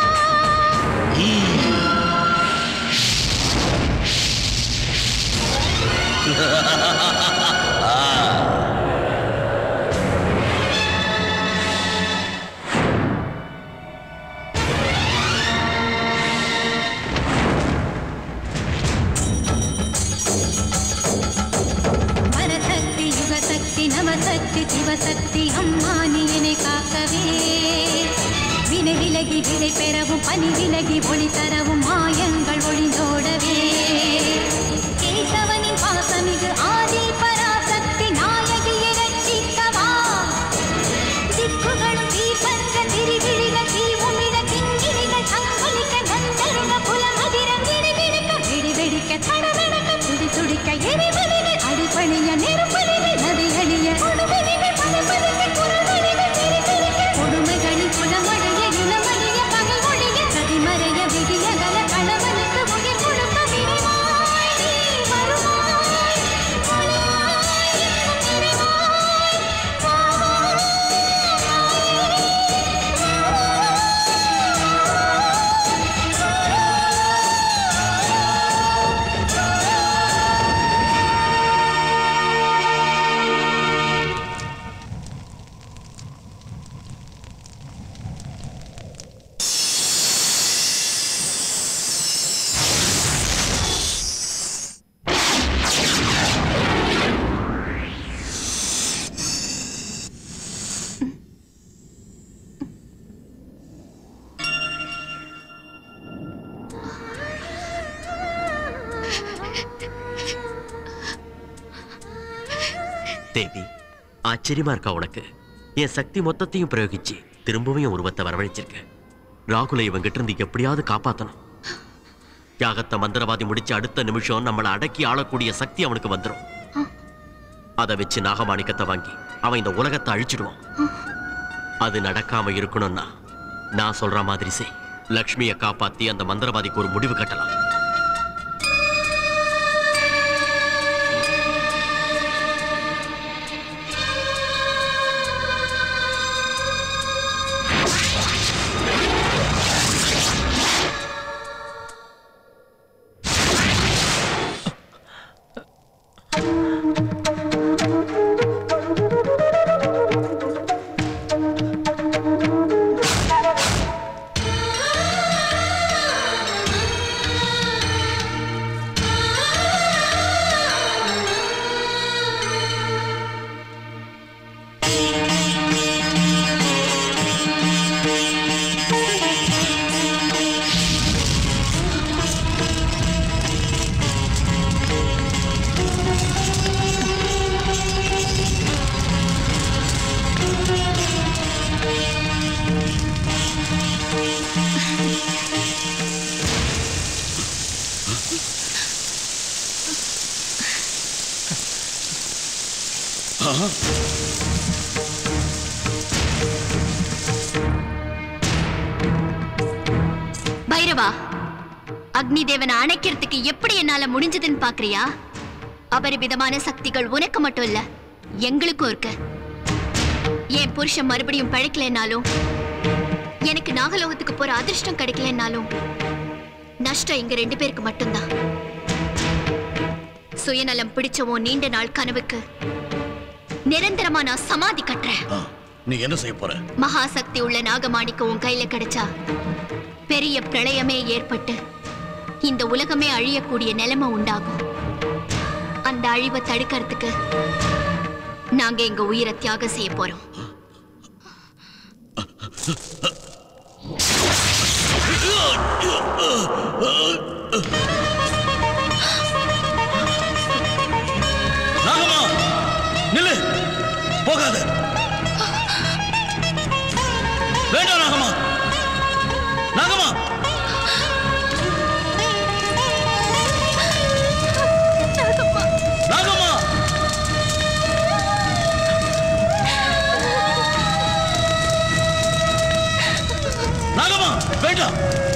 வரசக்தி யுகசக்தி நவசக்தி சிவசக்தி அம்மா நீ என்னை காக்கவே வினை விலகி விடை பெறவும் பனி விலகி ஒளி தரவும் மாயங்கள் ஒளிந்தோடவே கேசவனின் பாசமிகு ஆதி பராசக்தி நாயகியை ரட்சிக்கவா திக்குகளும் தீபங்க திரிவிழிகள் தீவுமிட கிங்கிரிகள் சங்கொலிக்க நந்தருக புலம் அதிரம் விடி விடுக்க விடி வெடிக்க தடதடக்க துடி துடிக்க எரிமலைகள் அடிபணிய நெருப்பலிகள் நதி அணிய கொடுமைகள் பதப்பதிக்க குரல்மணிகள் தெரி தெறிக்க கொடுமைகளின் குலமடைய இளமணிய பகல் ஒழிய சதிமறைய விதியகல கணவனுக்கு உயிர் கொடுக்க விரைவாய் நீ வருவாய் ஒளியாய் இன்னும் நிறைவாய் தேவி ஆச்சரியமா இருக்கா உனக்கு என் சக்தி மொத்தத்தையும் பிரயோகிச்சு திரும்பவும் என் உருவத்தை வரவழைச்சிருக்க ராகுலை இவங்கிட்ட இருந்து எப்படியாவது காப்பாத்தணும் யாகத்தை மந்திரவாதி முடிச்ச அடுத்த நிமிஷம் நம்மளை அடக்கி ஆளக்கூடிய சக்தி அவனுக்கு வந்துடும் அதை வச்சு நாகமாணிக்கத்தை வாங்கி அவன் இந்த உலகத்தை அழிச்சிடுவான் அது நடக்காம இருக்கணும்னா நான் சொல்ற மாதிரி செய் லக்ஷ்மியை காப்பாத்தி அந்த மந்திரவாதிக்கு ஒரு முடிவு கட்டலாம் பைரவா அக்னி தேவனை அணைக்கிறதுக்கு எப்படி என்னால முடிஞ்சதுன்னு பாக்குறியா அபரிமிதமான சக்திகள் உனக்கு மட்டும் இல்ல எங்களுக்கும் இருக்கு என் புருஷன் மறுபடியும் பழைக்கலைன்னாலும் எனக்கு நாகலோகத்துக்கு போற அதிர்ஷ்டம் கிடைக்கலன்னாலும் நஷ்டம் எங்க ரெண்டு பேருக்கு மட்டும்தான் சுயநலம் பிடிச்ச உன் நீண்ட நாள் கனவுக்கு நிரந்தரமா நான் சமாதி கட்டுறேன் நீ என்ன செய்ய போற மகாசக்தி உள்ள நாகமாணிக்க உன் கையில கிடைச்சா பெரிய பிரளயமே ஏற்பட்டு இந்த உலகமே அழியக்கூடிய நிலைமை உண்டாகும் அந்த அழிவை தடுக்கிறதுக்கு நாங்க எங்க உயிரை தியாகம் செய்ய போறோம் நாகமா நில்லு போகாத வேண்டாம் நாகமா நாகமா நாகம்மா நாகம்மா வேண்டாம்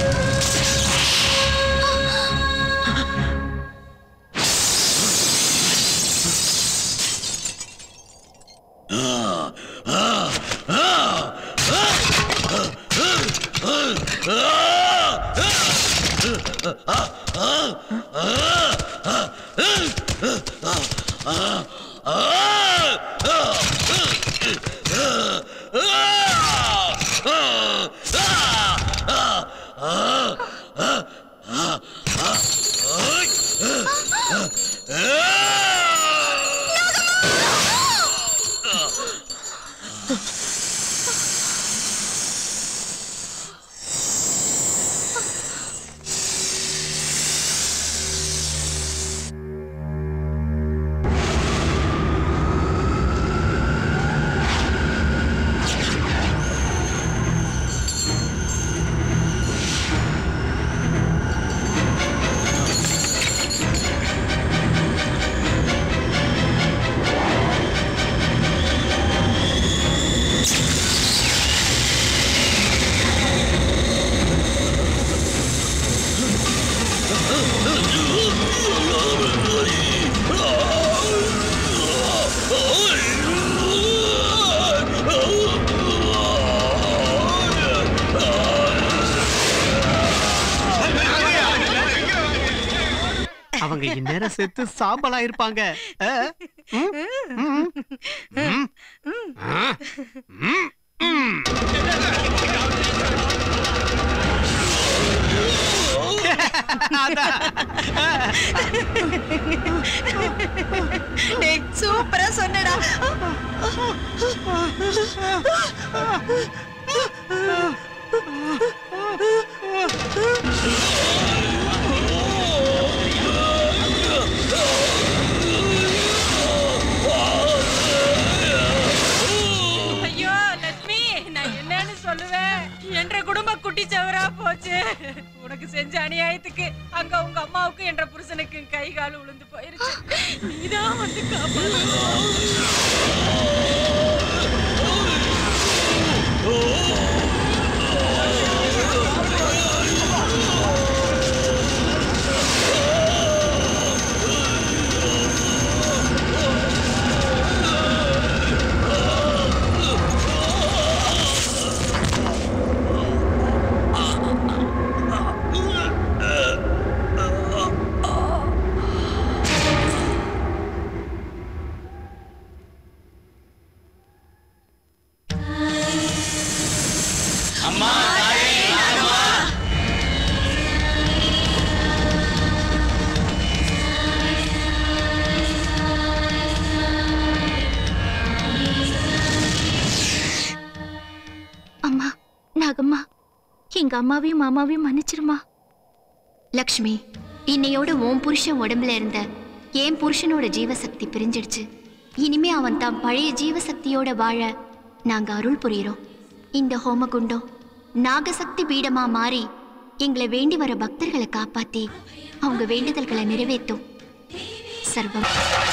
அவங்க இந்நேரம் செத்து சாம்பலா இருப்பாங்க ஆ? ம்? ம்? ம்? ஆ? ம்? ம். டேய் சூப்பரா சொன்னடா ஐயோ லட்சுமி நான் என்னன்னு சொல்லுவேன் என்ற குடும்ப குட்டி சவரா போச்சு உனக்கு செஞ்ச அநியாயத்துக்கு அங்க உங்க அம்மாவுக்கு என்ற புருஷனுக்கு கை கால் உளுந்து போயிருச்சு நீதான் வந்து அம்மா தாயே நாகம்மா அம்மா நாகம்மா எங்க அம்மாவையும் மாமாவையும் மன்னிச்சிருமா லக்ஷ்மி இன்னையோட உன் புருஷன் உடம்புல இருந்த என் புருஷனோட ஜீவசக்தி பிரிஞ்சிடுச்சு இனிமே அவன் தான் பழைய ஜீவசக்தியோட வாழ நாங்க அருள் புரியிறோம் இந்த ஹோமகுண்டம் நாகசக்தி பீடமா மாறி எங்களை வேண்டி வர பக்தர்களை காப்பாத்தி அவங்க வேண்டுதல்களை நிறைவேற்றும் சர்வம்